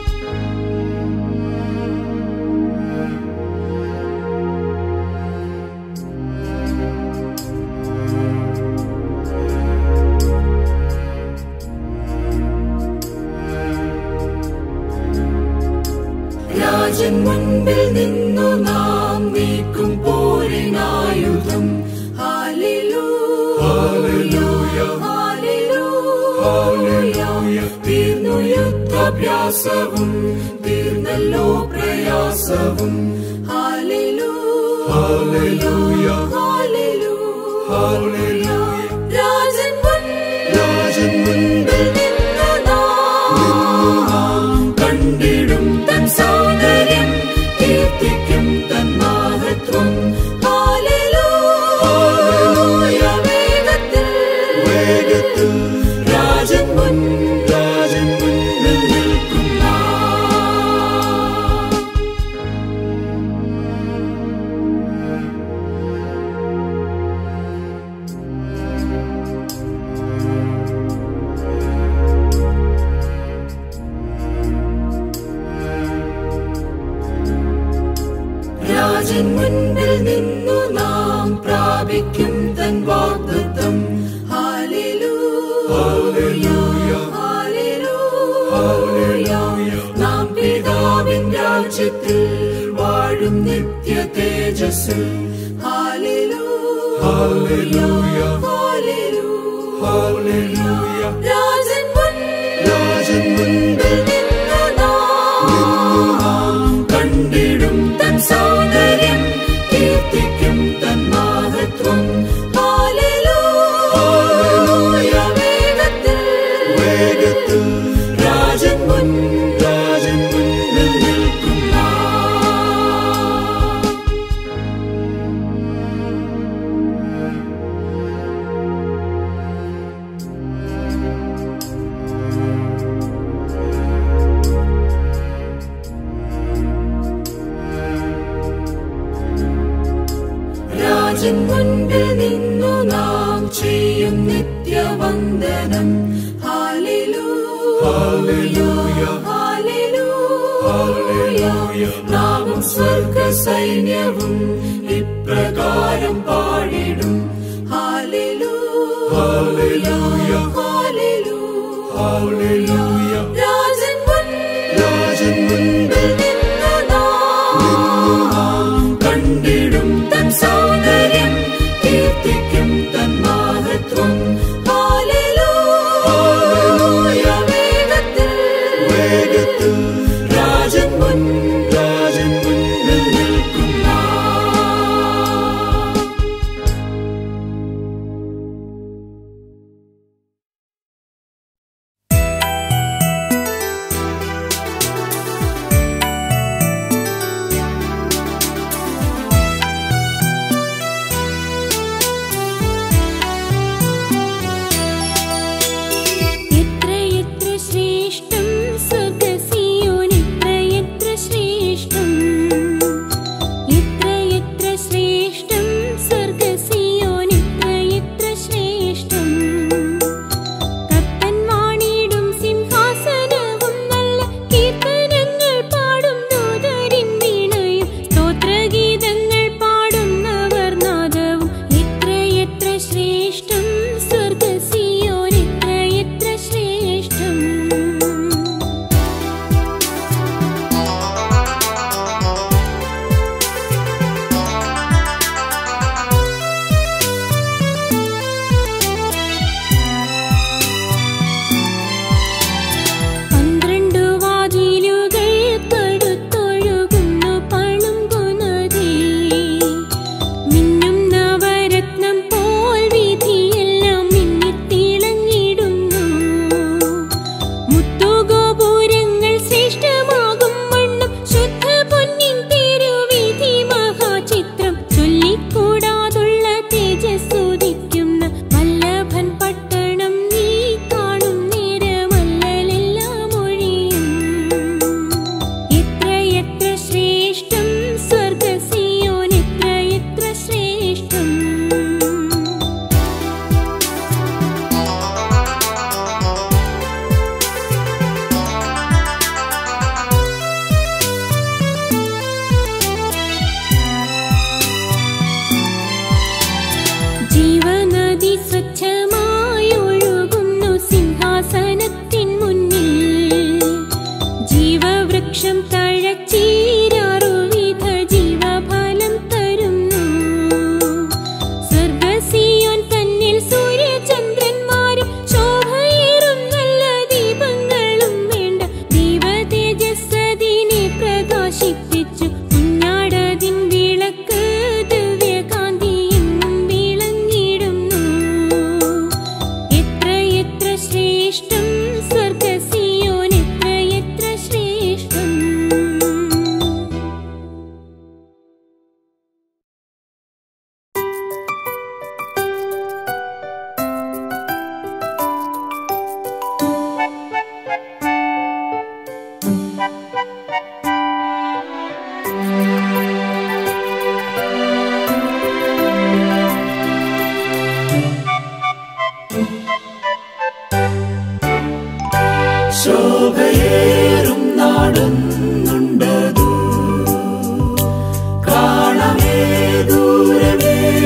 രാജൻ മുൻപിൽ നിന്നു നാം നീക്കും പോരിനായുധം ഹാലേലൂയ, ഹാലേലൂയ. തീർന്നു യുദ്ധാഭ്യാസവും തീർന്നല്ലോ പ്രയാസവും ഹാലേലൂയ, ഹാലേലൂയ. രാജൻ മുൻ- രാജൻ മുൻപിൽ നിന്നു നാം കണ്ടിടും തൻ സൗന്ദര്യം കീർത്തിക്കും തൻ മഹത്വം ഹാലേലൂയ. വേഗത്തിൽ വേഗത്തിൽ രാജൻ മുൻ രാജൻ മുന്നിൽ നിൽക്കും നാം. രാജൻ മുൻപിൽ നിന്നു നാം പ്രാപിക്കും തൻ വാഗ്ദത്തം ഹാലേലൂയ, ഹാലേലൂയ. നാം പിതാവിൻ രാജ്യത്തിൽ വാഴും നിത്യ തേജസ്സിൽ ഹാലേലൂയ, ഹാലേലൂയ. രാജൻ മുൻ- രാജൻ മുൻപിൽ നിന്നു നാം കണ്ടിടും തൻ സൗന്ദര്യം കീർത്തിക്കും തൻ മഹത്വം ഹാലേലൂയ. വേഗത്തിൽ വേഗത്തിൽ രാജൻ മുൻ രാജൻ മുന്നിൽ നിൽക്കും നാം. രാജൻ മുൻപിൽ നിന്നു നാം ചെയ്യും നിത്യവന്ദനം ഹാലേലൂയ, ഹാലേലൂയ. നാമും സ്വർഗ സൈന്യവും ഇപ്രകാരം പാടിടും ഹാലേലൂയ, ഹാലേലൂയ. രാജൻ മുൻ- രാജൻ മുൻപിൽ നിന്നു നാം കണ്ടിടും തൻ സൗന്ദര്യം കീർത്തിക്കും തൻ മഹത്വം ഹാലേലൂയ. വേഗത്തിൽ വേഗത്തിൽ രാജൻ മുൻ രാജൻ മുന്നിൽ നിൽക്കും നാം. ും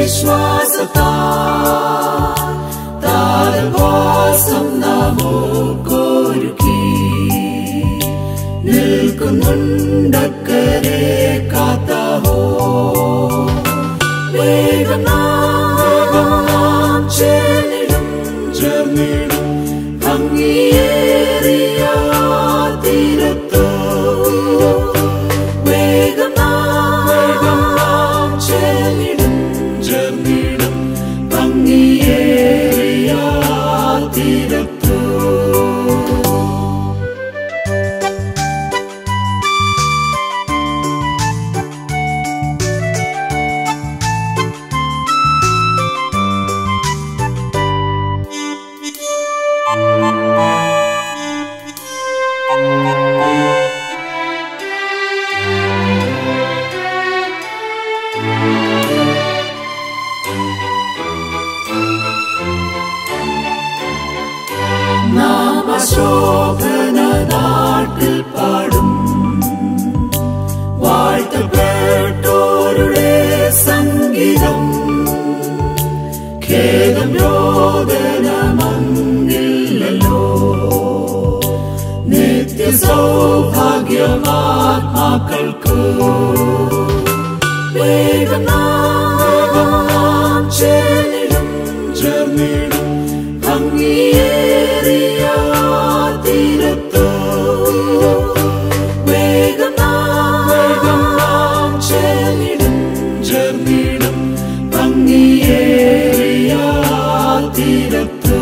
വിശ്വാസത്താ താരവാസം നമുക്കൊരുക്കി നിൽക്കുന്നുണ്ടക്കരെ കാത്തഹോ വേഗം നാം ചേർന്നിടും ചേർന്നിടും ഭംഗിയേറിയ തീരത്തോ വേഗം നാം ചേർന്നിടും ചേർന്നിടും ഭംഗിയേറിയ തീരത്തോ നാമശോഭന നാട്ടിൽ പാടും വാഴ്ത്തപ്പെട്ടോരുടെ സംഗീതം ഖേദം രോദനമങ്ങില്ലല്ലോ നിത്യ സൗഭാഗ്യമാത്മാക്കൾക്ക് വേഗം നാം ചേർന്നിടും ചേർന്നിടും ഭംഗിയേറിയ തീരത്തോ വേഗം നാം ചേർന്നിടും ചേർന്നിടും ഭംഗിയേറിയ തീരത്തോ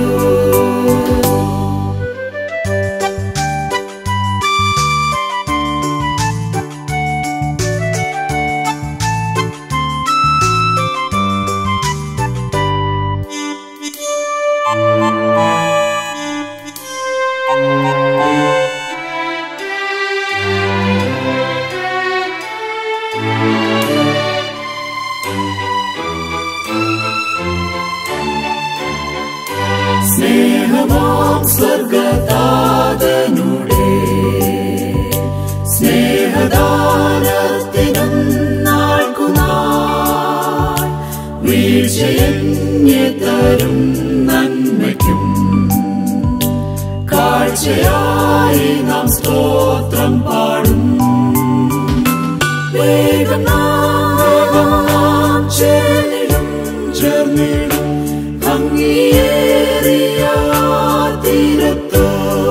സ്നേഹമാം സ്വർഗതാതനുടെ സ്നേഹദാനത്തിനും നാൾക്കുനാൾ വീഴ്ചയന്യ തരും നന്മയ്ക്കും കാഴ്ചയായി നാം സ്തോത്രം പാടും വേഗം നാം ചേർന്നിടും ചേർന്നിടും ഭംഗിയേറിയ തീരത്തോ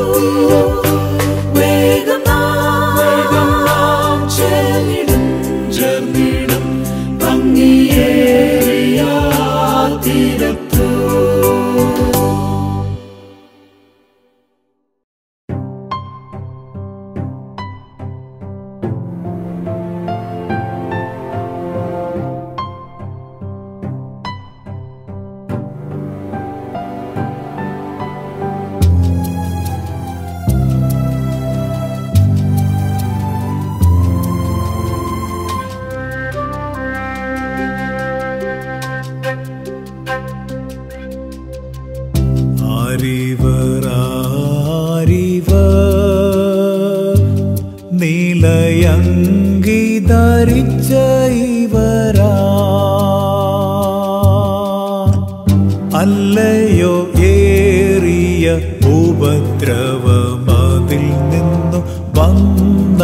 വേഗം നാം ചേർന്നിടും ചേർന്നിടും ഭംഗിയേറിയ തീരത്തോ ആരിവർ ആരിവർ നീലയങ്കി ധരിച്ച ഇവരാ അല്ലയോ ഏറിയ ഉപദ്രവമതിൽ നിന്നു വന്ന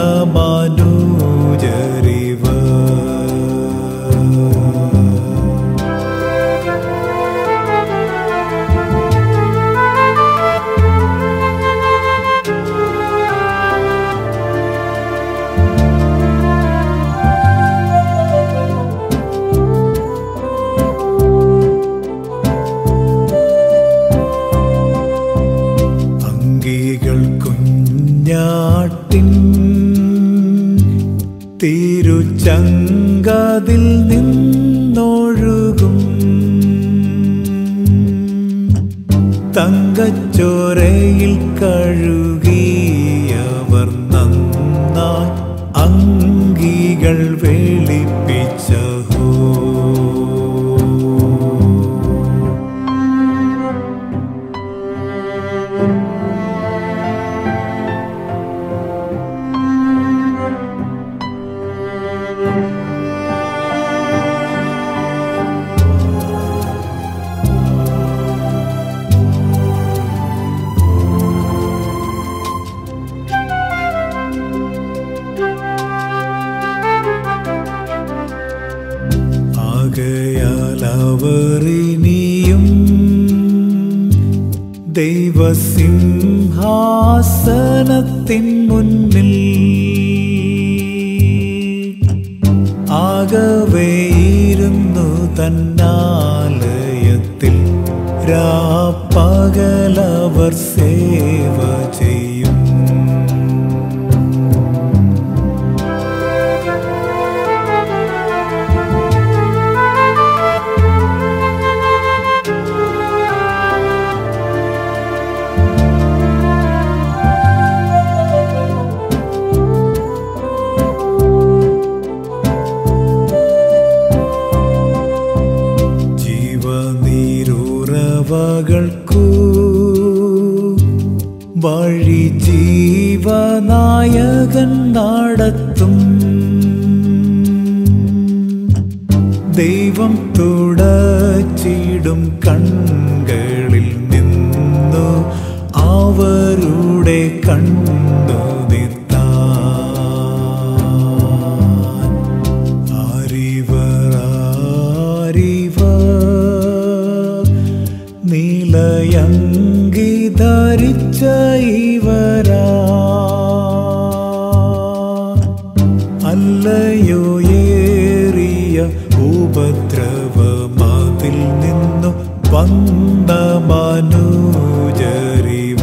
മനുജരിവർ അങ്കികൾ കുഞ്ഞാട്ടിൻ തിരുച്ചങ്കതിൽ നിന്നൊഴുകും തങ്കച്ചോരയിൽ കഴുകിയവർ നന്നായി അങ്കികൾ വെളിപ്പിച്ചഹോ അവറിനിയും ദൈവസിംഹാസനത്തിൻ മുന്നിൽ ആകവേയിരുന്നു തന്നാലയത്തിൽ രാപ്പകലവർ സേവ ചെയ്യും ജീവനീരുറവകൾക്കു വഴി ജീവനായകൻ നടത്തും ദൈവം തുടച്ചിടും കൺകളിൽ നിന്നു അവരുടെ കണ്ണു നിർത്താൻ ആരിവർ ആരിവർ നീലയങ്കി ധരിച്ച ഇവരാ അല്ലയോ ഏറിയ ഉപദ്രവമതിൽ നിന്നു വന്ന മനോജരിവ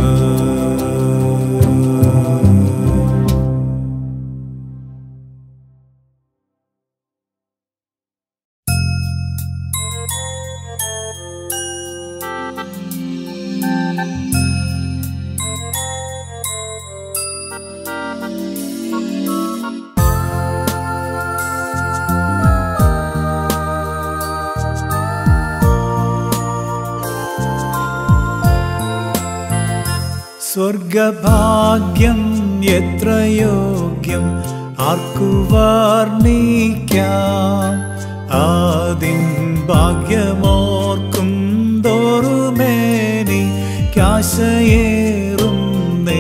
സ്വർഗഭാഗ്യം എത്ര യോഗ്യം ആർക്കു വർണ്ണിക്കാം ആദിൻ ഭാഗ്യമോർക്കും തോറുമേനി കാശയേറും നേ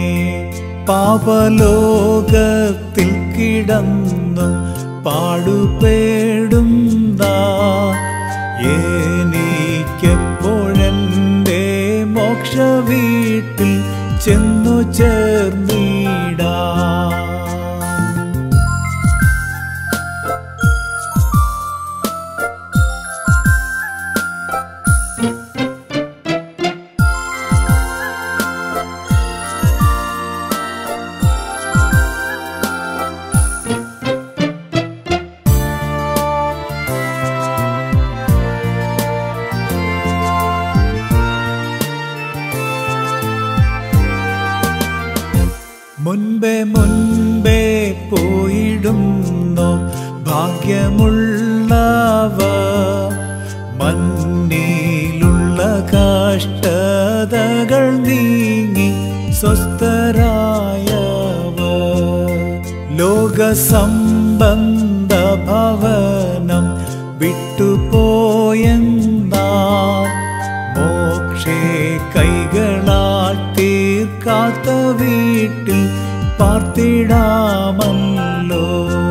പാപലോകത്തിൽ കിടന്നു പാടുപേടും എനിക്കെപ്പോഴെൻ്റെ മോക്ഷ വീട്ടിൽ ചെന്നു ചേർന്നിടാ മുൻപേ മുൻപേ പോയിടുന്നു ഭാഗ്യമുള്ളവ മണ്ണിലുള്ള കാഷ്ടതകൾ നീങ്ങി സ്വസ്ഥരായവ ലോകസംബന്ധ ഭവനം വിട്ടുപോയെന്നാൽ മോക്ഷേ കൈകളാൽ തീർക്കാത്ത വീട്ടിൽ പാർത്തിടാമല്ലോ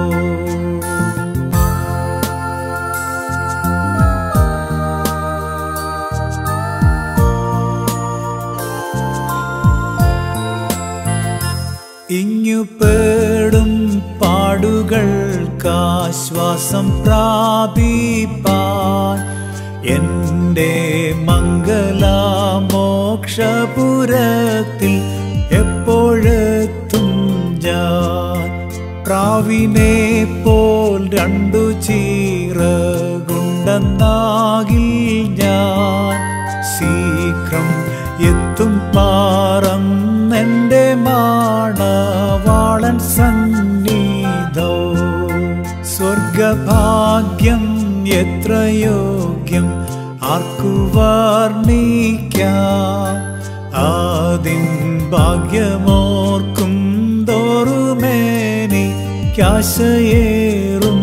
ഇങ്ങു പേടും പാടുകൾക്കാശ്വാസം പ്രാപിപ്പാൻ എൻ്റെ മംഗലാമോക്ഷപുരത്തിൽ എപ്പോഴെത്തും ഞാൻ പ്രാവിനെ പോൽ രണ്ടു ചീറകുണ്ടെന്നാകിൽ ഞാൻ ശീഘ്രം എത്തും പാറന്നെൻ്റെ മാണവാളൻ സന്നിധോ സ്വർഗഭാഗ്യം എത്ര യോഗ്യം ആർക്കു വർണ്ണിക്കാം ആദിൻ ഭാഗ്യമോർക്കും തോറുമേനി കാശയേറും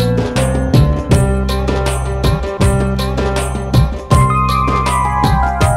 ും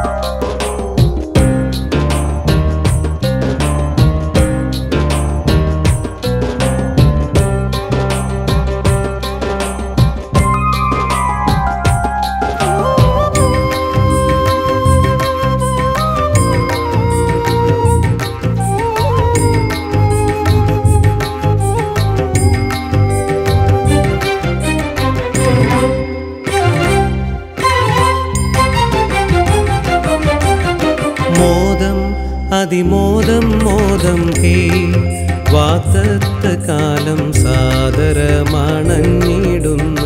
മോദം അതിമോദം മോദം ഹേ വാത്തത്ത കാലം സാദരമണഞ്ഞിടുന്ന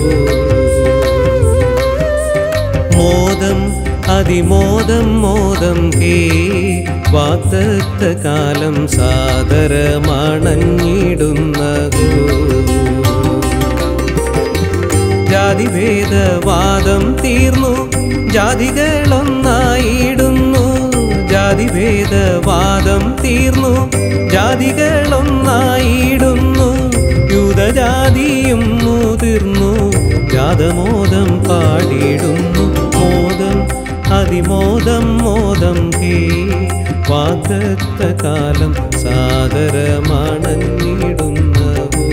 മോദം അതിമോദം മോദം ഹേ വാത്തത്ത കാലം സാദരമണഞ്ഞിടുന്ന ജാതിഭേദവാദം തീർന്നു ജാതികളൊന്നായിടുന്നു ജാതിഭേദവാദം തീർന്നു ജാതികളൊന്നായിടുന്നു യൂതജാതിയും മുതിർന്നു ജാതമോദം പാടിടുന്നു മോദം അതിമോദം മോദം ഹേ വാഗ്ദത്ത കാലം സാദരമണഞ്ഞിടുന്നവോ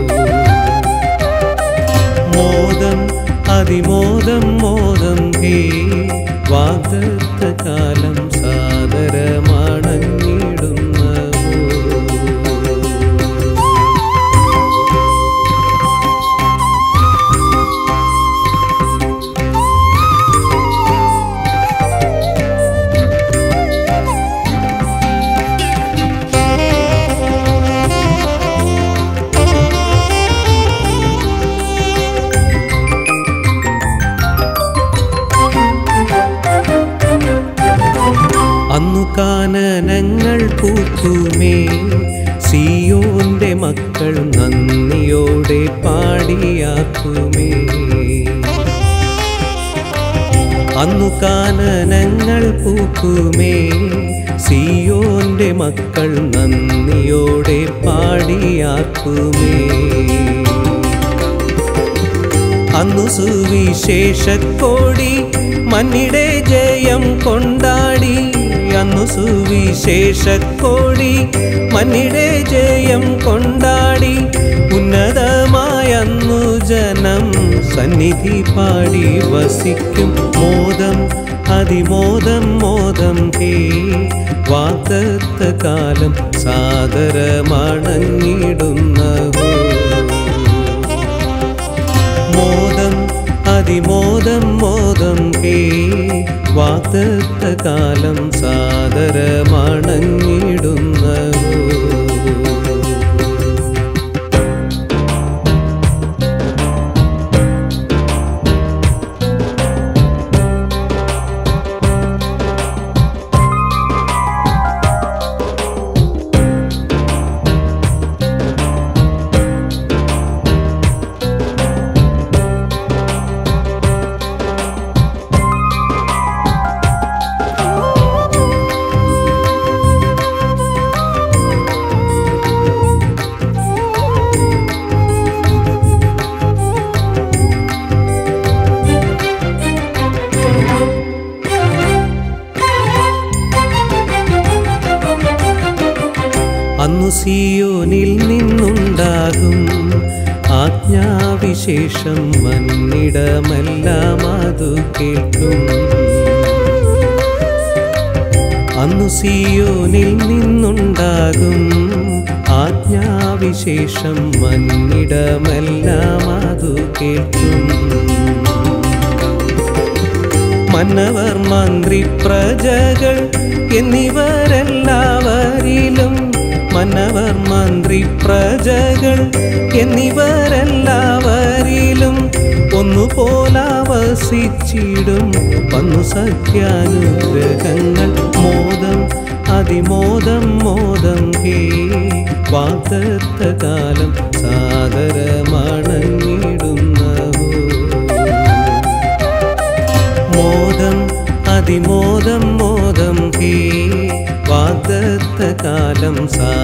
മോദം അതിമോദം മോദം ഹേ വാഗ്ദത്ത കാലം സാദരമണഞ്ഞിടുന്നവോ അന്നു കാനനങ്ങൾ പൂത്തുമേ സിയോന്റെ മക്കൾ നന്ദിയോടെ പാടിയാക്കുമേ അന്നു കാനനങ്ങൾ പൂക്കുമേ സിയോന്റെ മക്കൾ നന്ദിയോടെ പാടിയാക്കുമേ അന്നു സുവിശേഷക്കോടി മന്നിടെ ജയം കൊണ്ടാടി അന്നു സുവിശേഷക്കോടി മന്നിടെ ജയം കൊണ്ടാടി ഉന്നതമായ അന്നു ജനം സന്നിധി പാടി വസിക്കും മോദം അതിമോദം മോദം ഹേ വാഗ്ദത്ത കാലം സാദരമണഞ്ഞിടുന്നവോ മോദം അതിമോദം മോദം ഹേ വാഗ്ദത്ത കാലം സാദരമണഞ്ഞിടുന്നവോ അന്നു സിയോനിൽ നിന്നുണ്ടാകും ആജ്ഞാവിശേഷം മന്നിടമെല്ലാം അതു കേൾക്കും അന്നു സിയോനിൽ നിന്നുണ്ടാകും ആജ്ഞാവിശേഷം മന്നിടമെല്ലാം അതു കേൾക്കും മന്നവർ മന്ത്രി പ്രജകൾ എന്നിവരെല്ലാവരിലും മന്നവർ മന്ത്രി പ്രജകൾ എന്നിവരെല്ലാവരിലും ഒന്നുപോലാവസിച്ചിടും വന്നു സത്യാനുഗ്രഹങ്ങൾ മോദം അതിമോദം മോദം ഹേ വാഗ്ദത്ത കാലം സാദരമണഞ്ഞിടുന്നവോ മോദം അതിമോദം മോദം ഹേ വാഗ്ദത്ത കാലം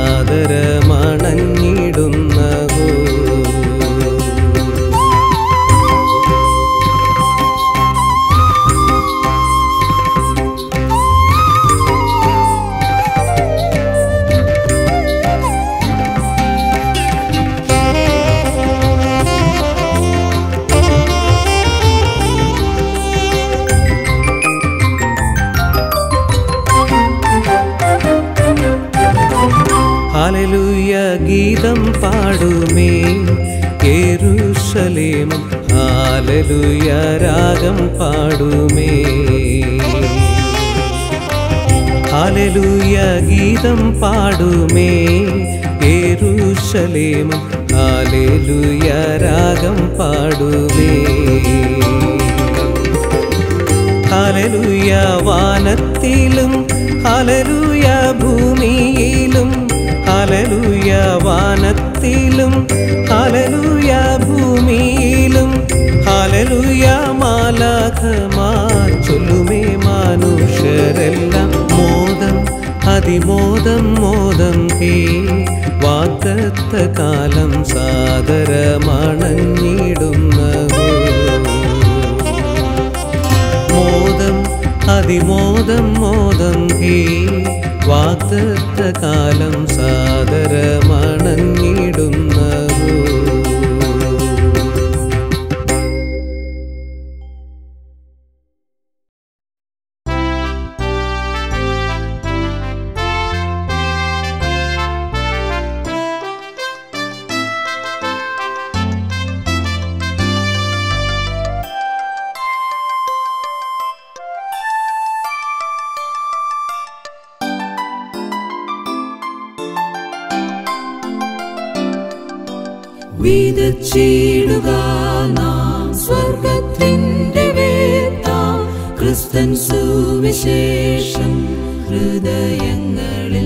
സാദരമണഞ്ഞിടുന്നവോ ഹാലലൂയ ഗീതം പാടുമേ യേരുശലേമും ഹാലലൂയ രാഗം പാടുമേ ഹാലലൂയ ഗീതം പാടുമേ ഏരുഷലേമും ഹാലലൂയ രാഗം പാടുമേ ഹലലുയ വാനത്തിലും ഹലലുയ ഭൂമിയിലും ഹലലുയ വാനത്തിലും ഹലലുയ ഭൂമിയിലും ഹലലുയ മാലാഖമാർ ചൊല്ലുമേ മനുഷ്യരെല്ലാം മോദം അതിമോദം മോദം ഹേ വാഗ്ദത്ത കാലം സാദരമണഞ്ഞിടുന്നതോ മോദം അതിമോദം മോദം ഹേ വാഗ്ദത്ത കാലം സാദരമണഞ്ഞിടുന്നതോ വിതച്ചിടുക നാം സ്വർഗത്തിന്റെ വേത്ത ക്രിസ്തൻ സുവിശേഷം ഹൃദയങ്ങളിൽ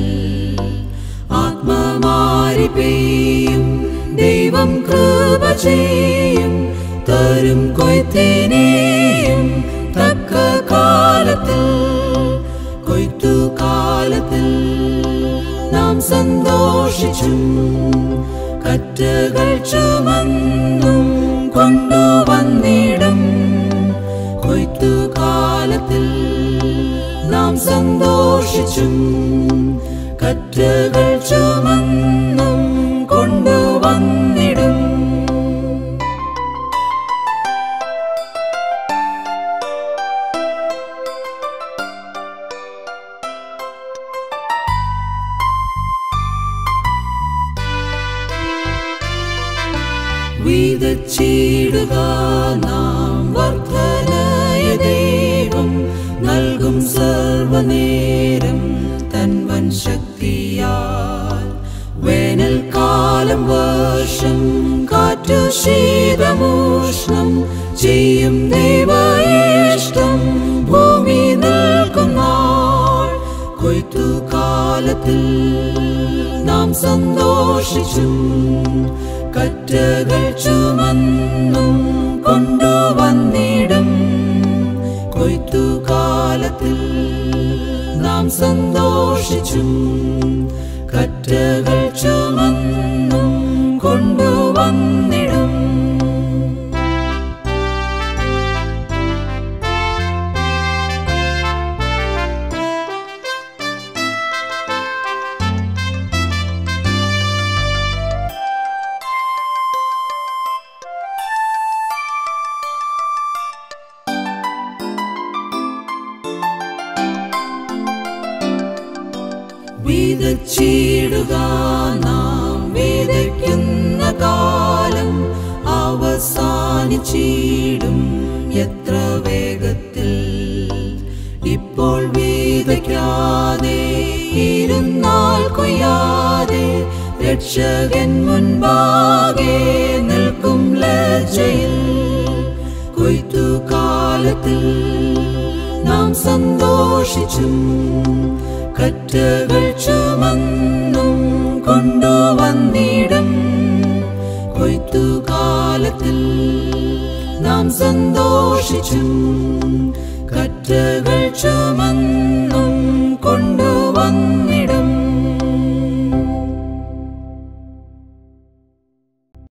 ആത്മമാരി പെയ്യും ദൈവം കൃപ ചെയ്യും തരും കൊയ്ത്തിനെയും തക്ക കാലത്തിൽ കൊയ്ത്തു കാലത്തിൽ നാം സന്തോഷിച്ചും കറ്റകൾ ചുമന്നും കൊണ്ടുവന്നിടും കൊയ്ത്തു കാലത്തിൽ നാം സന്തോഷിച്ചും കറ്റകൾ ചുമന്നും കൊണ്ടുവന്നിടും വിതച്ചിടുക നാം വർദ്ധനയ ദൈവം നൽകും സർവനേരം തൻവൻ ശക്തിയാൽ വേനൽക്കാലം വർഷം കാറ്റു ശീതമൂഷ്ണം ചെയ്യും ദൈവയിഷ്ടം ഭൂമി നിൽക്കും നാൾ കൊയ്ത്തു കാലത്തിൽ നാം സന്തോഷിച്ചും കറ്റകൾ ചുമന്നും കൊണ്ടുവന്നിടും കൊയ്ത്തു കാലത്തിൽ നാം സന്തോഷിച്ചും കറ്റകൾ ചുമന്നും കൊണ്ടുവന്നിടും വിതച്ചിടുക നാം വിതയ്ക്കുന്ന കാലം അവസാനിച്ചിടും എത്ര വേഗത്തിൽ ഇപ്പോൾ വിതയ്ക്കാതെ ഇരുന്നാൽ കൊയ്യാതെ രക്ഷകൻ മുൻപാകെ നിൽക്കും ലജ്ജയിൽ കൊയ്ത്തു കാലത്തിൽ നാം സന്തോഷിച്ചും കറ്റകൾ ചുമന്നും കൊണ്ടുവന്നിടും കൊയ്ത്തു കാലത്തിൽ നാം സന്തോഷിച്ചും കറ്റകൾ ചുമ